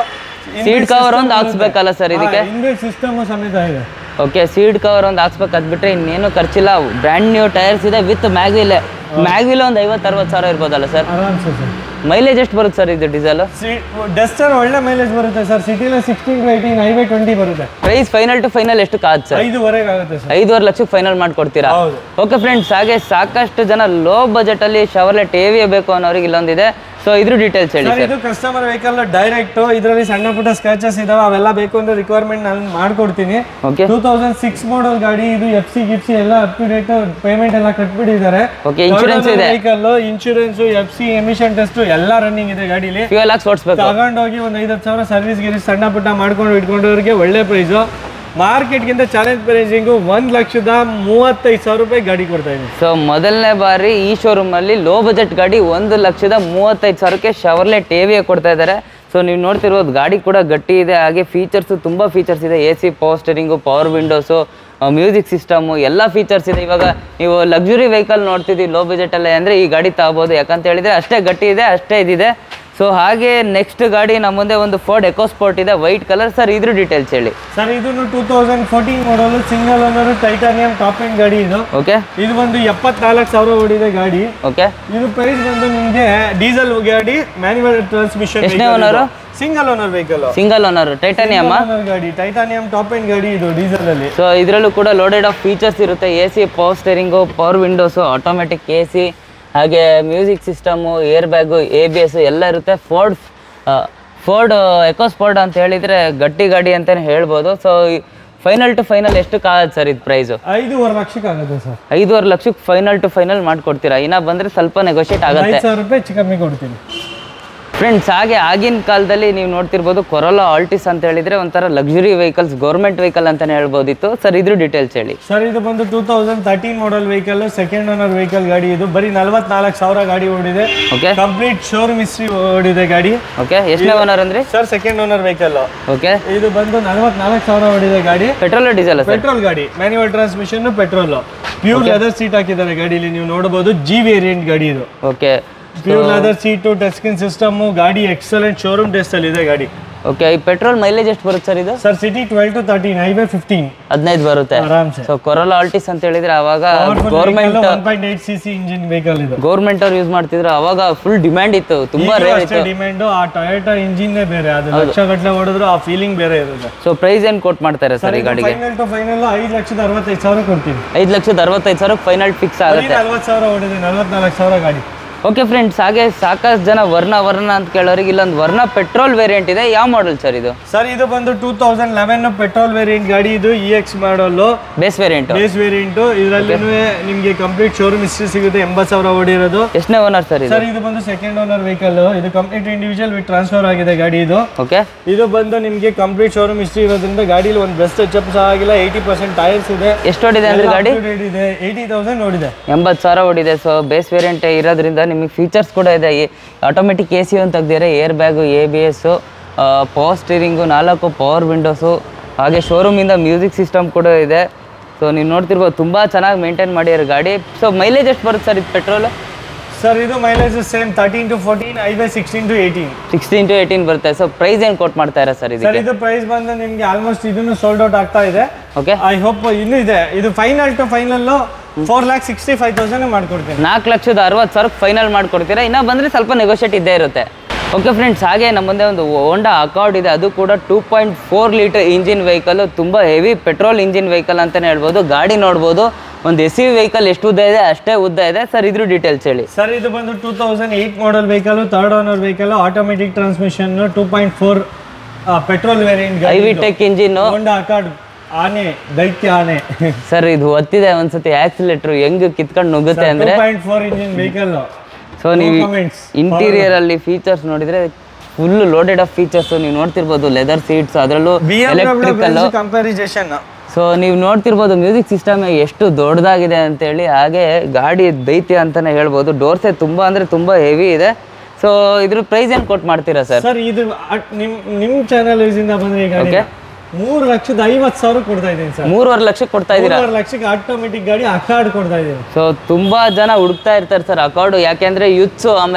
ಸೀಟ್ ಕವರ್ ಒಂದು ಹಾಕ್ಸ್ಬೇಕಲ್ಲ ಸರ್ ಇದಕ್ಕೆ ಇನ್ಬಿಲ್ಟ್ ಸಿಸ್ಟಮ್ ಸಮೇತ ಇದೆ ಓಕೆ ಸೀಟ್ ಕವರ್ ಒಂದು ಹಾಕ್ಸ್ಬೇಕು ಅದ್ ಬಿಟ್ರೆ ಇನ್ನೇನು ಖರ್ಚಿಲ್ಲ ಬ್ರ್ಯಾಂಡ್ ನ್ಯೂ ಟೈರ್ಸ್ ಇದೆ ವಿತ್ ಮ್ಯಾಗ್ವಿಲ್ ಮ್ಯಾಗ್ವಿಲ್ ಒಂದು ಐವತ್ತು ಅರವತ್ತು ಸಾವಿರ ಇರ್ಬೋದಲ್ಲ ಸರ್ ಆರಾಮ್ಸೆ ಸರ್ ಮೈಲೇಜ್ ಎಷ್ಟು ಬರುತ್ತೆ ಸರ್ ಇದು ಡೀಸೆಲ್ ಡಸ್ಟರ್ ಒಳ್ಳೆ ಮೈಲೇಜ್ ಬರುತ್ತೆ ಸರ್ ಸಿಟಿಲಿ sixteen to eighteen highway twenty ಬರುತ್ತೆ ಪ್ರೈಸ್ ಫೈನಲ್ ಟು ಫೈನಲ್ ಎಷ್ಟು ಕಾದ್ ಸರ್ ಐದುವರೆಗೆ ಆಗುತ್ತೆ ಸರ್ ಐದುವರೆ ಲಕ್ಷಕ್ಕೆ ಫೈನಲ್ ಮಾಡ್ಕೊಡ್ತೀರಾ ಹೌದು ಓಕೆ ಫ್ರೆಂಡ್ಸ್ ಹಾಗೆ ಸಾಕಷ್ಟು ಜನ ಲೋ ಬಜೆಟ್ ಅಲ್ಲಿ ಶವರ್ಲೆಟ್ ಏವಿಯೇ ಬೇಕು ಅನ್ನೋರಿಗೆ ಇಲ್ಲೊಂದಿದೆ ಸೊ ಇದ್ರ ಡೀಟೇಲ್ಸ್ ಹೇಳಿ ಸರ್ ಸರ್ ಇದು ಕಸ್ಟಮರ್ ವೆಹಿಕಲ್ ಡೈರೆಕ್ಟ್ ಇದರಲ್ಲಿ ಸಣ್ಣ ಪುಟ್ಟ ಸ್ಕ್ರಾಚಸ್ ಇದಾವೆ ಅವೆಲ್ಲ ಬೇಕು ಅಂದ್ರೆ ರಿಕ್ವೈರ್ಮೆಂಟ್ ನಾನು ಮಾಡ್ಕೊಡ್ತೀನಿ okay two thousand six model ಗಾಡಿ ಇದು ಎಫ್ ಸಿ ಗಿಫ್ಸಿ ಎಲ್ಲ ಅಪ್ ಟು ಡೇಟ್ ಪೇಮೆಂಟ್ ಎಲ್ಲ ಕಟ್ಬಿಟ್ಟಿದ್ದಾರೆ ಓಕೆ ಇನ್ಶೂರೆನ್ಸ್ ಇದೆ vehicle insurance F C emission test ಎಲ್ಲ ರನ್ನಿಂಗ್ ಇದೆ ಗಾಡಿಲಿ ಫ್ಯೂಯಲ್ ಹಾಕ್ಸಿ ಓಡಿಸ್ಬೇಕು ತಗೊಂಡೋಗಿ ಒಂದು ಐದತ್ತು ಸಾವಿರ ಸರ್ವಿಸ್ ಗಿರಿ ಸಣ್ಣ ಪುಟ್ಟ ಮಾಡ್ಕೊಂಡು ಇಟ್ಕೊಂಡವ್ರಿಗೆ ಒಳ್ಳೆ ಪ್ರೈಸು ಮಾರ್ಕೆಟ್ಗಿಂತ ಚಾಲೆಂಜ್ ಪ್ರೈಸಿಂಗು ಒಂದು ಲಕ್ಷದ ಮೂವತ್ತೈದು ಸಾವಿರ ರೂಪಾಯಿ ಗಾಡಿ ಕೊಡ್ತಾ ಇದ್ದೀನಿ ಸೊ ಮೊದಲನೇ ಬಾರಿ ಈ ಶೋರೂಮ್ ಅಲ್ಲಿ ಲೋ ಬಜೆಟ್ ಗಾಡಿ ಒಂದು ಲಕ್ಷದ ಮೂವತ್ತೈದು ಸಾವಿರಕ್ಕೆ ಶವರ್ಲೆಟ್ ಏವಿಯೇ ಕೊಡ್ತಾ ಇದ್ದಾರೆ ಸೊ ನೀವು ನೋಡ್ತಿರ್ಬೋದು ಗಾಡಿ ಕೂಡ ಗಟ್ಟಿ ಇದೆ ಹಾಗೆ ಫೀಚರ್ಸ್ ತುಂಬಾ ಫೀಚರ್ಸ್ ಇದೆ A C power steering power windows music system ಎಲ್ಲ ಫೀಚರ್ಸ್ ಇದೆ ಇವಾಗ ನೀವು ಲಕ್ಸುರಿ ವೆಹಿಕಲ್ ನೋಡ್ತಿದ್ದೀವಿ ಲೋ ಬಜೆಟಲ್ಲೇ ಅಂದರೆ ಈ ಗಾಡಿ ತಗೋಬೋದು ಯಾಕಂತ ಹೇಳಿದ್ರೆ ಅಷ್ಟೇ ಗಟ್ಟಿ ಇದೆ ಅಷ್ಟೇ ಇದಿದೆ ಸೊ ಹಾಗೆ ನೆಕ್ಸ್ಟ್ ಗಾಡಿ ನಮ್ಮ ಮುಂದೆ ಒಂದು ಫೋರ್ಡ್ ಎಕೋಸ್ಪೋರ್ಟ್ ಇದೆ ವೈಟ್ ಕಲರ್ ಸರ್ ಇದ್ರ ಡೀಟೇಲ್ಸ್ ಹೇಳಿ ಸರ್ ಇದನ್ನು two thousand fourteen model single owner Titanium top end ಗಾಡಿ ಇದು ಓಕೆ ಇದು ಒಂದು ಎಪ್ಪತ್ನಾಲ್ಕು ಸಾವಿರ ಓಡಿದೆ ಗಾಡಿ ಓಕೆ ಇದು ಪ್ರೈಸ್ ಬಂದು ನಿಮಗೆ ಡೀಸೆಲ್ ಗಾಡಿ ಮ್ಯಾನ್ಯುವಲ್ ಟ್ರಾನ್ಸ್ಮಿಷನ್ ಎಷ್ಟನೇ owner? Single owner vehicle single owner ಟೈಟಾನಿಯಮ್ಮ ಗಾಡಿ ಟೈಟಾನಿಯಂ ಟಾಪ್ ಎಂಡ್ ಗಾಡಿ ಇದು ಡೀಸೆಲ್ ಅಲ್ಲಿ ಸೊ ಇದರಲ್ಲೂ ಕೂಡ ಲೋಡೆಡ್ ಆಫ್ ಫೀಚರ್ಸ್ ಇರುತ್ತೆ A C power steering power windows automatic A C ಹಾಗೆ music system air bag A B S ಎಲ್ಲ ಇರುತ್ತೆ ಫೋರ್ಡ್ ಫೋರ್ಡ್ ಎಕೋಸ್ಪೋರ್ಡ್ ಅಂತ ಹೇಳಿದರೆ ಗಟ್ಟಿ ಗಾಡಿ ಅಂತಲೇ ಹೇಳ್ಬೋದು ಸೊ ಫೈನಲ್ ಟು ಫೈನಲ್ ಎಷ್ಟು ಕಾಗತ್ತೆ ಸರ್ ಇದು ಪ್ರೈಸು ಐದೂವರೆ ಲಕ್ಷಕ್ಕೆ ಆಗುತ್ತೆ ಸರ್ ಐದೂವರೆ ಲಕ್ಷಕ್ಕೆ ಫೈನಲ್ ಟು ಫೈನಲ್ ಮಾಡ್ಕೊಡ್ತೀರಾ ಇನ್ನ ಬಂದರೆ ಸ್ವಲ್ಪ ನೆಗೋಷಿಯೇಟ್ ಆಗುತ್ತೆ ಐದು ಸಾವಿರ ರೂಪಾಯಿ ಹೆಚ್ಚು ಕಮ್ಮಿ ಕೊಡ್ತೀನಿ ಫ್ರೆಂಡ್ಸ್ ಹಾಗೆ ಆಗಿನ ಕಾಲದಲ್ಲಿ ನೀವು ನೋಡ್ತಿರ್ಬೋದು ಕೊರೋಲಾ ಆಲ್ಟಿಸ್ ಅಂತ ಹೇಳಿದ್ರೆ ಒಂಥರ ಲಕ್ಸುರಿ ವೆಹಿಕಲ್ಸ್ ಗೌರ್ಮೆಂಟ್ ವೆಹಿಕಲ್ ಅಂತಾನೆ ಹೇಳ್ಬೋದಿತ್ತು ಸರ್ ಇದ್ರ ಡೀಟೇಲ್ಸ್ ಹೇಳಿ ಸರ್ ಇದು ಬಂದು two thousand thirteen model vehicle second owner vehicle ಗಾಡಿ ಇದು ಬರೀ ನಲ್ವತ್ನಾಲ್ಕು ಸಾವಿರ ಗಾಡಿ ಓಡಿದೆ ಓಕೆ ಕಂಪ್ಲೀಟ್ ಶೋರೂಮ್ ಹಿಸ್ಟ್ರಿ ಓಡಿದೆ ಗಾಡಿ ಓಕೆ ಎಷ್ಟನೇ ಓನರ್ ಅಂದ್ರಿ sir second owner vehicle okay ಇದು ಬಂದು ನಲ್ವತ್ನಾಲ್ಕು ಸಾವಿರ ಓಡಿದೆ ಗಾಡಿ ಪೆಟ್ರೋಲ್ ಡೀಸೆಲ್ ಸರ್ ಪೆಟ್ರೋಲ್ ಗಾಡಿ manual transmission petrol pure leather seat ಹಾಕಿದ್ದಾರೆ ಗಾಡಿಲಿ ನೀವು ನೋಡಬಹುದು ಜಿ ವೇರಿಯಂಟ್ ಗಾಡಿ ಇದು okay pure leather seat touch screen system ಗಾಡಿ ಎಕ್ಸಲೆಂಟ್ ಶೋರೂಮ್ ಟೆಸ್ಟ್ ಅಲ್ಲಿ ಇದೆ ಗಾಡಿ ಓಕೆ ಈ ಪೆಟ್ರೋಲ್ ಮೈಲೇಜ್ ಎಷ್ಟು ಬರುತ್ತೆ ಸರ್ ಇದು sir city twelve to thirteen highway fifteen ಹದಿನೈದು ಬರುತ್ತೆ ಆರಾಮ್ಸೆ ಸೊ ಕೊರೋಲಾ ಆಲ್ಟಿಸ್ ಅಂತ ಹೇಳಿದ್ರೆ ಅವಾಗ government government one point eight C C engine vehicle ಇದು ಗೌರ್ಮೆಂಟ್ ಅವ್ರು ಯೂಸ್ ಮಾಡ್ತಿದ್ರು ಅವಾಗ ಫುಲ್ ಡಿಮ್ಯಾಂಡ್ ಇತ್ತು ತುಂಬಾ ರೇರ್ ಅಷ್ಟೇ ಇತ್ತು ಡಿಮ್ಯಾಂಡ್ ಆ ಟೊಯೋಟಾ ಇಂಜಿನ್ ಬೇರೆ ಅದು ಲಕ್ಷ ಗಟ್ಟಲೆ ಹೊಡೆದ್ರು ಆ ಫೀಲಿಂಗ್ ಬೇರೆ ಇರುತ್ತೆ ಸೊ ಪ್ರೈಸ್ ಏನು ಕೋಟ್ ಮಾಡ್ತಾರೆ ಸರ್ ಈ ಗಾಡಿಗೆ ಫೈನಲ್ ಟು ಫೈನಲ್ ಐದು ಲಕ್ಷದ ಅರವತ್ತೈದು ಸಾವಿರ ಕೊಡ್ತೀನಿ ಐದು ಲಕ್ಷದ ಅರವತ್ತೈದು ಸಾವಿರ ಫೈನಲ್ ಫಿಕ್ಸ್ ಬರೀ ಆಗುತ್ತೆ ನಲ್ವತ್ತು ಸಾವಿರ ಹೊಡೆದೆ ನಲ್ವತ್ನಾಲ್ಕು ಸಾವಿರ ಗಾಡಿ ಓಕೆ ಫ್ರೆಂಡ್ಸ್ ಹಾಗೆ ಸಾಕಷ್ಟು ಜನ ವರ್ಣ ವರ್ಣ ಅಂತ ಕೇಳೋರಿಗೆ ಇಲ್ಲೊಂದು ವರ್ಣ ಪೆಟ್ರೋಲ್ ವೇರಿಯಂಟ್ ಇದೆ ಯಾವ ಮಾಡಲ್ ಸರ್ ಇದು ಸರ್ ಇದು ಬಂದು two thousand eleven petrol variant ಗಾಡಿ ಇದು E X model base variant base variant ಇದರಲ್ಲಿ ನಿಮಗೆ ಕಂಪ್ಲೀಟ್ ಶೋರೂಮ್ ಹಿಸ್ಟ್ರಿ ಸಿಗುತ್ತೆ ಎಂಬತ್ತು ಸಾವಿರ ಓಡಿರೋದು ಎಷ್ಟನೇ ಓನರ್ ಸರ್ ಇದು ಸರ್ ಇದು ಬಂದು ಸೆಕೆಂಡ್ ಓನರ್ ವೆಹಿಕಲ್ ಇದು ಕಂಪ್ಲೀಟ್ ಇಂಡಿವಿಜುವಲ್ ವಿತ್ ಟ್ರಾನ್ಸ್ಫರ್ ಆಗಿದೆ ಗಾಡಿ ಇದು ಓಕೆ ಇದು ಬಂದು ನಿಮಗೆ ಕಂಪ್ಲೀಟ್ ಶೋರೂಮ್ ಹಿಸ್ಟ್ರಿ ಇರೋದ್ರಿಂದ ಗಾಡಿಲಿ ಒಂದು ಬೆಸ್ಟ್ ಟಚ್ ಸಹ ಆಗಿಲ್ಲ ಏಯ್ಟಿ ಪರ್ಸೆಂಟ್ ಟೈರ್ಸ್ ಇದೆ ಎಷ್ಟು ಹೊಡಿದೆ ಅಂದ್ರೆ ಗಾಡಿ Up to date ಇದೆ ಏಯ್ಟಿ ತೌಸಂಡ್ ನೋಡಿದೆ ಎಂಬತ್ತು ಸಾವಿರ ಹೊಡಿದೆ ಸೊ ಬೇಸ್ ವೇರಿಯಂಟ್ ಇರೋದ್ರಿಂದ ನಿಮಗೆ ಫೀಚರ್ಸ್ ಕೂಡ ಇದೆ ಆಟೋಮೆಟಿಕ್ ಎ ಸಿ ಅಂತ ತೆಗ್ದಿದ್ದಾರೆ air bag A B S power steering ನಾಲ್ಕು ಪವರ್ ವಿಂಡೋಸು ಹಾಗೆ ಶೋರೂಮಿಂದ ಮ್ಯೂಸಿಕ್ ಸಿಸ್ಟಮ್ ಕೂಡ ಇದೆ ಸೊ ನೀವು ನೋಡ್ತಿರ್ಬೋದು ತುಂಬ ಚೆನ್ನಾಗಿ ಮೇಂಟೈನ್ ಮಾಡಿರೋ ಗಾಡಿ ಸೊ ಮೈಲೇಜ್ ಎಷ್ಟು ಬರುತ್ತೆ ಸರ್ ಇದು ಪೆಟ್ರೋಲು ಸರ್ ಇದು mileage same thirteen to fourteen highway sixteen to eighteen sixteen to eighteen ಬರುತ್ತೆ ಸೊ ಪ್ರೈಸ್ ಏನು ಕೊಟ್ ಮಾಡ್ತಾ ಇರ ಸರ್ ಸರ್ ಇದಕ್ಕೆ ಇದು ಪ್ರೈಸ್ ಬಂದು ನಿಮಗೆ ಆಲ್ಮೋಸ್ಟ್ ಇದನ್ನು ಸೋಲ್ಡ್ ಔಟ್ ಆಗ್ತಾ ಇದೆ ಓಕೆ ಐ ಹೋಪ್ ಇನ್ನೂ ಇದೆ ಇದು final to final four lakh sixty five thousand ಮಾಡ್ಕೊಡ್ತೀನಿ ನಾಲ್ಕು ಲಕ್ಷದ ಅರವತ್ತು ಸಾವಿರಕ್ಕೆ ಫೈನಲ್ ಮಾಡ್ಕೊಡ್ತೀರಾ ಇನ್ನು ಬಂದರೆ ಸ್ವಲ್ಪ ನೆಗೋಷಿಯೇಟ್ ಇದ್ದೇ ಇರುತ್ತೆ ಓಕೆ ಫ್ರೆಂಡ್ಸ್ ಹಾಗೆ ನಮ್ಮ ಮುಂದೆ ಒಂದು ಹೋಂಡಾ ಅಕೌಂಟ್ ಇದೆ ಅದು ಕೂಡ two point four litre engine vehicle ತುಂಬ ಹೆವಿ ಪೆಟ್ರೋಲ್ ಇಂಜಿನ್ ವೆಹಿಕಲ್ ಅಂತಲೇ ಹೇಳ್ಬೋದು ಗಾಡಿ ನೋಡ್ಬೋದು ಒಂದು ಎಸ್ ಯು ವೆಹಿಕಲ್ ಎಷ್ಟು ಉದ್ದ ಇದೆ ಅಷ್ಟೇ ಉದ್ದ ಇದೆ ಸರ್ ಇದ್ರ ಡೀಟೇಲ್ಸ್ ಹೇಳಿ ಸರ್ ಇದು ಬಂದು two thousand eight model vehicle third owner vehicle automatic transmission two point four petrol variant I V tech engine Honda Accord ಆನೆ ದೈತ್ಯ ಆನೆ ಸರ್ ಇದು ಒತ್ತಿದೆ ಒಂದ್ಸತಿ ಆಕ್ಸಿಲೇಟ್ರು ಹೆಂಗ್ ಕಿತ್ಕೊಂಡು ನುಗ್ಗುತ್ತೆ ಟೂ ಅಂದರೆ point four engine vehicle so ನೀವು comments. ಇಂಟೀರಿಯರ್ ಅಲ್ಲಿ ಫೀಚರ್ಸ್ ನೋಡಿದ್ರೆ ಫುಲ್ ಲೋಡೆಡ್ ಆಫ್ ಫೀಚರ್ಸ್ ನೀವು ನೋಡ್ತಿರ್ಬೋದು ಲೆದರ್ ಸೀಟ್ಸ್ ಅದರಲ್ಲೂ ಬಿ ಎಲೆಕ್ಟ್ರಿಕಲ್ ಕಂಪ್ಯಾರಿಸೇಷನ್ ಸೊ ನೀವು ನೋಡ್ತಿರ್ಬೋದು ಮ್ಯೂಸಿಕ್ ಸಿಸ್ಟಮ್ ಎಷ್ಟು ದೊಡ್ಡದಾಗಿದೆ ಅಂತೇಳಿ ಹಾಗೆ ಗಾಡಿ ದೈತ್ಯ ಅಂತಾನೆ ಹೇಳ್ಬೋದು ಡೋರ್ಸೆ ತುಂಬ ಅಂದರೆ ತುಂಬ ಹೆವಿ ಇದೆ ಸೊ ಇದ್ರ ಪ್ರೈಸ್ ಏನು ಕೊಟ್ಟು ಮಾಡ್ತೀರಾ ಸರ್ ಸರ್ ಇದು ಅಟ್- ನಿಮ್ ನಿಮ್ ಚಾನಲ್ ಇಂದ ಬಂದ್ರೆ ಈ ಗಾಡಿ Okay. ಮೂರು ಲಕ್ಷದ ಐವತ್ತು ಸಾವಿರ ಕೊಡ್ತಾ ಇದ್ದೀನಿ ಸರ್ ಮೂರುವರೆ ಲಕ್ಷಕ್ಕೆ ಕೊಡ್ತಾ ಇದ್ದೀರಾ ಮೂರುವರೆ ಲಕ್ಷಕ್ಕೆ ಆಟೋಮೆಟಿಕ್ ಗಾಡಿ ಅಕಾರ್ಡ್ ಕೊಡ್ತಾ ಇದ್ದೀನಿ ಸೊ ತುಂಬಾ ಜನ ಹುಡುಕ್ತಾ ಇರ್ತಾರೆ ಸರ್ ಅಕೌಂಟ್ ಯಾಕೆಂದ್ರೆ ಯೂತ್ಸು ಆಮೇಲೆ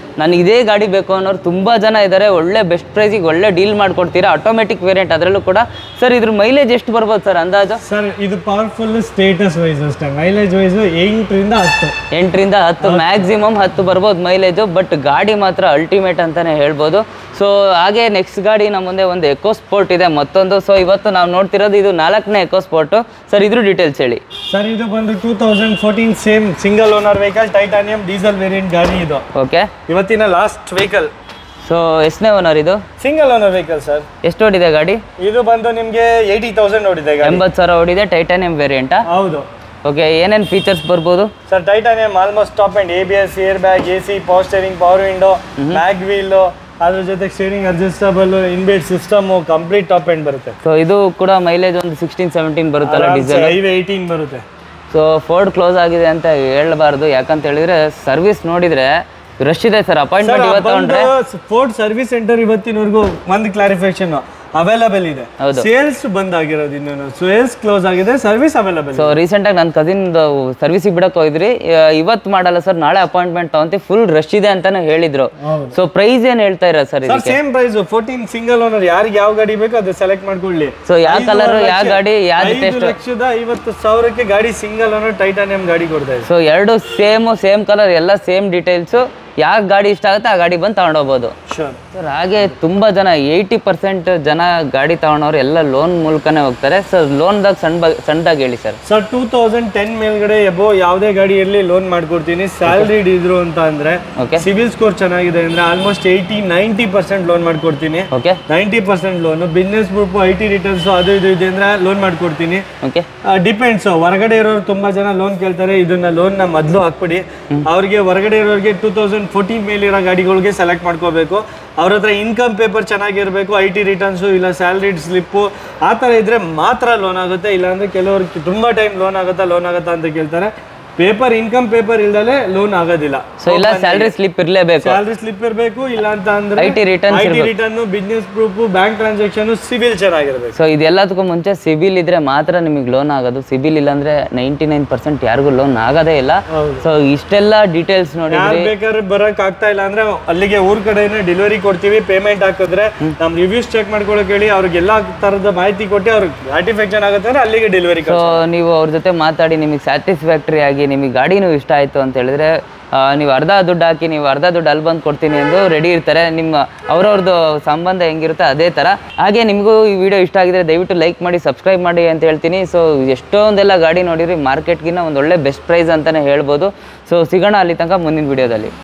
ನನಗೆ ಇದೇ ಗಾಡಿ ಬೇಕು ಅನ್ನೋರು ತುಂಬ ಜನ ಇದ್ದಾರೆ ಒಳ್ಳೆ ಬೆಸ್ಟ್ ಪ್ರೈಸಿಗೆ ಒಳ್ಳೆ ಡೀಲ್ ಮಾಡ್ಕೊಡ್ತೀರಾ ಆಟೋಮೆಟಿಕ್ ವೇರಿಯಂಟ್ ಅದರಲ್ಲೂ ಕೂಡ ಸರ್ ಇದ್ರ ಮೈಲೇಜ್ ಎಷ್ಟು ಬರ್ಬೋದು ಸರ್ ಅಂದಾಜು ಸರ್ ಇದು ಪವರ್ಫುಲ್ ಸ್ಟೇಟಸ್ ವೈಸ್ ಅಷ್ಟೇ ಮೈಲೇಜ್ ವೈಸ್ ಎಂಟರಿಂದ ಹತ್ತು ಎಂಟರಿಂದ ಹತ್ತು ಮ್ಯಾಕ್ಸಿಮಮ್ ಹತ್ತು ಬರ್ಬೋದು ಮೈಲೇಜು ಬಟ್ ಗಾಡಿ ಮಾತ್ರ ಅಲ್ಟಿಮೇಟ್ ಅಂತಲೇ ಹೇಳ್ಬೋದು ಸೊ ಹಾಗೆ ನೆಕ್ಸ್ಟ್ ಗಾಡಿ ನಮ್ಮ ಮುಂದೆ ಒಂದು ಎಕೋ ಸ್ಪೋರ್ಟ್ ಇದೆ ಮತ್ತೊಂದು ಸೊ ಇವತ್ತು ನಾವು ನೋಡ್ತಿರೋದು ಇದು ನಾಲ್ಕನೇ ಎಕೋ ಸ್ಪೋರ್ಟು ಸರ್ ಇದ್ರ ಡೀಟೇಲ್ಸ್ ಹೇಳಿ ಸರ್ ಇದು ಬಂದು two thousand fourteen same single owner vehicle Titanium diesel variant ಗಾಡಿ ಇದು ಓಕೆ ಇವತ್ತಿನ ಲಾಸ್ಟ್ ವೆಹಿಕಲ್ ಸೊ ಎಷ್ಟನೇ ಓನರ್ ಇದು ಸಿಂಗಲ್ ಓನರ್ ವೆಹಿಕಲ್ ಸರ್ ಎಷ್ಟು ಓಡಿದೆ ಗಾಡಿ ಇದು ಬಂದು ನಿಮಗೆ ಏಯ್ಟಿ ತೌಸಂಡ್ ನೋಡಿದೆ ಗಾಡಿ ಎಂಬತ್ತು ಸಾವಿರ ಓಡಿದೆ ಟೈಟಾನಿಯಂ ವೇರಿಯಂಟಾ ಹೌದು ಓಕೆ ಏನೇನು ಫೀಚರ್ಸ್ ಬರ್ಬೋದು sir Titanium almost top end A B S air bag A C power steering power window mag wheel ಅದ್ರ ಜೊತೆ steering adjustable inbuilt system complete top end ಬರುತ್ತೆ ಸೊ ಇದು ಕೂಡ ಮೈಲೇಜ್ ಒಂದು ಸಿಕ್ಸ್ಟೀನ್ ಸೆವೆಂಟೀನ್ ಬರುತ್ತಲ್ಲ diesel highway eighteen ಬರುತ್ತೆ so Ford close ಆಗಿದೆ ಅಂತ ಹೇಳಬಾರ್ದು ಯಾಕಂತ ಹೇಳಿದ್ರೆ ಸರ್ವಿಸ್ ನೋಡಿದ್ರೆ ರಶ್ ಇದೆ ಸರ್ ಅಪಾಯಿಂಟ್ಮೆಂಟ್ ಇವತ್ತು ತಗೊಂಡ್ರೆ ಫೋರ್ಡ್ ಸರ್ವಿಸ್ ಸೆಂಟರ್ ಇವತ್ತಿನವರೆಗೂ ಒಂದು ಕ್ಲಾರಿಫಿಕೇಶನ್ ಅವೈಲಬಲ್ ಇದೆ ಹೌದು. ಸೇಲ್ಸ್ ಬಂದ್ ಆಗಿರೋದು ಇನ್ನೂ ಸೇಲ್ಸ್ ಕ್ಲೋಸ್ ಆಗಿದೆ ಸರ್ವಿಸ್ ಅವೈಲಬಲ್ ಸೊ ರೀಸೆಂಟಾಗಿ ನನ್ನ ಕಸಿನ್ ಸರ್ವಿಸಿಗೆ ಬಿಡಕ್ಕೆ ಹೋಗಿದ್ರಿ ಇವತ್ತು ಮಾಡಲ್ಲ ಸರ್ ನಾಳೆ ಅಪಾಯಿಂಟ್ಮೆಂಟ್ ತಗೊಂತಿ ಫುಲ್ ರಶ್ ಇದೆ ಅಂತಾನೆ ಹೇಳಿದ್ರು ಹೌದು. ಸೊ ಪ್ರೈಸ್ ಏನು ಹೇಳ್ತಾ ಇರ ಸರ್ ಸರ್ ಇದಕ್ಕೆ same price fourteen single owner ಯಾರಿಗೆ ಯಾವ ಗಾಡಿ ಬೇಕೋ ಅದು ಸೆಲೆಕ್ಟ್ ಮಾಡ್ಕೊಳ್ಳಿ ಸೊ ಯಾವ ಐದು ಕಲರ್ ಯಾವ ಲಕ್ಷ- ಗಾಡಿ ಯಾವ್ದು ಐದು ಟೆಸ್ಟ್ ಲಕ್ಷದ ಐವತ್ತು ಸಾವಿರಕ್ಕೆ ಗಾಡಿ ಸಿಂಗಲ್ ಓನರ್ ಟೈಟಾನಿಯಂ ಗಾಡಿ ಕೊಡ್ತಾ ಇದೆ ಸೊ ಎರಡು ಸೇಮು ಸೇಮ್ ಕಲರ್ ಎಲ್ಲ ಸೇಮ್ ಡೀಟೇಲ್ಸು ಯಾವ ಗಾಡಿ ಇಷ್ಟ ಆಗುತ್ತೆ ಆ ಗಾಡಿ ಬಂದು ತಗೊಂಡೋಗ್ಬೋದು ಶೋರ್ ಸರ್ ಹಾಗೆ ತುಂಬ ಜನ ಏಯ್ಟಿ ಪರ್ಸೆಂಟ್ ಜನ ಗಾಡಿ ತಗೊಂಡವ್ರು ಎಲ್ಲ ಲೋನ್ ಮೂಲಕನೇ ಹೋಗ್ತಾರೆ ಸರ್ ಲೋನ್ದಾಗ ಸಣ್ಣ ಬ ಸಣ್ಣದಾಗಿ ಹೇಳಿ sir sir two thousand ten ಮೇಲ್ಗಡೆ ಎಬೋ ಯಾವುದೇ ಗಾಡಿ ಇರಲಿ ಲೋನ್ ಮಾಡ್ಕೊಡ್ತೀನಿ ಸ್ಯಾಲ್ರಿಡ್ ಇದ್ರು ಅಂತ ಅಂದ್ರೆ ಓಕೆ ಸಿವಿಲ್ ಸ್ಕೋರ್ ಚೆನ್ನಾಗಿದೆ ಅಂದ್ರೆ almost eighty ninety percent loan ಮಾಡ್ಕೊಡ್ತೀನಿ okay ninety percent loan business group I T returns ಅದು ಇದು ಇದೆ ಅಂದ್ರೆ ಲೋನ್ ಮಾಡ್ಕೊಡ್ತೀನಿ ಓಕೆ ಡಿಪೆಂಡ್ಸ್ ಹೊರಗಡೆ ಇರೋರು ತುಂಬಾ ಜನ ಲೋನ್ ಕೇಳ್ತಾರೆ ಇದನ್ನ ಲೋನ್ ನ ಮೊದಲು ಹಾಕ್ಬಿಡಿ ಅವ್ರಿಗೆ ಹೊರಗಡೆ ಇರೋರಿಗೆ ಟೂ ತೌಸಂಡ್ ಫೋರ್ಟೀನ್ ಮೇಲಿರೋ ಗಾಡಿಗಳಿಗೆ ಸೆಲೆಕ್ಟ್ ಮಾಡ್ಕೋಬೇಕು ಅವ್ರ ಹತ್ರ ಇನ್ಕಮ್ ಪೇಪರ್ ಚೆನ್ನಾಗಿರ್ಬೇಕು ಐ ಟಿ ರಿಟರ್ನ್ಸು ಇಲ್ಲ ಸ್ಯಾಲ್ರಿಡ್ ಸ್ಲಿಪ್ಪು ಆ ಥರ ಇದ್ರೆ ಮಾತ್ರ ಲೋನ್ ಆಗುತ್ತೆ ಇಲ್ಲಾಂದ್ರೆ ಕೆಲವ್ರಿಗೆ ತುಂಬಾ ಟೈಮ್ ಲೋನ್ ಆಗುತ್ತಾ ಲೋನ್ ಆಗುತ್ತಾ ಅಂತ ಕೇಳ್ತಾರೆ ಪೇಪರ್ ಇನ್ಕಮ್ ಪೇಪರ್ ಇಲ್ದಲೆ ಲೋನ್ ಆಗೋದಿಲ್ಲ ಸೊ ಇಲ್ಲ ಸ್ಯಾಲ್ರಿ ಸ್ಲಿಪ್ ಇರಲೇಬೇಕು ಸ್ಯಾಲ್ರಿ ಸ್ಲಿಪ್ ಇರಬೇಕು ಇಲ್ಲ ಅಂತ ಅಂದ್ರೆ IT returns I T return business proof bank transaction CIBIL ಚೆನ್ನಾಗಿರ್ಬೇಕು ಸೊ ಇದೆಲ್ಲದಕ್ಕೂ ಮುಂಚೆ ಸಿಬಿಲ್ ಇದ್ರೆ ಮಾತ್ರ ನಿಮಗೆ ಲೋನ್ ಆಗೋದು ಸಿಬಿಲ್ ಇಲ್ಲಾಂದ್ರೆ ನೈಂಟಿ ನೈನ್ ಪರ್ಸೆಂಟ್ ಯಾರಿಗೂ ಲೋನ್ ಆಗೋದೇ ಇಲ್ಲ ಹೌದು. ಸೊ ಇಷ್ಟೆಲ್ಲ ಡೀಟೇಲ್ಸ್ ನೋಡಿ ಯಾರು ಬೇಕಾದ್ರೆ ಬರಕ್ ಆಗ್ತಾ ಇಲ್ಲ ಅಂದ್ರೆ ಅಲ್ಲಿಗೆ ಊರ್ ಕಡೆನೇ ಡೆಲಿವರಿ ಕೊಡ್ತೀವಿ ಪೇಮೆಂಟ್ ಹಾಕಿದ್ರೆ ನಮ್ ರಿವ್ಯೂಸ್ ಚೆಕ್ ಮಾಡ್ಕೊಳಕ್ ಹೇಳಿ ಅವ್ರಿಗೆ ಎಲ್ಲಾ ತರದ ಮಾಹಿತಿ ಕೊಟ್ಟು ಅವ್ರಿಗೆ ಸ್ಯಾಟಿಸ್ಫ್ಯಾಕ್ಷನ್ ಆಗುತ್ತೆ ಅಂದ್ರೆ ಅಲ್ಲಿಗೆ ಡೆಲಿವರಿ ಸೊ ನೀವು ಅವ್ರ ಜೊತೆ ಮಾತಾಡಿ ನಿಮಗೆ ಸ್ಯಾಟಿಸ್ಫ್ಯಾಕ್ಟ್ರಿ ಆಗಿ ನಿಮಗೆ ಗಾಡಿನೂ ಇಷ್ಟ ಆಯಿತು ಅಂತ ಹೇಳಿದ್ರೆ ಆ, ನೀವು ಅರ್ಧ ದುಡ್ಡು ಹಾಕಿ ನೀವು ಅರ್ಧ ದುಡ್ಡು ಅಲ್ಲಿ ಬಂದು ಕೊಡ್ತೀನಿ ಎಂದು ರೆಡಿ ಇರ್ತಾರೆ ನಿಮ್ಮ ಅವ್ರವ್ರದ್ದು ಸಂಬಂಧ ಹೆಂಗಿರುತ್ತೆ ಅದೇ ಥರ ಹಾಗೆ ನಿಮಗೂ ಈ ವಿಡಿಯೋ ಇಷ್ಟ ಆಗಿದ್ರೆ ದಯವಿಟ್ಟು ಲೈಕ್ ಮಾಡಿ ಸಬ್ಸ್ಕ್ರೈಬ್ ಮಾಡಿ ಅಂತ ಹೇಳ್ತೀನಿ ಸೊ ಎಷ್ಟೊಂದೆಲ್ಲ ಗಾಡಿ ನೋಡಿರಿ ಮಾರ್ಕೆಟ್ಗಿನ್ನ ಒಂದು ಒಳ್ಳೆ ಬೆಸ್ಟ್ ಪ್ರೈಸ್ ಅಂತಲೇ ಹೇಳ್ಬೋದು ಸೊ ಸಿಗೋಣ ಅಲ್ಲಿ ತನಕ ಮುಂದಿನ ವಿಡಿಯೋದಲ್ಲಿ